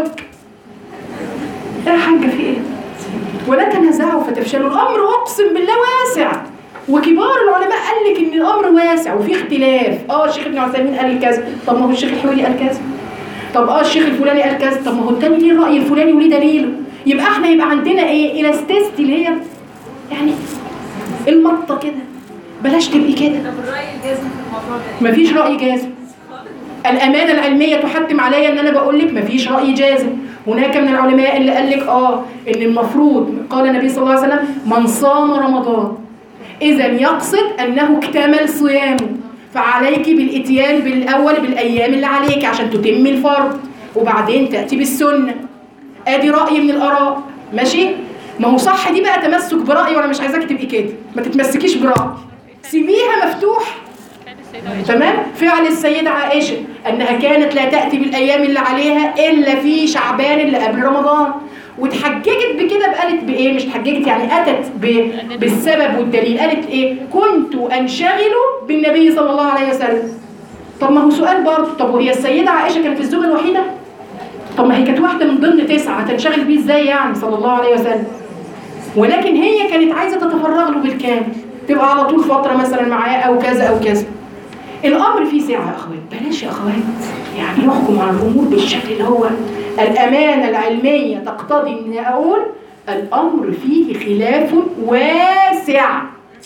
إيه يا حاجة في إيه ولا تنازعوا فتفشلوا الامر اقسم بالله واسع وكبار العلماء قال لك ان الامر واسع وفي اختلاف اه الشيخ ابن عثيمين قال كذا طب ما هو الشيخ الحويني قال كذا طب اه الشيخ الفلاني قال كذا طب ما هو التاني ليه الراي الفلاني وليه دليله يبقى احنا يبقى عندنا ايه الاستيستي اللي هي يعني المطه كده بلاش تبقي كده طب الرأي الجازم في الموضوع ده مفيش راي جازم الامانه العلميه تحتم عليا ان انا بقول لك مفيش راي جازم هناك من العلماء اللي قال لك اه ان المفروض قال النبي صلى الله عليه وسلم من صام رمضان اذا يقصد انه اكتمل صيامه فعليك بالاتيان بالاول بالايام اللي عليك عشان تتمي الفرض وبعدين تاتي بالسنه ادي راي من الاراء ماشي ما هو صح دي بقى تمسك براي وانا مش عايزاك تبقي كده ما تتمسكيش براي سيبيها مفتوح تمام فعل السيدة عائشة أنها كانت لا تأتي بالأيام اللي عليها إلا في شعبان اللي قبل رمضان واتحججت بكده قالت بإيه مش اتحججت يعني أتت ب... بالسبب والدليل قالت إيه كنت أنشغل بالنبي صلى الله عليه وسلم طب ما هو سؤال برضه طب وهي السيدة عائشة كانت الزوجة الوحيدة طب ما هي كانت واحدة من ضمن تسعة هتنشغل بيه إزاي يعني صلى الله عليه وسلم ولكن هي كانت عايزة تتفرغ له بالكامل تبقى على طول فترة مثلا معاه أو كذا أو كذا الامر فيه سعه يا اخوات بلاش يا اخوات يعني نحكم على الامور بالشكل اللي هو الامانه العلميه تقتضي ان اقول الامر فيه خلاف واسع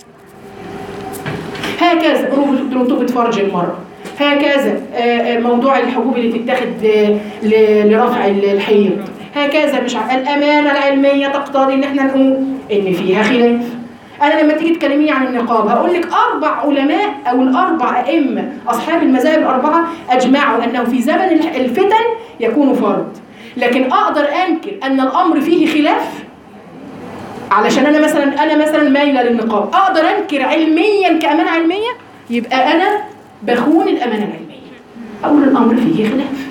هكذا رطوبة فرج المرأة هكذا آه، آه، موضوع الحبوب اللي تتاخد ل- ل- لرفع الحيض هكذا مش ع- الأمانة العلمية تقتضي إن احنا نقول إن فيها خلاف أنا لما تيجي تكلميني عن النقاب هقول لك أربع علماء أو الأربع أئمة أصحاب المذاهب الأربعة أجمعوا أنه في زمن الح- الفتن يكون فرض لكن أقدر أنكر أن الأمر فيه خلاف علشان انا مثلا انا مثلا مايله للنقاب اقدر انكر علميا كامانه علميه يبقى انا بخون الامانه العلميه اقول الامر فيه خلاف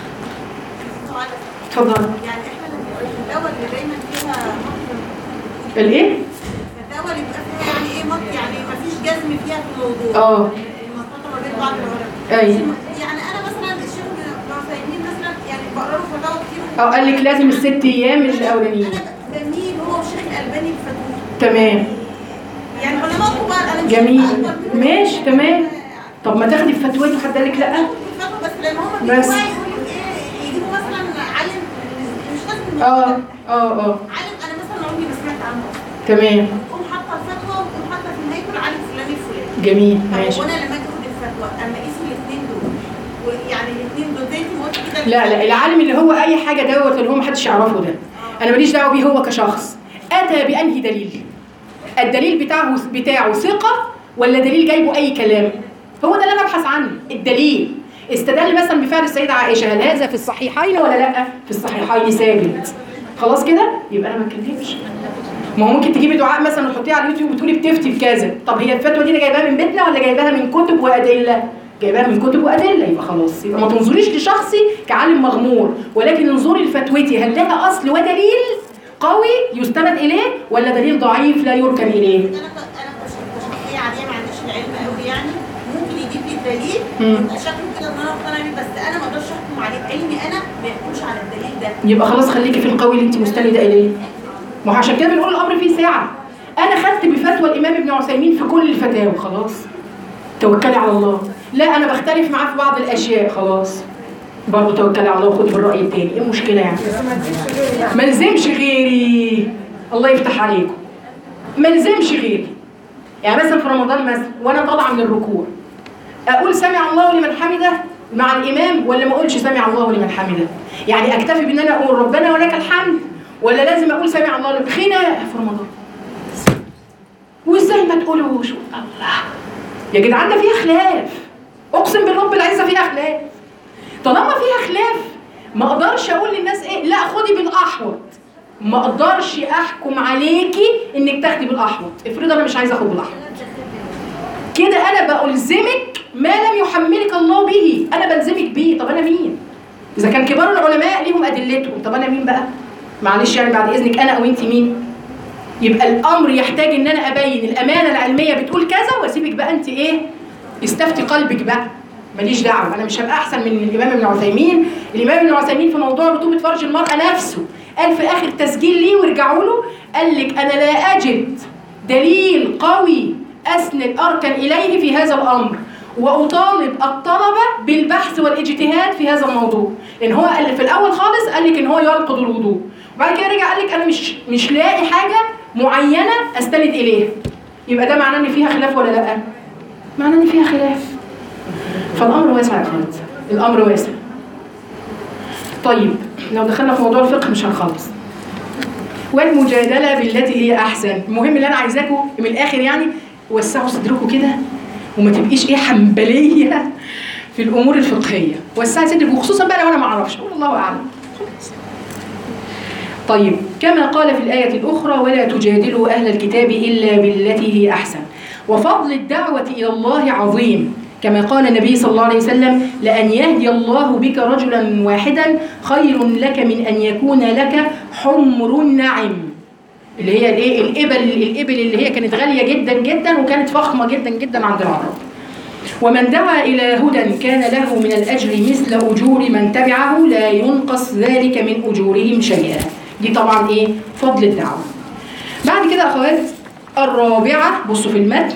اتفضل يعني احنا الفتاوى اللي دايما فيها مط الايه الفتاوى اللي بيبقى فيها يعني ايه مط يعني مفيش جزم فيها في الموضوع اه المنطقه ما بين بعض العلماء ايوه يعني انا مثلا الشيخ ابن عثيمين مثلا يعني بقرا له فتاوى كتير اه قال لك لازم الست ايام الاولانيين انا بميل هو والشيخ الالباني بفتوى تمام يعني علماء كبار انا مش جميل. عارفة أكتر منهم. ماشي، تمام. طب ما تاخدي في فتوته حد قال لك لا فتوى بس لان هم بس. بيجوا بقى يقولوا ايه يجيبوا مثلا عالم مش لازم اه اه اه عالم انا مثلا عمري ما سمعت عنه اصلا تمام تقوم حاطه الفتوى وتقوم حاطه في نهايته العالم الفلاني الفلاني جميل طب ماشي وانا لما اجي اخد الفتوى اما اقيس الاثنين دول ويعني الاثنين دول زي انت ما قلت كده لا لا العالم اللي هو اي حاجه دوت اللي هو محدش يعرفه ده انا ماليش دعوه بيه هو كشخص اتى بانهي دليل الدليل بتاعه بتاعه ثقه ولا دليل جايبه اي كلام هو ده اللي انا ابحث عنه الدليل استدل مثلا بفعل السيده عائشه هل هذا في الصحيحين ولا لا في الصحيحين ثابت خلاص كده يبقى انا ما اتكلمش ما هو ممكن تجيبي دعاء مثلا وتحطيه على اليوتيوب وتقولي بتفتي بكذا طب هي الفتوى دي انا جايباها من بيتنا ولا جايباها من كتب وادله جايباها من كتب وادله يبقى خلاص يبقى ما تنظريش لشخصي كعالم مغمور ولكن انظري لفتوتي هل لها اصل ودليل قوي يستند اليه ولا دليل ضعيف لا يركن اليه انا ك- انا كش- كشخصيه عاديه ما عنديش العلم قوي يعني ممكن يجيب لي الدليل مم. يبقى شكله كده ان انا اقتنع بيه بس انا ما اقدرش احكم عليه بعلمي انا ما يحكمش على الدليل ده يبقى خلاص خليكي في القوي اللي انت مستنده اليه ما هو عشان كده بنقول الامر فيه ساعه انا خدت بفتوى الامام ابن عثيمين في كل الفتاوى خلاص توكلي على الله لا انا بختلف معاه في بعض الاشياء خلاص برضه توكلي على الله وخدي بالراي التاني ايه المشكله يعني ما لزمش غيري الله يفتح عليكم ما لزمش غيري يعني مثلا في رمضان مثلا وانا طالعه من الركوع اقول سمع الله لمن حمده مع الامام ولا ما اقولش سمع الله لمن حمده يعني اكتفي بان انا اقول ربنا ولك الحمد ولا لازم اقول سمع الله لمن خناق في رمضان وازاي ما تقولوش الله يا جدعان ده فيها خلاف اقسم بالرب العزه فيها خلاف طالما فيها خلاف ما اقدرش اقول للناس ايه لا خدي بالاحوط ما اقدرش احكم عليكي انك تاخدي بالاحوط افرض انا مش عايزه اخد بالاحوط كده انا بلزمك ما لم يحملك الله به انا بلزمك بيه طب انا مين اذا كان كبار العلماء ليهم ادلتهم طب انا مين بقى معلش يعني بعد اذنك انا او انت مين يبقى الامر يحتاج ان انا ابين الامانه العلميه بتقول كذا واسيبك بقى انت ايه استفتي قلبك بقى ماليش دعوه انا مش هبقى احسن من الامام ابن عثيمين الامام ابن عثيمين في موضوع رطوبه فرج المراه نفسه قال في اخر تسجيل ليه وارجعوا له قال لك انا لا اجد دليل قوي اسند اركن اليه في هذا الامر واطالب الطلبه بالبحث والاجتهاد في هذا الموضوع لان هو قال في الاول خالص قال لك ان هو ينقض الوضوء وبعد كده رجع قال لك انا مش مش لاقي حاجه معينه استند اليها يبقى ده معناه ان فيها خلاف ولا لا معناه ان فيها خلاف فالامر واسع يا اخوات الامر واسع طيب لو دخلنا في موضوع الفقه مش هنخلص والمجادله بالتي هي احسن المهم اللي انا عايزاكم من الاخر يعني وسعوا صدركم كده وما تبقيش ايه حنبليه في الامور الفقهيه وسعي صدرك وخصوصا بقى لو انا ما اعرفش اقول الله اعلم طيب كما قال في الآية الأخرى ولا تجادلوا أهل الكتاب إلا بالتي هي أحسن وفضل الدعوة إلى الله عظيم كما قال النبي صلى الله عليه وسلم لأن يهدي الله بك رجلا واحدا خير لك من أن يكون لك حمر النعم اللي هي الايه الإبل الإبل اللي هي كانت غالية جدا جدا وكانت فخمة جدا جدا عند العرب ومن دعا إلى هدى كان له من الأجر مثل أجور من تبعه لا ينقص ذلك من أجورهم شيئا دي طبعا إيه فضل الدعوة بعد كده أخوات الرابعة بصوا في المتن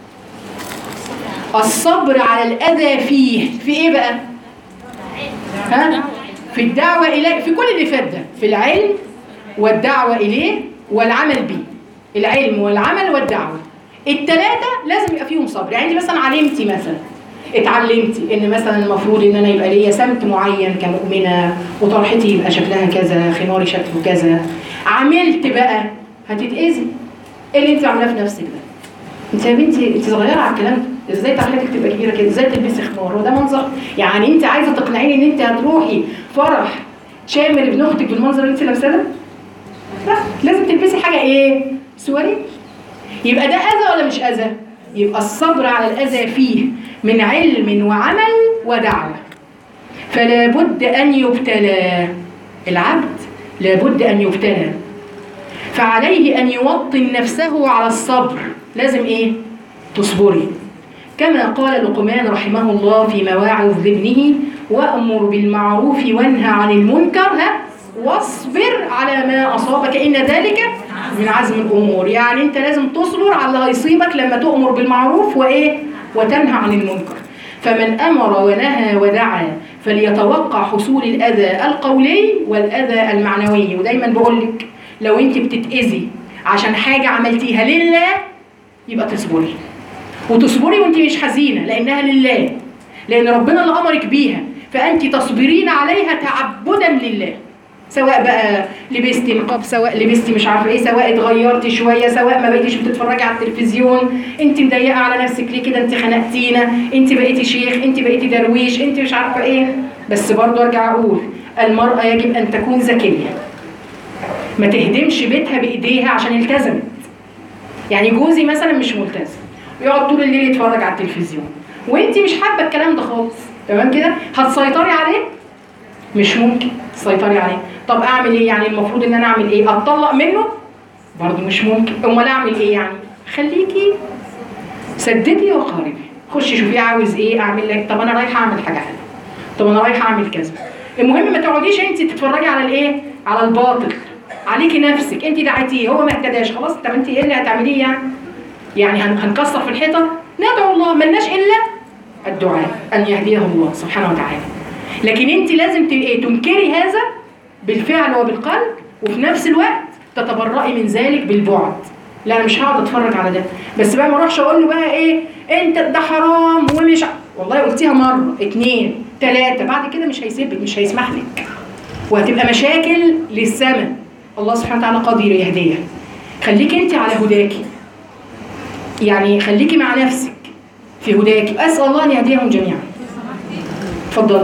الصبر على الأذى فيه في إيه بقى؟ ها؟ في الدعوة إليه في كل اللي فات ده في العلم والدعوة إليه والعمل به العلم والعمل والدعوة التلاتة لازم يبقى فيهم صبر يعني انت مثلا علمتي مثلا اتعلمتي ان مثلا المفروض ان انا يبقى ليا سمت معين كمؤمنه وطرحتي يبقى شكلها كذا خماري شكله كذا عملت بقى هتتاذي ايه اللي انت عاملاه في نفسك ده انت يا بنتي انت صغيره على الكلام ده ازاي طرحتك تبقى كبيره كده ازاي تلبسي خمار هو ده منظر يعني انت عايزه تقنعيني ان انت هتروحي فرح شامل ابن اختك بالمنظر اللي انت لابساه ده لا لازم تلبسي حاجه ايه سوري يبقى ده اذى ولا مش اذى يبقى الصبر على الاذى فيه من علم وعمل ودعوه فلا بد ان يبتلى العبد لابد ان يبتلى فعليه ان يوطن نفسه على الصبر لازم ايه تصبري كما قال لقمان رحمه الله في مواعظ ابنه وامر بالمعروف وانهى عن المنكر ها واصبر على ما اصابك ان ذلك من عزم الامور يعني انت لازم تصبر على اللي هيصيبك لما تؤمر بالمعروف وايه وتنهى عن المنكر فمن امر ونهى ودعا فليتوقع حصول الأذى القولي والأذى المعنوي ودايما بقول لك لو أنت بتتأذي عشان حاجة عملتيها لله يبقى تصبري وتصبري وانت مش حزينة لأنها لله لأن ربنا اللي أمرك بيها فأنت تصبرين عليها تعبدا لله سواء بقى لبستي نقاب سواء لبستي مش عارفه ايه سواء اتغيرتي شويه سواء ما بقيتيش بتتفرجي على التلفزيون انت مضيقه على نفسك ليه كده انت خنقتينا انت بقيتي شيخ انت بقيتي درويش انت مش عارفه ايه بس برضه ارجع اقول المراه يجب ان تكون ذكيه ما تهدمش بيتها بايديها عشان التزمت يعني جوزي مثلا مش ملتزم يقعد طول الليل يتفرج على التلفزيون وانت مش حابه الكلام ده خالص تمام كده هتسيطري عليه مش ممكن تسيطري عليه طب اعمل ايه يعني المفروض ان انا اعمل ايه اتطلق منه برضه مش ممكن امال اعمل ايه يعني خليكي سددي وقاربي خشي شوفي عاوز ايه اعمل لك طب انا رايحه اعمل حاجه حلوه طب انا رايحه اعمل كذا المهم ما تقعديش انت تتفرجي على الايه على الباطل عليكي نفسك انت دعيتيه هو ما اهتداش خلاص طب انت ايه اللي هتعمليه يعني يعني هن- هنكسر في الحيطه ندعو الله ملناش الا الدعاء ان يهديه الله سبحانه وتعالى لكن انت لازم ت- ايه تنكري هذا بالفعل وبالقلب وفي نفس الوقت تتبرئي من ذلك بالبعد لا انا مش هقعد اتفرج على ده بس بقى ما اروحش اقول له بقى ايه انت ده حرام ومش ع- والله قلتيها مره اتنين تلاته بعد كده مش هيسيبك مش هيسمح لك وهتبقى مشاكل للسماء الله سبحانه وتعالى قادر يهديها خليكي انت على هداكي يعني خليكي مع نفسك في هداكي اسال الله ان يهديهم جميعا اتفضلي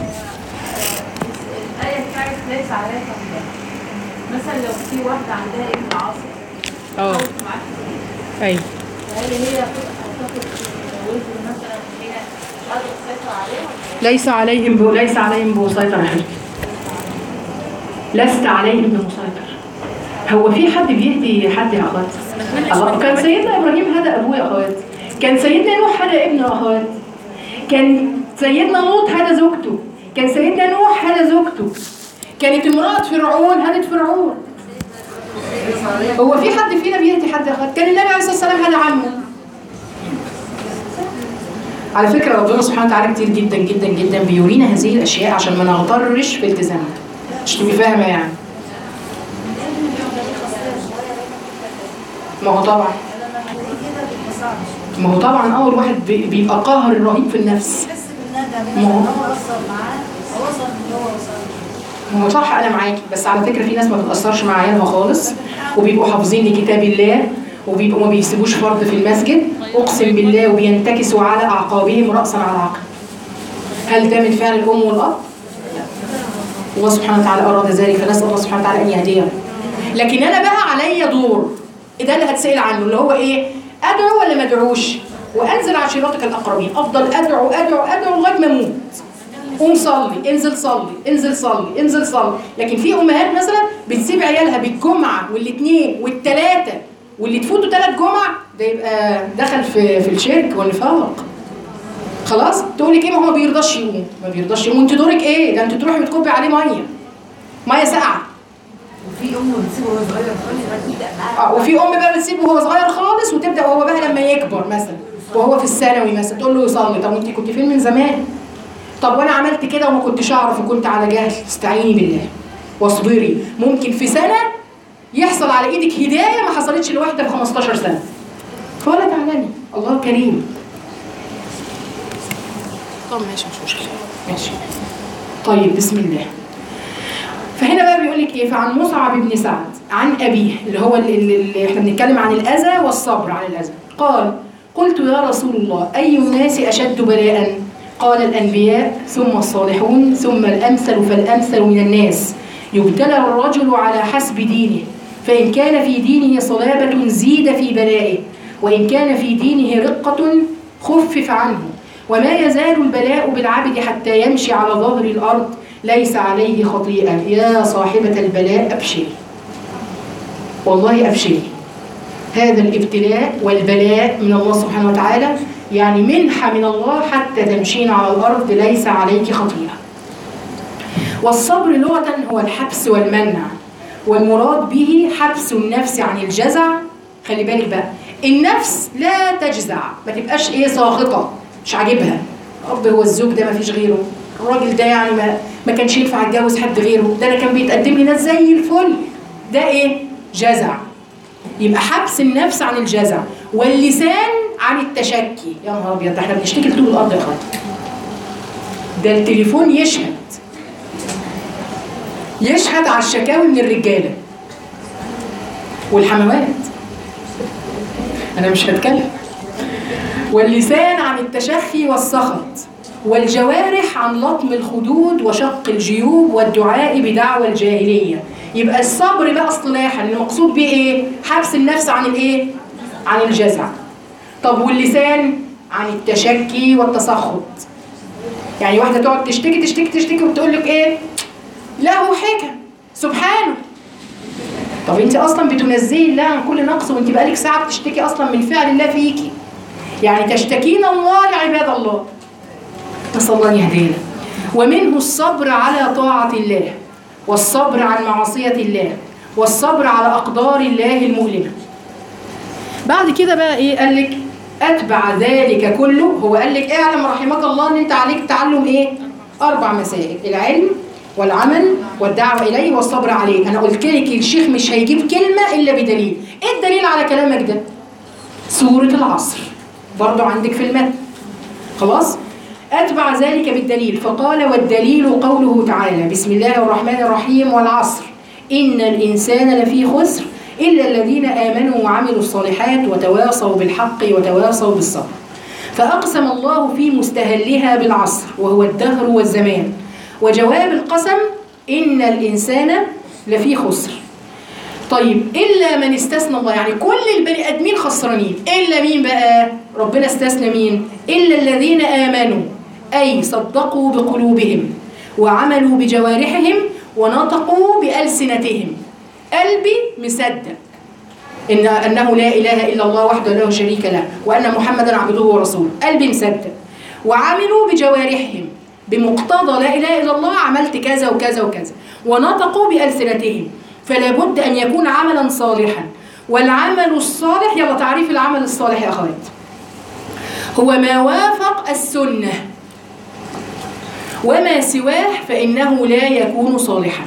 الآية بتاعت ليس عليها تنبيه مثلا لو في واحدة عندها ابن عاصي اه معاك ايوه فهل هي هتاخد وزن مثلا هي مش قادرة تسيطر عليها ولا ليس عليهم ب... ليس عليهم بمسيطر يا حبيبي لست عليهم بمسيطر هو في حد بيهدي حد يا اخوات الله كان سيدنا ابراهيم هدى ابوه يا اخوات كان سيدنا نوح هدى ابنه يا اخوات كان سيدنا لوط هدى زوجته كان سيدنا نوح هدى زوجته كانت امرأة فرعون هدت فرعون هو في حد فينا بيهدي حد يا اخوات كان النبي عليه الصلاة والسلام هدى عمه على فكرة ربنا سبحانه وتعالى كتير جدا جدا جدا بيورينا هذه الأشياء عشان ما نغترش في التزامها مش تبقي فاهمة يعني ما هو طبعا ما هو طبعا أول واحد بي- بيبقى قاهر رهيب في النفس يحس بالندم ما هو- مثلا هو أثر معاه هو وصل اللي هو وصل ما هو صح أنا معاكي بس على فكرة في ناس ما بتأثرش مع عيالها خالص وبيبقوا حافظين لكتاب الله وبيبقوا ما بيسيبوش فرض في المسجد أقسم بالله وبينتكسوا على أعقابهم رأسا على عقب هل ده من فعل الأم والأب؟ الله سبحانه وتعالى أراد ذلك فنسأل الله سبحانه وتعالى أن يهديهم لكن أنا بقى عليا دور ده اللي هتسأل عنه اللي هو إيه؟ أدعو ولا ما أدعوش؟ وأنزل عشيرتك الأقربين أفضل أدعو أدعو أدعو لغاية ما أموت قوم صلي انزل صلي انزل صلي انزل صلي لكن في امهات مثلا بتسيب عيالها بالجمعه والاثنين والثلاثه واللي تفوتوا ثلاث جمع ده يبقى دخل في في الشرك والنفاق خلاص تقول لك ايه ما هو ما بيرضاش يقوم ما بيرضاش يقوم انت دورك ايه ده انت تروحي بتكبي عليه ميه ميه ساقعه وفي ام بتسيبه وهو صغير خالص بعد يبدا معاه اه وفي ام بقى بتسيبه وهو صغير خالص وتبدا وهو بقى لما يكبر مثلا وهو في الثانوي مثلا تقول له يصلي طب انت كنت فين من زمان طب وانا عملت كده وما كنتش اعرف وكنت على جهل استعيني بالله واصبري ممكن في سنه يحصل على ايدك هدايه ما حصلتش لواحده في 15 سنه فولا تعلمي الله كريم طب ماشي مش مشكله ماشي طيب بسم الله فهنا بقى بيقول لك ايه فعن مصعب بن سعد عن ابيه اللي هو اللي, اللي احنا بنتكلم عن الاذى والصبر عن الاذى قال قلت يا رسول الله اي الناس اشد بلاء قال الانبياء ثم الصالحون ثم الامثل فالامثل من الناس يبتلى الرجل على حسب دينه فان كان في دينه صلابه زيد في بلائه وان كان في دينه رقه خفف عنه وما يزال البلاء بالعبد حتى يمشي على ظهر الأرض ليس عليه خطيئة يا صاحبة البلاء أبشري والله أبشري هذا الابتلاء والبلاء من الله سبحانه وتعالى يعني منحة من الله حتى تمشين على الأرض ليس عليك خطيئة والصبر لغة هو الحبس والمنع والمراد به حبس النفس عن الجزع خلي بالك بقى النفس لا تجزع ما تبقاش ايه ساخطة مش عاجبها رب هو الزوج ده ما فيش غيره الراجل ده يعني ما ما كانش ينفع اتجوز حد غيره ده انا كان بيتقدم لي ناس زي الفل ده ايه جزع يبقى حبس النفس عن الجزع واللسان عن التشكي يا نهار ابيض ده احنا بنشتكي لطول الارض يا اخوات ده التليفون يشهد يشهد على الشكاوي من الرجاله والحموات انا مش هتكلم واللسان عن التشخي والسخط والجوارح عن لطم الخدود وشق الجيوب والدعاء بدعوى الجاهليه يبقى الصبر بقى اصطلاحا المقصود بيه ايه حبس النفس عن الايه عن الجزع طب واللسان عن التشكي والتسخط يعني واحده تقعد تشتكي تشتكي تشتكي وتقول لك ايه له حكم سبحانه طب انت اصلا بتنزهي الله عن كل نقص وانت بقالك ساعه بتشتكي اصلا من فعل الله فيكي يعني تشتكين الله يا عباد الله نسال الله ان يهدينا ومنه الصبر على طاعه الله والصبر عن معصيه الله والصبر على اقدار الله المؤلمه بعد كده بقى ايه قال لك اتبع ذلك كله هو قال لك اعلم رحمك الله ان انت عليك تعلم ايه اربع مسائل العلم والعمل والدعوه اليه والصبر عليه انا قلت لك الشيخ مش هيجيب كلمه الا بدليل ايه الدليل على كلامك ده سوره العصر برضو عندك في المتن خلاص أتبع ذلك بالدليل فقال والدليل قوله تعالى بسم الله الرحمن الرحيم والعصر إن الإنسان لفي خسر إلا الذين آمنوا وعملوا الصالحات وتواصوا بالحق وتواصوا بالصبر فأقسم الله في مستهلها بالعصر وهو الدهر والزمان وجواب القسم إن الإنسان لفي خسر طيب إلا من استثنى الله يعني كل البني آدمين خسرانين إلا مين بقى ربنا استثنى مين إلا الذين آمنوا أي صدقوا بقلوبهم وعملوا بجوارحهم ونطقوا بألسنتهم قلبي مصدق إن أنه لا إله إلا الله وحده لا شريك له وأن محمدا عبده ورسوله قلبي مصدق وعملوا بجوارحهم بمقتضى لا إله إلا الله عملت كذا وكذا وكذا ونطقوا بألسنتهم فلا بد أن يكون عملا صالحا والعمل الصالح يلا تعريف العمل الصالح يا أخوات هو ما وافق السنة وما سواه فإنه لا يكون صالحا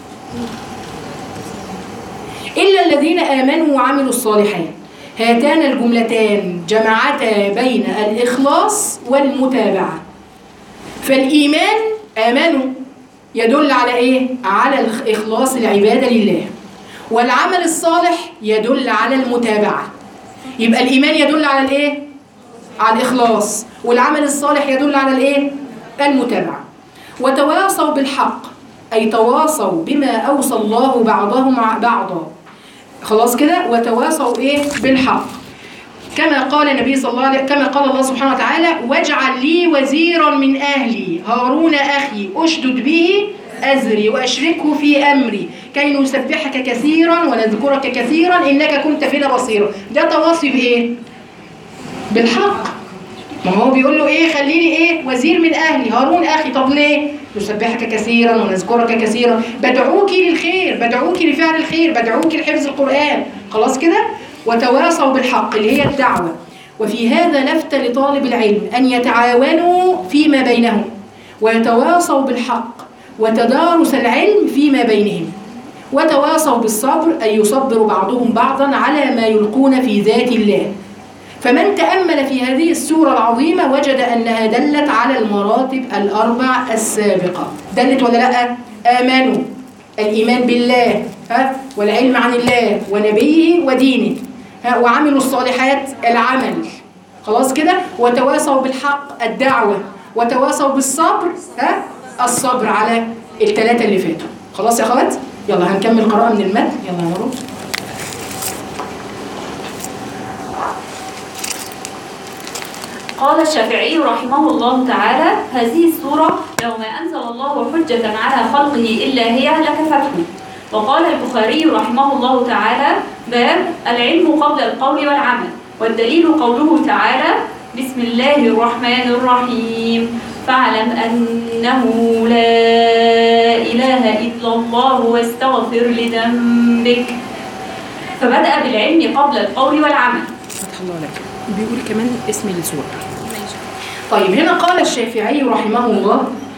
إلا الذين آمنوا وعملوا الصالحات هاتان الجملتان جمعتا بين الإخلاص والمتابعة فالإيمان آمنوا يدل على إيه؟ على الإخ- إخلاص العبادة لله والعمل الصالح يدل على المتابعة يبقى الإيمان يدل على الإيه؟ على الإخلاص والعمل الصالح يدل على الإيه؟ المتابعة وتواصوا بالحق أي تواصوا بما أوصى الله بعضهم مع بعضا خلاص كده وتواصوا إيه؟ بالحق كما قال النبي صلى الله عليه كما قال الله سبحانه وتعالى واجعل لي وزيرا من اهلي هارون اخي اشدد به ازري واشركه في امري كي نسبحك كثيرا ونذكرك كثيرا انك كنت فينا بصيرا ده تواصي بايه بالحق ما هو بيقول له ايه خليني ايه وزير من اهلي هارون اخي طب ليه نسبحك كثيرا ونذكرك كثيرا بدعوك للخير بدعوك لفعل الخير بدعوك لحفظ القران خلاص كده وتواصوا بالحق اللي هي الدعوه وفي هذا لفت لطالب العلم ان يتعاونوا فيما بينهم ويتواصوا بالحق وتدارس العلم فيما بينهم وتواصوا بالصبر أي يصبر بعضهم بعضا على ما يلقون في ذات الله فمن تأمل في هذه السورة العظيمة وجد أنها دلت على المراتب الأربع السابقة دلت ولا لا؟ آمنوا الإيمان بالله ها؟ والعلم عن الله ونبيه ودينه ها؟ وعملوا الصالحات العمل خلاص كده وتواصوا بالحق الدعوة وتواصوا بالصبر ها؟ الصبر على الثلاثة اللي فاتوا خلاص يا أخوات يلا هنكمل قراءة من المتن يلا يا مرو قال الشافعي رحمه الله تعالى هذه السورة لو ما أنزل الله حجة على خلقه إلا هي لكفته وقال البخاري رحمه الله تعالى باب العلم قبل القول والعمل والدليل قوله تعالى بسم الله الرحمن الرحيم فاعلم أنه لا إله إلا الله واستغفر لذنبك فبدأ بالعلم قبل القول والعمل فتح الله لك بيقول كمان اسم السورة طيب هنا قال الشافعي رحمه الله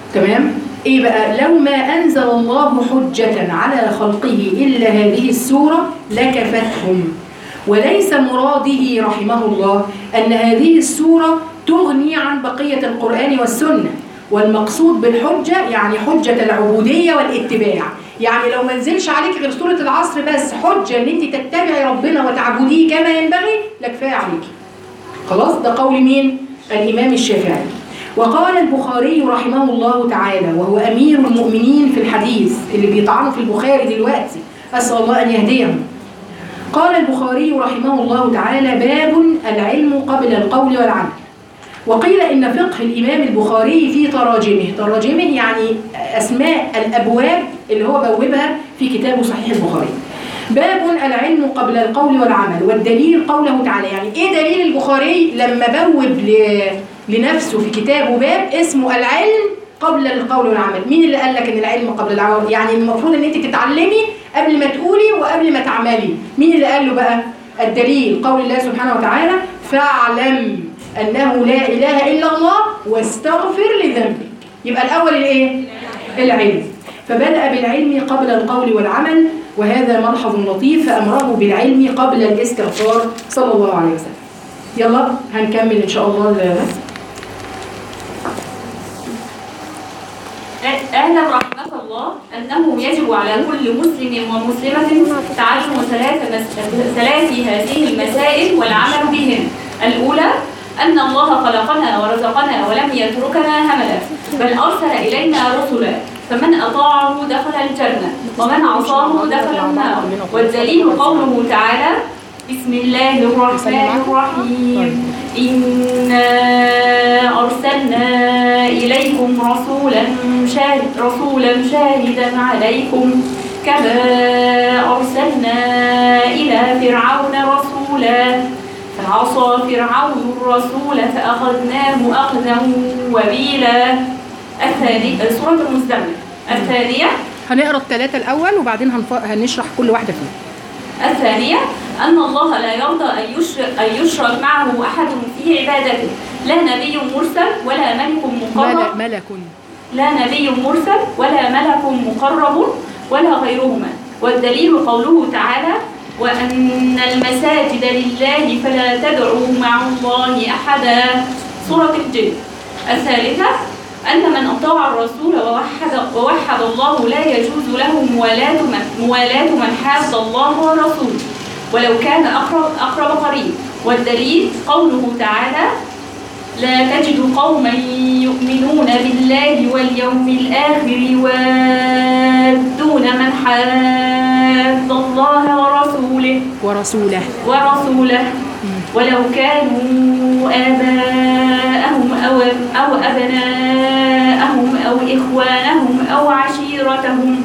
تمام ايه بقى لو ما انزل الله حجة على خلقه الا هذه السورة لكفتهم وليس مراده رحمه الله ان هذه السورة تغني عن بقية القرآن والسنة والمقصود بالحجة يعني حجة العبودية والاتباع يعني لو ما نزلش عليك غير سورة العصر بس حجة ان انت تتبعي ربنا وتعبديه كما ينبغي لكفاية عليك خلاص ده قول مين الإمام الشافعي وقال البخاري رحمه الله تعالى وهو أمير المؤمنين في الحديث اللي بيطعنوا في البخاري دلوقتي أسأل الله أن يهديهم قال البخاري رحمه الله تعالى باب العلم قبل القول والعمل وقيل إن فقه الإمام البخاري في تراجمه تراجمه يعني أسماء الأبواب اللي هو بوبها في كتابه صحيح البخاري باب العلم قبل القول والعمل والدليل قوله تعالى يعني ايه دليل البخاري لما بوب ل... لنفسه في كتابه باب اسمه العلم قبل القول والعمل مين اللي قال لك ان العلم قبل العمل يعني المفروض ان انت تتعلمي قبل ما تقولي وقبل ما تعملي مين اللي قال له بقى الدليل قول الله سبحانه وتعالى فاعلم انه لا اله الا الله واستغفر لذنبك يبقى الاول الايه العلم فبدأ بالعلم قبل القول والعمل وهذا ملحظ لطيف فأمره بالعلم قبل الاستغفار صلى الله عليه وسلم يلا هنكمل إن شاء الله ال- اعلم رحمك الله أنه يجب على كل مسلم ومسلمة تعلم ثلاث مس... ثلاث هذه المسائل والعمل بهن الأولى أن الله خلقنا ورزقنا ولم يتركنا هملا بل أرسل إلينا رسلا فمن أطاعه دخل الجنة ومن عصاه دخل النار والدليل قوله تعالى بسم الله الرحمن الرحيم إنا أرسلنا إليكم رسولا شاهد رسولا شاهدا عليكم كما أرسلنا إلى فرعون رسولا فعصى فرعون الرسول فأخذناه أخذا وبيلا الثانية سورة المزدمل الثانية هنقرا الثلاثة الأول وبعدين هنف... هنشرح كل واحدة فيهم الثانية أن الله لا يرضى أن يشرك, أن يشرك معه أحد في عبادته لا نبي مرسل ولا ملك مقرب ملك لا نبي مرسل ولا ملك مقرب ولا غيرهما والدليل قوله تعالى وأن المساجد لله فلا تدعوا مع الله أحدا سورة الجن الثالثة أن من أطاع الرسول ووحد, ووحد الله لا يجوز له موالاة من, موالاة من حاد الله ورسوله ولو كان أقرب, أقرب قريب والدليل قوله تعالى لا تجد قوما يؤمنون بالله واليوم الآخر يوادون من حاد الله ورسوله ورسوله ورسوله ولو كانوا آباءهم أو, أو أبناءهم أو إخوانهم أو عشيرتهم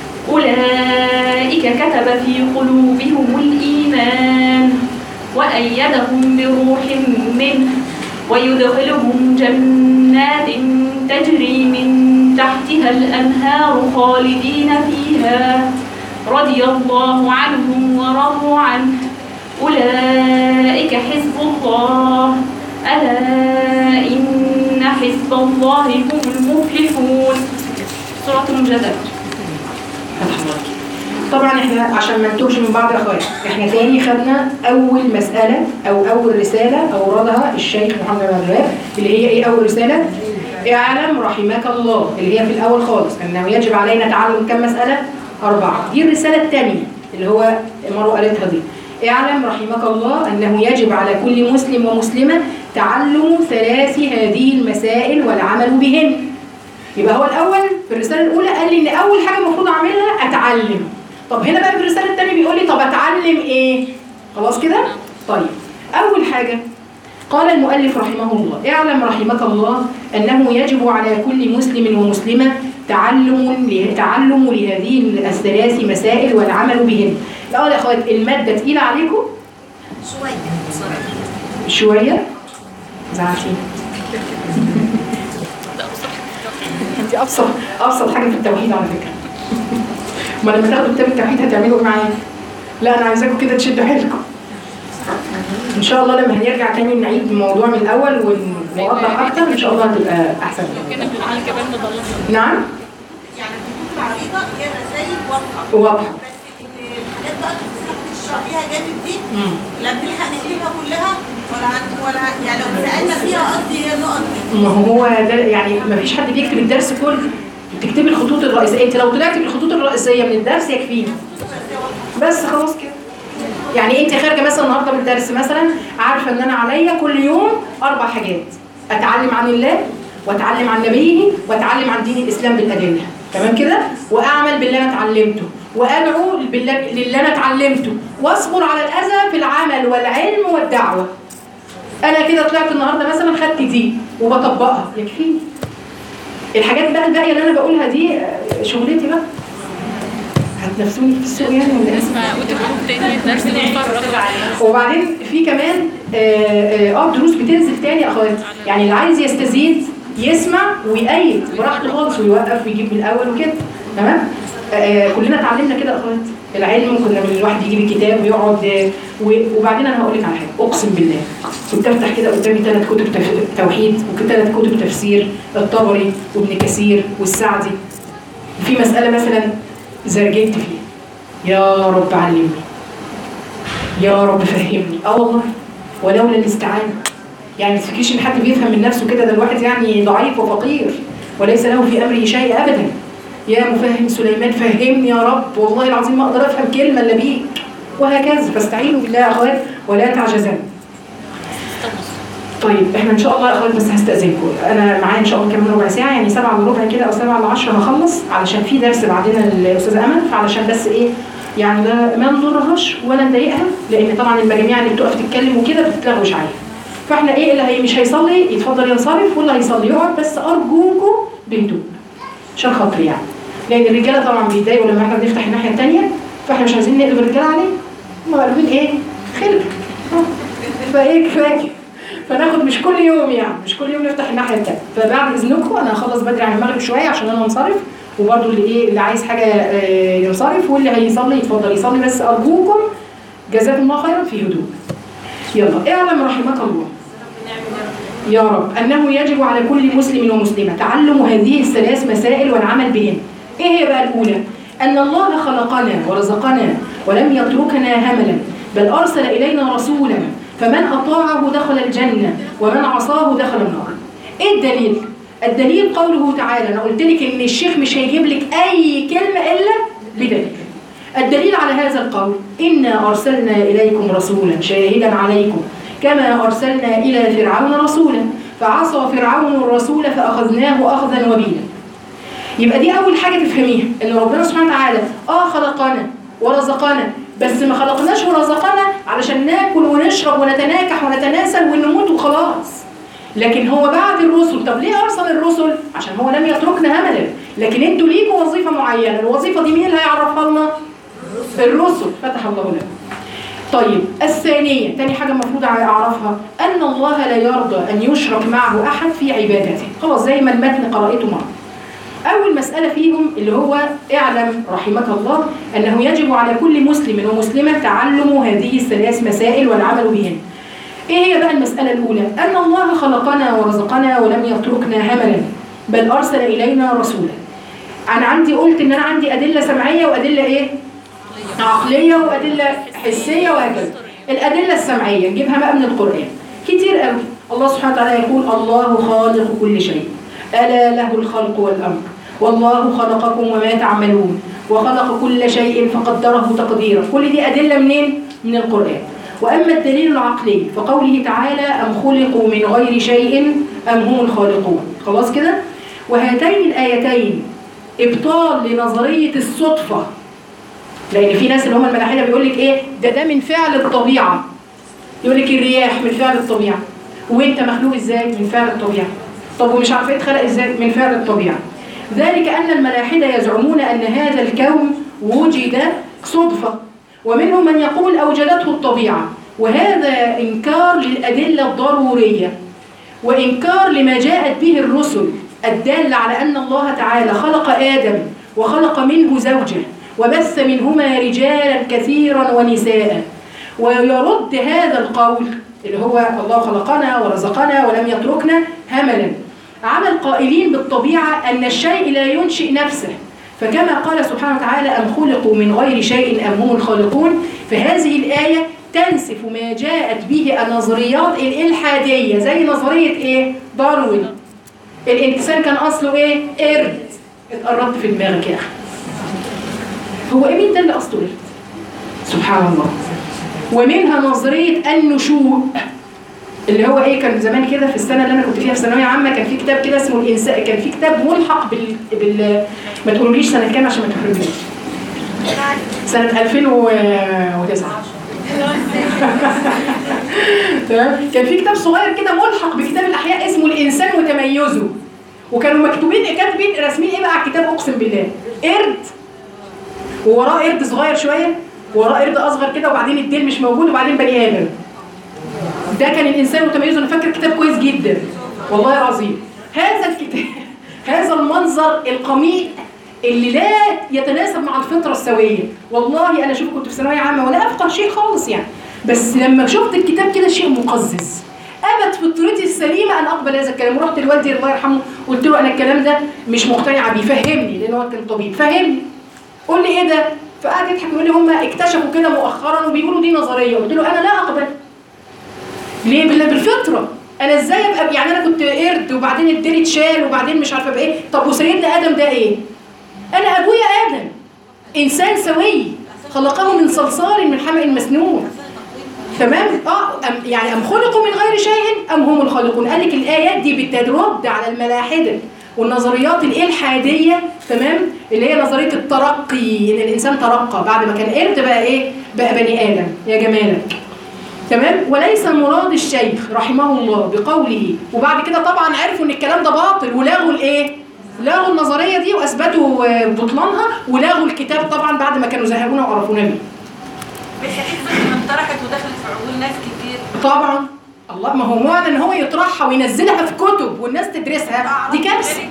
أولئك كتب في قلوبهم الإيمان وأيدهم بروح منه ويدخلهم جنات تجري من تحتها الأنهار خالدين فيها رضي الله عنهم ورضوا عنه أولئك حزب الله ألا إن حزب الله هم المفلحون سورة المجادلة طبعا احنا عشان ما نتوهش من بعض يا اخوات احنا تاني خدنا اول مسألة او اول رسالة اوردها الشيخ محمد بن الوهاب اللي هي ايه اول رسالة اعلم رحمك الله اللي هي في الاول خالص انه يجب علينا تعلم كم مسألة اربعة دي الرسالة الثانية اللي هو مرو قالتها دي اعلم رحمك الله انه يجب على كل مسلم ومسلمة تعلم ثلاث هذه المسائل والعمل بهن يبقى هو الاول في الرساله الاولى قال لي ان اول حاجه المفروض اعملها اتعلم طب هنا بقى في الرساله الثانيه بيقول لي طب اتعلم ايه خلاص كده طيب اول حاجه قال المؤلف رحمه الله اعلم رحمك الله انه يجب على كل مسلم ومسلمه تعلم له- تعلم لهذه الثلاث مسائل والعمل بهن الاول يا اخوات الماده تقيله عليكم شوية بصراحة شويه زعلتين دي ابسط ابسط حاجه في التوحيد على فكره ما لما تاخدوا كتاب التوحيد هتعملوا ايه معايا لا انا عايزاكم كده تشدوا حيلكم ان شاء الله لما هنرجع تاني نعيد الموضوع من الاول ون... واوضح اكتر ان شاء الله هتبقى احسن كان الامتحان كمان مضلمه نعم يعني الخطوط العريضه هي رسائل واضحه واضحه بس الحاجات بقى اللي بتشرحيها جامد دي لا بنلحق نقلبها كلها ولا عن- ولا يعني لو سالنا فيها قصدي هي النقط دي ما هو ده يعني ما فيش حد بيكتب الدرس كله بتكتبي الخطوط الرئيسيه انت لو طلعتي بالخطوط الرئيسيه من الدرس يكفينا بس خلاص كده يعني انت خارجه مثلا النهارده من الدرس مثلا عارفه ان انا عليا كل يوم اربع حاجات اتعلم عن الله واتعلم عن نبيه واتعلم عن دين الاسلام بالادله تمام كده واعمل باللي انا اتعلمته وادعو بالله للي انا اتعلمته واصبر على الاذى في العمل والعلم والدعوه انا كده طلعت النهارده مثلا خدت دي وبطبقها يكفيني الحاجات بقى الباقيه اللي انا بقولها دي آه، شغلتي بقى هتنافسوني في السوق يعني ولا ايه؟ اسمع وتجروب تاني الدرس اللي مفرغ وبعدين في كمان اه آه، آه، دروس بتنزل تاني يا اخواتي يعني اللي عايز يستزيد يسمع ويأيد براحته خالص ويوقف ويجيب من الاول وكده تمام آه، آه، كلنا اتعلمنا كده يا اخواتي العلم كنا من الواحد يجيب الكتاب ويقعد آه، و- وبعدين انا هقول لك على حاجه اقسم بالله كنت افتح كده قدامي ثلاث كتب تف- توحيد وثلاث كتب تفسير الطبري وابن كثير والسعدي في مساله مثلا زرجيت فيها يا رب علمني يا رب فهمني اه والله ولولا الاستعانه يعني ما تفكريش ان حد بيفهم من نفسه كده ده الواحد يعني ضعيف وفقير وليس له في امره شيء ابدا يا مفهم سليمان فهمني يا رب والله العظيم ما اقدر افهم كلمه الا بيك وهكذا فاستعينوا بالله يا اخوات ولا تعجزن طيب احنا ان شاء الله يا اخوات بس هستاذنكم انا معايا ان شاء الله كمان ربع ساعه يعني سبعة الا ربع كده او سبعة الا 10 هخلص علشان في درس بعدين الاستاذه امل فعلشان بس ايه يعني لا ما نضرهاش ولا نضايقها لان طبعا المجاميع اللي بتقف تتكلم وكده بتتلغوش عليها فاحنا ايه اللي هي مش هيصلي يتفضل ينصرف واللي هيصلي يقعد بس ارجوكم بهدوء عشان خاطري يعني لان الرجاله طبعا بيتضايقوا لما احنا بنفتح الناحيه الثانيه فاحنا مش عايزين نقلب الرجاله عليه هم قلبين ايه خلق آه. فايه كفايه فناخد مش كل يوم يعني مش كل يوم نفتح الناحيه الثانيه فبعد اذنكم انا هخلص بدري عن المغرب شويه عشان انا انصرف وبرده اللي ايه اللي عايز حاجه آه، ينصرف واللي هيصلي يتفضل يصلي بس ارجوكم جزاكم الله خيرا في هدوء يلا اعلم رحمك الله يا رب أنه يجب على كل مسلم ومسلمة تعلم هذه الثلاث مسائل والعمل بهن إيه هي بقى الأولى؟ أن الله خلقنا ورزقنا ولم يتركنا هملا بل أرسل إلينا رسولا فمن أطاعه دخل الجنة ومن عصاه دخل النار إيه الدليل؟ الدليل قوله تعالى أنا قلت لك إن الشيخ مش هيجيب لك أي كلمة إلا بدليل الدليل على هذا القول إنا أرسلنا إليكم رسولا شاهدا عليكم كما أرسلنا إلى فرعون رسولا فعصى فرعون الرسول فأخذناه أخذا وبيلا يبقى دي أول حاجة تفهميها إن ربنا سبحانه وتعالى آه خلقنا ورزقنا بس ما خلقناش ورزقنا علشان ناكل ونشرب ونتناكح ونتناسل ونموت وخلاص لكن هو بعد الرسل طب ليه أرسل الرسل؟ عشان هو لم يتركنا هملا لكن انتوا ليكوا وظيفة معينة الوظيفة دي مين اللي هيعرفها لنا؟ الرسل فتح الله لنا طيب الثانية تاني حاجة المفروض أعرفها أن الله لا يرضى أن يشرك معه أحد في عبادته خلاص زي ما المتن قرأته معه أول مسألة فيهم اللي هو اعلم رحمك الله أنه يجب على كل مسلم ومسلمة تعلم هذه الثلاث مسائل والعمل بهن إيه هي بقى المسألة الأولى؟ أن الله خلقنا ورزقنا ولم يتركنا هملا بل أرسل إلينا رسولا أنا عندي قلت إن أنا عندي أدلة سمعية وأدلة إيه؟ عقلية وأدلة حسية وهكذا الأدلة السمعية نجيبها بقى من القرآن كتير قوي الله سبحانه وتعالى يقول الله خالق كل شيء ألا له الخلق والأمر والله خلقكم وما تعملون وخلق كل شيء فقدره تقديرا كل دي أدلة منين؟ من القرآن وأما الدليل العقلي فقوله تعالى أم خلقوا من غير شيء أم هم الخالقون خلاص كده؟ وهاتين الآيتين إبطال لنظرية الصدفة لان في ناس اللي هم الملاحده بيقول لك ايه ده ده من فعل الطبيعه يقول لك الرياح من فعل الطبيعه وانت مخلوق ازاي من فعل الطبيعه طب ومش عارفه اتخلق ازاي من فعل الطبيعه ذلك ان الملاحده يزعمون ان هذا الكون وجد صدفه ومنهم من يقول اوجدته الطبيعه وهذا انكار للادله الضروريه وإنكار لما جاءت به الرسل الدالة على أن الله تعالى خلق آدم وخلق منه زوجه وبث منهما رجالا كثيرا ونساء ويرد هذا القول اللي هو الله خلقنا ورزقنا ولم يتركنا هملا على القائلين بالطبيعة أن الشيء لا ينشئ نفسه فكما قال سبحانه وتعالى أم خلقوا من غير شيء أم هم الخالقون فهذه الآية تنسف ما جاءت به النظريات الإلحادية زي نظرية إيه؟ داروين الإنسان كان أصله إيه؟ قرد اتقربت في دماغك يا أخي هو إيه مين ده اللي أصله قرد؟ سبحان الله ومنها نظرية النشوء اللي هو ايه كان زمان كده في السنه اللي انا كنت فيها في ثانويه عامه كان في كتاب كده اسمه الانسان كان في كتاب ملحق بال, بال... ما تقولوليش سنه كام عشان ما تحرجنيش سنه 2009 تمام كان في كتاب صغير كده ملحق بكتاب الاحياء اسمه الانسان وتميزه وكانوا مكتوبين كاتبين راسمين ايه بقى على الكتاب اقسم بالله قرد ووراه قرد صغير شويه وراه قرد اصغر كده وبعدين الديل مش موجود وبعدين بني ادم ده كان الانسان وتميزه انا فاكر كتاب كويس جدا والله العظيم هذا الكتاب هذا المنظر القميء اللي لا يتناسب مع الفطره السويه والله انا شوف كنت في ثانويه عامه ولا افقه شيء خالص يعني بس لما شفت الكتاب كده شيء مقزز ابت فطرتي السليمه ان اقبل هذا الكلام ورحت لوالدي الله يرحمه قلت له انا الكلام ده مش مقتنعه بيه فهمني لان هو كان طبيب فهمني قول لي ايه ده فقعد يضحك يقول لي هم اكتشفوا كده مؤخرا وبيقولوا دي نظريه قلت له انا لا اقبل ليه بال- بالفطره انا ازاي ابقى يعني انا كنت قرد وبعدين الديل اتشال وبعدين مش عارفه بايه طب وسيدنا ادم ده ايه انا ابويا ادم انسان سوي خلقه من صلصال من حمأ مسنون تمام اه أم يعني ام خلقوا من غير شيء ام هم الخالقون قال لك الايات دي بترد على الملاحده والنظريات الالحاديه تمام اللي هي نظريه الترقي ان الانسان ترقى بعد ما كان قرد بقى ايه بقى بني ادم يا جمالك تمام وليس مراد الشيخ رحمه الله بقوله وبعد كده طبعا عرفوا ان الكلام ده باطل ولغوا الايه لغوا النظريه دي واثبتوا آه، بطلانها ولغوا الكتاب طبعا بعد ما كانوا زهقونا وقرفونا بيه بس حزب انطرحت ودخلت في عقول ناس كتير طبعا الله ما هو معنى ان هو يطرحها وينزلها في كتب والناس تدرسها دي كارثه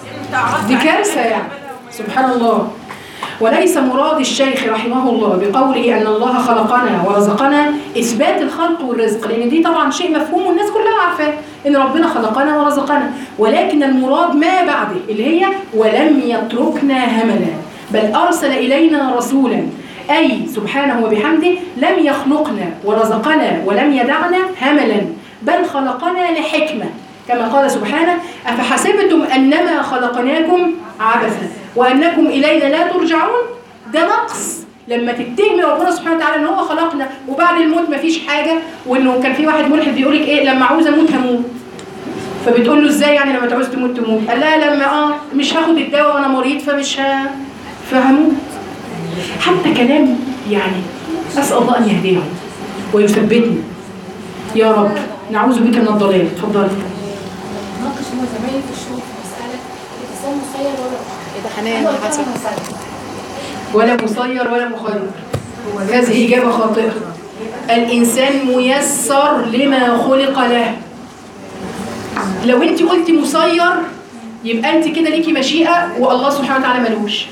دي كارثه يعني سبحان الله وليس مراد الشيخ رحمه الله بقوله ان الله خلقنا ورزقنا اثبات الخلق والرزق لان دي طبعا شيء مفهوم والناس كلها عارفاه ان ربنا خلقنا ورزقنا ولكن المراد ما بعده اللي هي ولم يتركنا هملا بل ارسل الينا رسولا اي سبحانه وبحمده لم يخلقنا ورزقنا ولم يدعنا هملا بل خلقنا لحكمه كما قال سبحانه أفحسبتم أنما خلقناكم عبثا وأنكم إلينا لا ترجعون ده نقص لما تتهمي ربنا سبحانه وتعالى ان هو خلقنا وبعد الموت مفيش حاجه وانه كان في واحد ملحد بيقول لك ايه لما عاوز اموت هموت فبتقول له ازاي يعني لما تعوز تموت تموت قال لها لما اه مش هاخد الدواء وانا مريض فمش ه... فهموت حتى كلام يعني اسال الله ان يهديهم ويثبتني يا رب نعوذ بك من الضلال اتفضلي ناقش هو زمايلي في الشغل في مسألة الإنسان مسير ولا ايه ده حنان أنا قلت حسن أنا مسير. ولا مسير ولا مخير هذه إجابة خاطئة الإنسان ميسر لما خلق له لو أنت قلتي مسير يبقى أنت كده ليكي مشيئة والله سبحانه وتعالى ملوش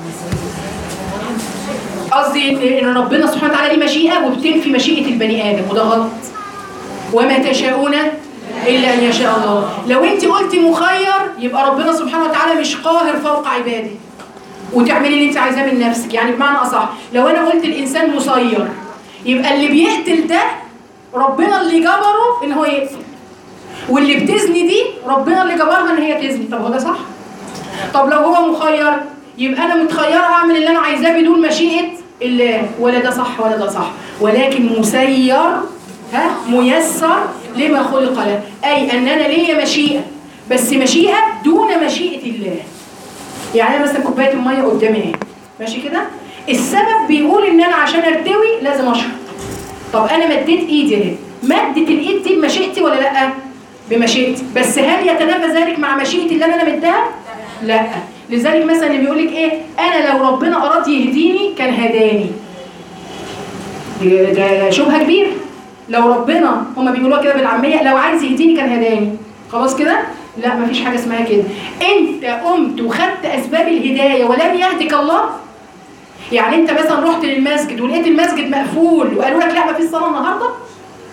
قصدي إن- إن ربنا سبحانه وتعالى ليه مشيئة وبتنفي مشيئة البني آدم وده غلط وما تشاءون إلا أن يشاء الله لو أنت قلتي مخير يبقى ربنا سبحانه وتعالى مش قاهر فوق عباده وتعملي اللي انت عايزاه من نفسك يعني بمعنى اصح لو انا قلت الانسان مسير يبقى اللي بيقتل ده ربنا اللي جبره ان هو يقتل واللي بتزني دي ربنا اللي جبرها ان هي تزني طب هو ده صح طب لو هو مخير يبقى انا متخيره اعمل اللي انا عايزاه بدون مشيئه الله ولا ده صح ولا ده صح ولكن مسير ها ميسر لما خلق له اي ان انا ليا مشيئه بس مشيئه دون مشيئه الله يعني انا مثلا كوبايه الميه قدامي اهي ماشي كده السبب بيقول ان انا عشان ارتوي لازم اشرب طب انا مديت ايدي اهي مدت الايد دي بمشيئتي ولا لا بمشيئتي بس هل يتنافى ذلك مع مشيئتي اللي انا مديها لا لذلك مثلا اللي بيقول لك ايه انا لو ربنا اراد يهديني كان هداني ده- ده شبهه كبيره لو ربنا هما بيقولوها كده بالعاميه لو عايز يهديني كان هداني خلاص كده لا مفيش حاجه اسمها كده انت قمت وخدت اسباب الهدايه ولم يهدك الله يعني انت مثلا رحت للمسجد ولقيت المسجد مقفول وقالوا لك لا مفيش صلاه النهارده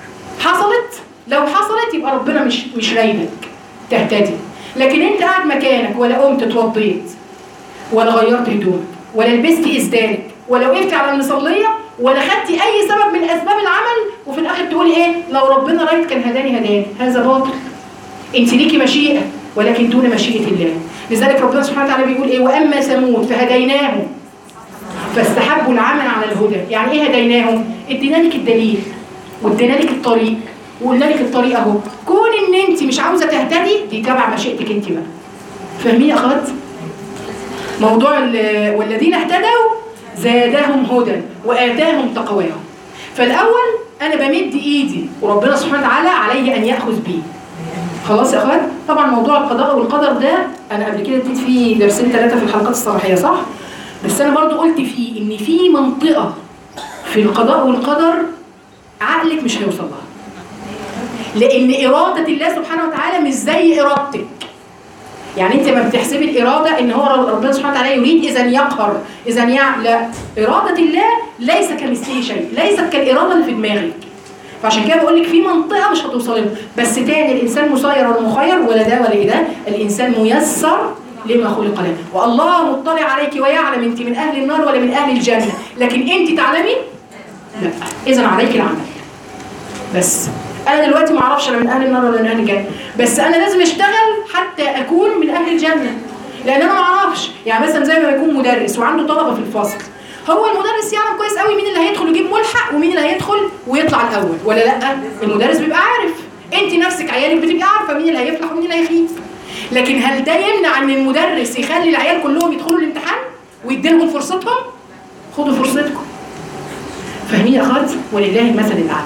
حصلت لو حصلت يبقى ربنا مش مش رايدك تهتدي لكن انت قاعد مكانك ولا قمت اتوضيت ولا غيرت هدومك ولا لبست ازدانك ولا وقفت على المصليه ولا خدتي اي سبب من اسباب العمل وفي الاخر تقولي ايه لو ربنا رايد كان هداني هداني هذا باطل انت ليكي مشيئه ولكن دون مشيئه الله لذلك ربنا سبحانه وتعالى بيقول ايه واما ثمود فهديناهم فاستحبوا العمل على الهدى يعني ايه هديناهم ادينا لك الدليل وادينا لك الطريق وقلنا لك الطريق اهو كون ان انت مش عاوزه تهتدي دي تبع مشيئتك انت بقى فاهمين يا اخوات موضوع ال- والذين اهتدوا زادهم هدى واتاهم تقواهم فالاول انا بمد ايدي وربنا سبحانه وتعالى عليه ان ياخذ بي خلاص يا اخوات طبعا موضوع القضاء والقدر ده انا قبل كده اديت فيه درسين ثلاثه في الحلقات الصباحيه صح بس انا برضو قلت فيه ان في منطقه في القضاء والقدر عقلك مش هيوصل لها لان اراده الله سبحانه وتعالى مش زي ارادتك يعني انت ما بتحسبي الاراده ان هو ربنا سبحانه وتعالى يريد اذا يقهر اذا يع... لا اراده الله ليس كمثله شيء ليست كالاراده اللي في دماغك فعشان كده بقول لك في منطقه مش هتوصلي لها بس تاني الانسان مسير ولا مخير ولا ده ولا ده الانسان ميسر لما خلق له والله مطلع عليك ويعلم انت من اهل النار ولا من اهل الجنه لكن انت تعلمي لا اذا عليك العمل بس انا دلوقتي ما اعرفش انا من اهل النار ولا من اهل الجنه بس انا لازم اشتغل حتى اكون من اهل الجنه لان انا ما اعرفش يعني مثلا زي ما يكون مدرس وعنده طلبه في الفصل هو المدرس يعلم كويس قوي مين اللي هيدخل يجيب ملحق ومين اللي هيدخل ويطلع الاول ولا لا المدرس بيبقى عارف انت نفسك عيالك بتبقى عارفه مين اللي هيفلح ومين اللي هيخيب لكن هل ده يمنع ان المدرس يخلي العيال كلهم يدخلوا الامتحان ويديلهم فرصتهم خدوا فرصتكم فاهمين يا اخوات ولله المثل الاعلى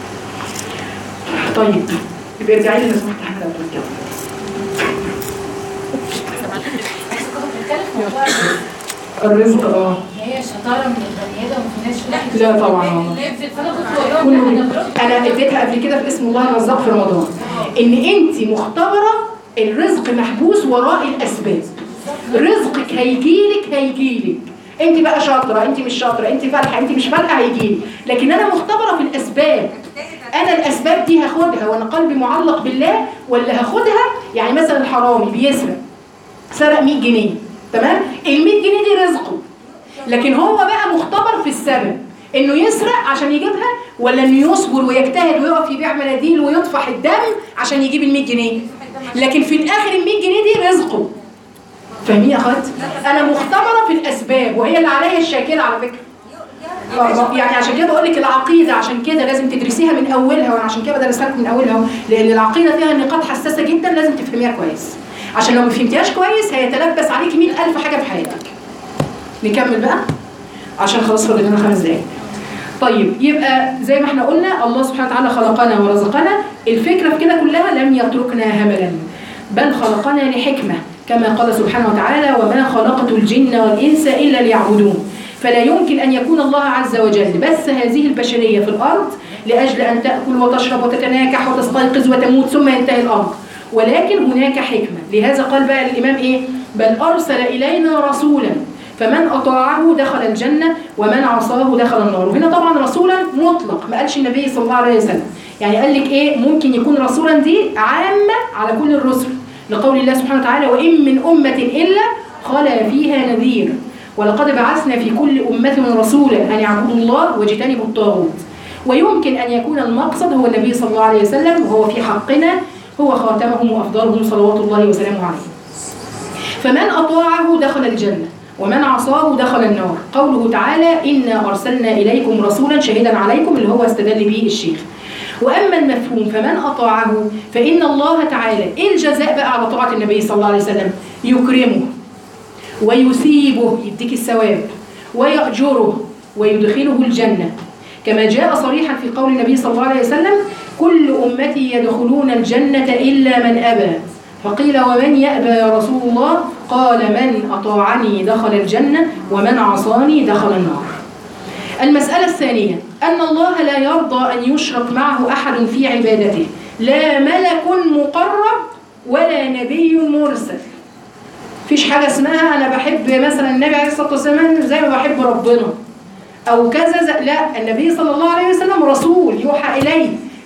طيب يبقى ارجعي لي لو سمحت احنا لو ترجعوا الرزق اه هي شطاره من البني ادم وفي ناس لا طبعا والله فانا كنت بقول كله لهم من- انا اديتها قبل كده في اسم الله الرزاق في رمضان ان انت مختبره الرزق محبوس وراء الاسباب رزقك هيجيلك هيجيلك انت بقى شاطره انت مش شاطره انت فالحه انت مش فالحه هيجيلك لكن انا مختبره في الاسباب انا الاسباب دي هاخدها وانا قلبي معلق بالله ولا هاخدها يعني مثلا الحرامي بيسرق سرق 100 جنيه تمام ال 100 جنيه دي رزقه لكن هو بقى مختبر في السبب انه يسرق عشان يجيبها ولا انه يصبر ويجتهد ويقف يبيع مناديل ويطفح الدم عشان يجيب ال 100 جنيه لكن في الاخر ال 100 جنيه دي رزقه فاهمين يا اخوات انا مختبره في الاسباب وهي اللي عليا الشاكله على فكره آه، يعني عشان كده بقول لك العقيده عشان كده لازم تدرسيها من اولها وانا عشان كده بدرسها لك من اولها أهو، لان العقيده فيها نقاط حساسه جدا لازم تفهميها كويس عشان لو ما فهمتيهاش كويس هيتلبس عليكي 100000 حاجه في حياتك نكمل بقى عشان خلاص فاضل لنا خمس دقايق طيب يبقى زي ما احنا قلنا الله سبحانه وتعالى خلقنا ورزقنا الفكره في كده كلها لم يتركنا هملا بل خلقنا لحكمه كما قال سبحانه وتعالى وما خلقت الجن والانس الا ليعبدون فلا يمكن ان يكون الله عز وجل بس هذه البشريه في الارض لاجل ان تاكل وتشرب وتتناكح وتستيقظ وتموت ثم ينتهي الامر ولكن هناك حكمه لهذا قال بقى الامام ايه بل ارسل الينا رسولا فمن أطاعه دخل الجنة ومن عصاه دخل النار وهنا طبعا رسولا مطلق ما قالش النبي صلى الله عليه وسلم يعني قال لك إيه ممكن يكون رسولا دي عامة على كل الرسل لقول الله سبحانه وتعالى وإن من أمة إلا خلا فيها نذير ولقد بعثنا في كل أمة رسولا أن يعبدوا الله واجتنبوا الطاغوت ويمكن أن يكون المقصد هو النبي صلى الله عليه وسلم وهو في حقنا هو خاتمهم وأفضلهم صلوات الله وسلامه عليه فمن أطاعه دخل الجنة ومن عصاه دخل النار قوله تعالى إنا أرسلنا إليكم رسولا شهيدا عليكم اللي هو استدل به الشيخ وأما المفهوم فمن أطاعه فإن الله تعالى إيه الجزاء بقى على طاعة النبي صلى الله عليه وسلم يكرمه ويثيبه يديك الثواب ويأجره ويدخله الجنة كما جاء صريحا في قول النبي صلى الله عليه وسلم كل أمتي يدخلون الجنة إلا من أبى فقيل ومن يأبى يا رسول الله قال من أطاعني دخل الجنة ومن عصاني دخل النار المسألة الثانية أن الله لا يرضى أن يشرك معه أحد في عبادته لا ملك مقرب ولا نبي مرسل فيش حاجة اسمها أنا بحب مثلا النبي عليه الصلاة والسلام زي ما بحب ربنا أو كذا زي لا النبي صلى الله عليه وسلم رسول يوحى إليه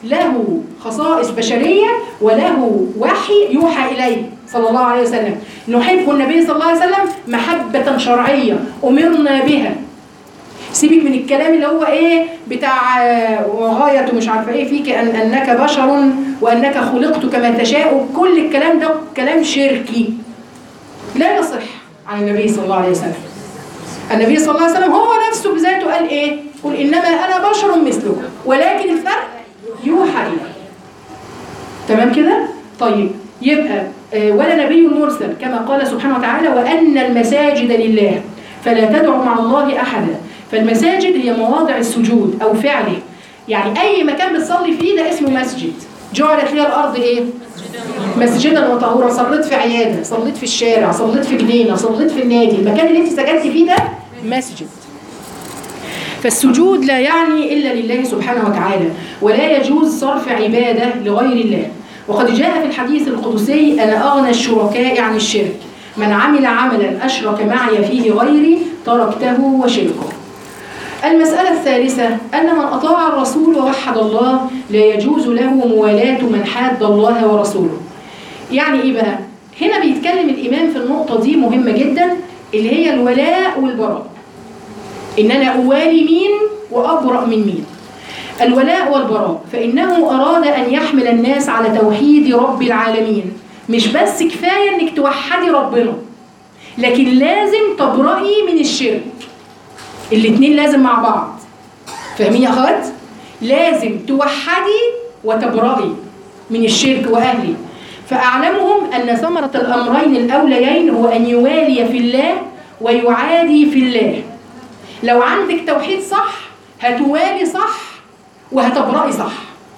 له خصائص بشرية وله وحي يوحى إليه صلى الله عليه وسلم نحب النبي صلى الله عليه وسلم محبة شرعية أمرنا بها سيبك من الكلام اللي هو ايه بتاع آه، وغاية مش عارفه ايه فيك أن انك بشر وانك خلقت كما تشاء كل الكلام ده كلام شركي لا يصح عن النبي صلى الله عليه وسلم النبي صلى الله عليه وسلم هو نفسه بذاته قال ايه قل انما انا بشر مثلكم ولكن الفرق يوحى الي تمام كده طيب يبقى آه، ولا نبي مرسل كما قال سبحانه وتعالى وان المساجد لله فلا تدعوا مع الله احدا فالمساجد هي مواضع السجود او فعله يعني اي مكان بتصلي فيه ده اسمه مسجد جعلت لي الارض ايه مسجدا وطهورا صليت في عياده صليت في الشارع صليت في جنينه صليت في النادي المكان اللي انت سجدتي فيه ده مسجد فالسجود لا يعني إلا لله سبحانه وتعالى ولا يجوز صرف عبادة لغير الله وقد جاء في الحديث القدسي أنا أغنى الشركاء عن الشرك من عمل عملا أشرك معي فيه غيري تركته وشركه المسألة الثالثة أن من أطاع الرسول ووحد الله لا يجوز له موالاة من حاد الله ورسوله يعني إيه بقى؟ هنا بيتكلم الإمام في النقطة دي مهمة جدا اللي هي الولاء والبراء إن أنا أوالي مين وأبرأ من مين الولاء والبراء فإنه أراد أن يحمل الناس على توحيد رب العالمين مش بس كفاية إنك توحدي ربنا لكن لازم تبرئي من الشرك الاتنين لازم مع بعض فاهمين يا أخوات؟ لازم توحدي وتبرئي من الشرك وأهله فأعلمهم أن ثمرة الأمرين الأوليين هو أن يوالي في الله ويعادي في الله لو عندك توحيد صح هتوالي صح وهتبرئي صح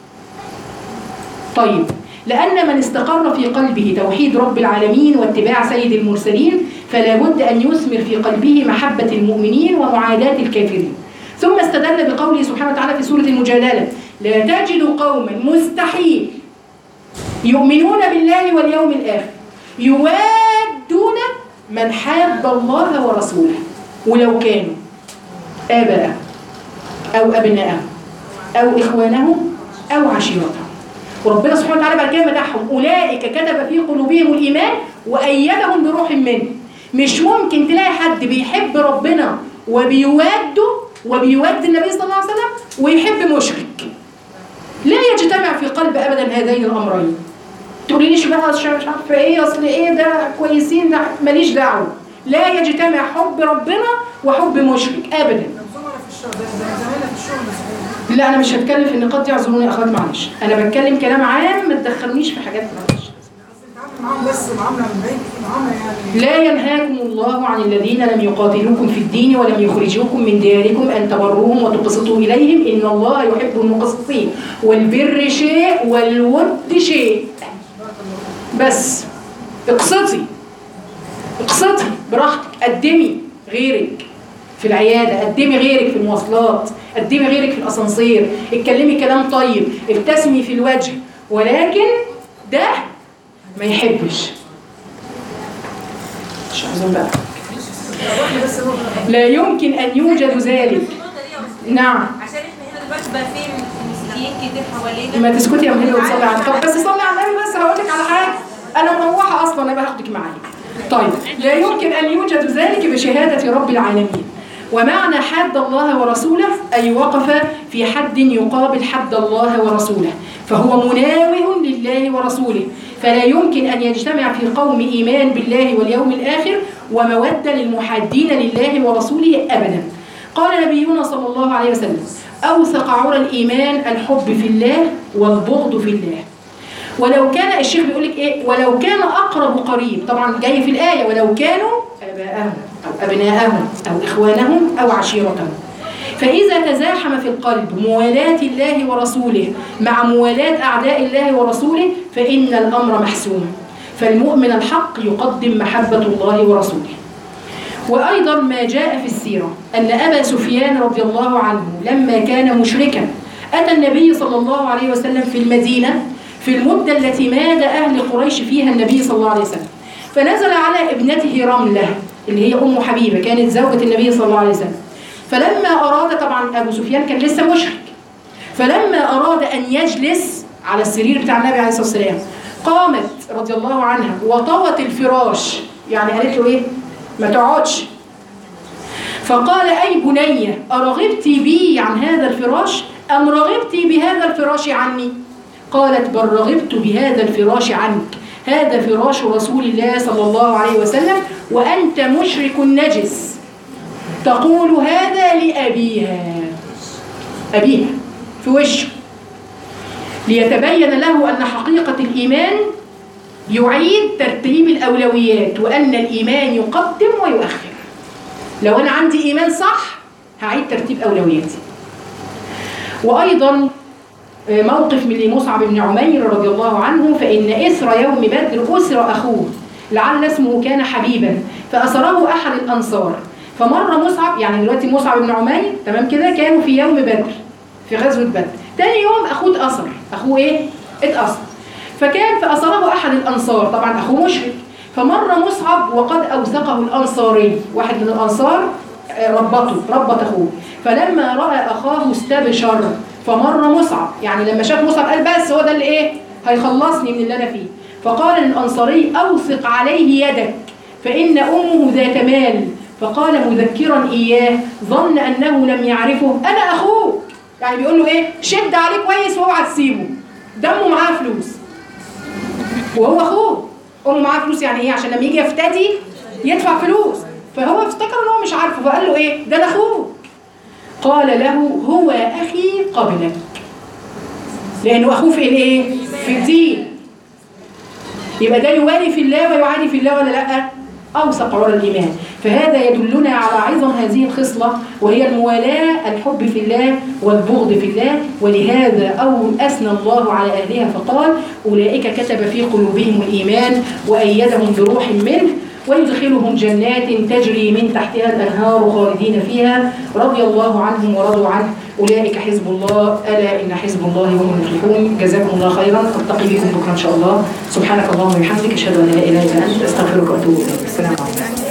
طيب لأن من استقر في قلبه توحيد رب العالمين واتباع سيد المرسلين فلا بد أن يثمر في قلبه محبة المؤمنين ومعاداة الكافرين ثم استدل بقوله سبحانه وتعالى في سورة المجادلة لا تجد قوما مستحيل يؤمنون بالله واليوم الآخر يوادون من حاد الله ورسوله ولو كانوا آباءهم أو أبناءهم أو إخوانهم أو عشيرتهم وربنا سبحانه وتعالى بعد كده مدحهم أولئك كتب في قلوبهم الإيمان وأيدهم بروح منه مش ممكن تلاقي حد بيحب ربنا وبيواده وبيود النبي صلى الله عليه وسلم ويحب مشرك لا يجتمع في قلب أبدا هذين الأمرين تقولي ليش بقى مش عارفه ايه اصل ايه ده كويسين ده ماليش دعوه لا يجتمع حب ربنا وحب مشرك ابدا لا انا مش هتكلم في النقاط دي اعذروني يا اخوات معلش انا بتكلم كلام عام ما تدخلنيش في حاجات معلش معاهم بس معامله من بعيد معامله يعني لا ينهاكم الله عن الذين لم يقاتلوكم في الدين ولم يخرجوكم من دياركم ان تبروهم وتقسطوا اليهم ان الله يحب المقسطين والبر شيء والود شيء بس اقسطي اقسطي براحتك قدمي غيرك في العياده قدمي غيرك في المواصلات قدمي غيرك في الاسانسير اتكلمي كلام طيب ابتسمي في الوجه ولكن ده ما يحبش مش عايزين بقى لا يمكن ان يوجد ذلك نعم عشان احنا هنا دلوقتي بقى في مسيحيين كتير حوالينا ما تسكتي يا مهند وتصلي على طب بس صلي على النبي بس هقول لك على حاجه انا مروحه اصلا انا باخدك معايا طيب لا يمكن ان يوجد ذلك بشهاده رب العالمين ومعنى حد الله ورسوله أي وقف في حد يقابل حد الله ورسوله فهو مناوئ لله ورسوله فلا يمكن أن يجتمع في قوم إيمان بالله واليوم الآخر ومودة للمحادين لله ورسوله أبدا قال نبينا صلى الله عليه وسلم أوثق عرى الإيمان الحب في الله والبغض في الله ولو كان الشيخ بيقول لك ايه ولو كان اقرب قريب طبعا جاي في الايه ولو كانوا اباءهم او ابناءهم او اخوانهم او عشيرتهم فاذا تزاحم في القلب موالاه الله ورسوله مع موالاه اعداء الله ورسوله فان الامر محسوم فالمؤمن الحق يقدم محبه الله ورسوله وايضا ما جاء في السيره ان ابا سفيان رضي الله عنه لما كان مشركا اتى النبي صلى الله عليه وسلم في المدينه في المدة التي ماد أهل قريش فيها النبي صلى الله عليه وسلم فنزل على ابنته رملة اللي هي أم حبيبة كانت زوجة النبي صلى الله عليه وسلم فلما أراد طبعا أبو سفيان كان لسه مشرك فلما أراد أن يجلس على السرير بتاع النبي عليه الصلاة والسلام قامت رضي الله عنها وطوت الفراش يعني قالت له إيه ما تقعدش فقال أي بنية أرغبت بي عن هذا الفراش أم رغبت بهذا الفراش عني قالت بل رغبت بهذا الفراش عنك هذا فراش رسول الله صلى الله عليه وسلم وأنت مشرك نجس تقول هذا لأبيها أبيها في وشه ليتبين له أن حقيقة الإيمان يعيد ترتيب الأولويات وأن الإيمان يقدم ويؤخر لو أنا عندي إيمان صح هعيد ترتيب أولوياتي وأيضا موقف من لمصعب بن عمير رضي الله عنه فإن إثر يوم بدر أسر أخوه لعل اسمه كان حبيبا فأسره أحد الأنصار فمر مصعب يعني دلوقتي مصعب بن عمير تمام كده كانوا في يوم بدر في غزوة بدر تاني يوم أخوه اتأثر أخوه إيه؟ اتأثر فكان فأسره أحد الأنصار طبعا أخوه مشرك فمر مصعب وقد أوثقه الأنصاري واحد من الأنصار آه، ربطه ربط أخوه فلما رأى أخاه استبشر فمر مصعب يعني لما شاف مصعب قال بس هو ده اللي إيه هيخلصني من اللي أنا فيه فقال للأنصاري أوثق عليه يدك فإن أمه ذات مال فقال مذكرا إياه ظن أنه لم يعرفه أنا أخوك يعني بيقول له إيه شد عليه كويس واوعى تسيبه دمه معاه فلوس وهو اخوه امه معاه فلوس يعني ايه عشان لما يجي يفتدي يدفع فلوس فهو افتكر ان هو مش عارفه فقال له ايه ده انا اخوه قال له هو اخي قبلك لانه اخوه في الايه في الدين يبقى ده يوالي في الله ويعادي في الله ولا لا اوثق عرى الايمان فهذا يدلنا على عظم هذه الخصله وهي الموالاه الحب في الله والبغض في الله ولهذا او اثنى الله على اهلها فقال اولئك كتب في قلوبهم الايمان وايدهم بروح منه ويدخلهم جنات تجري من تحتها الانهار خالدين فيها رضي الله عنهم ورضوا عنه اولئك حزب الله الا ان حزب الله هم المفلحون جزاكم الله خيرا التقي بكم بكره ان شاء الله سبحانك اللهم وبحمدك اشهد ان لا اله الا انت استغفرك واتوب اليك السلام عليكم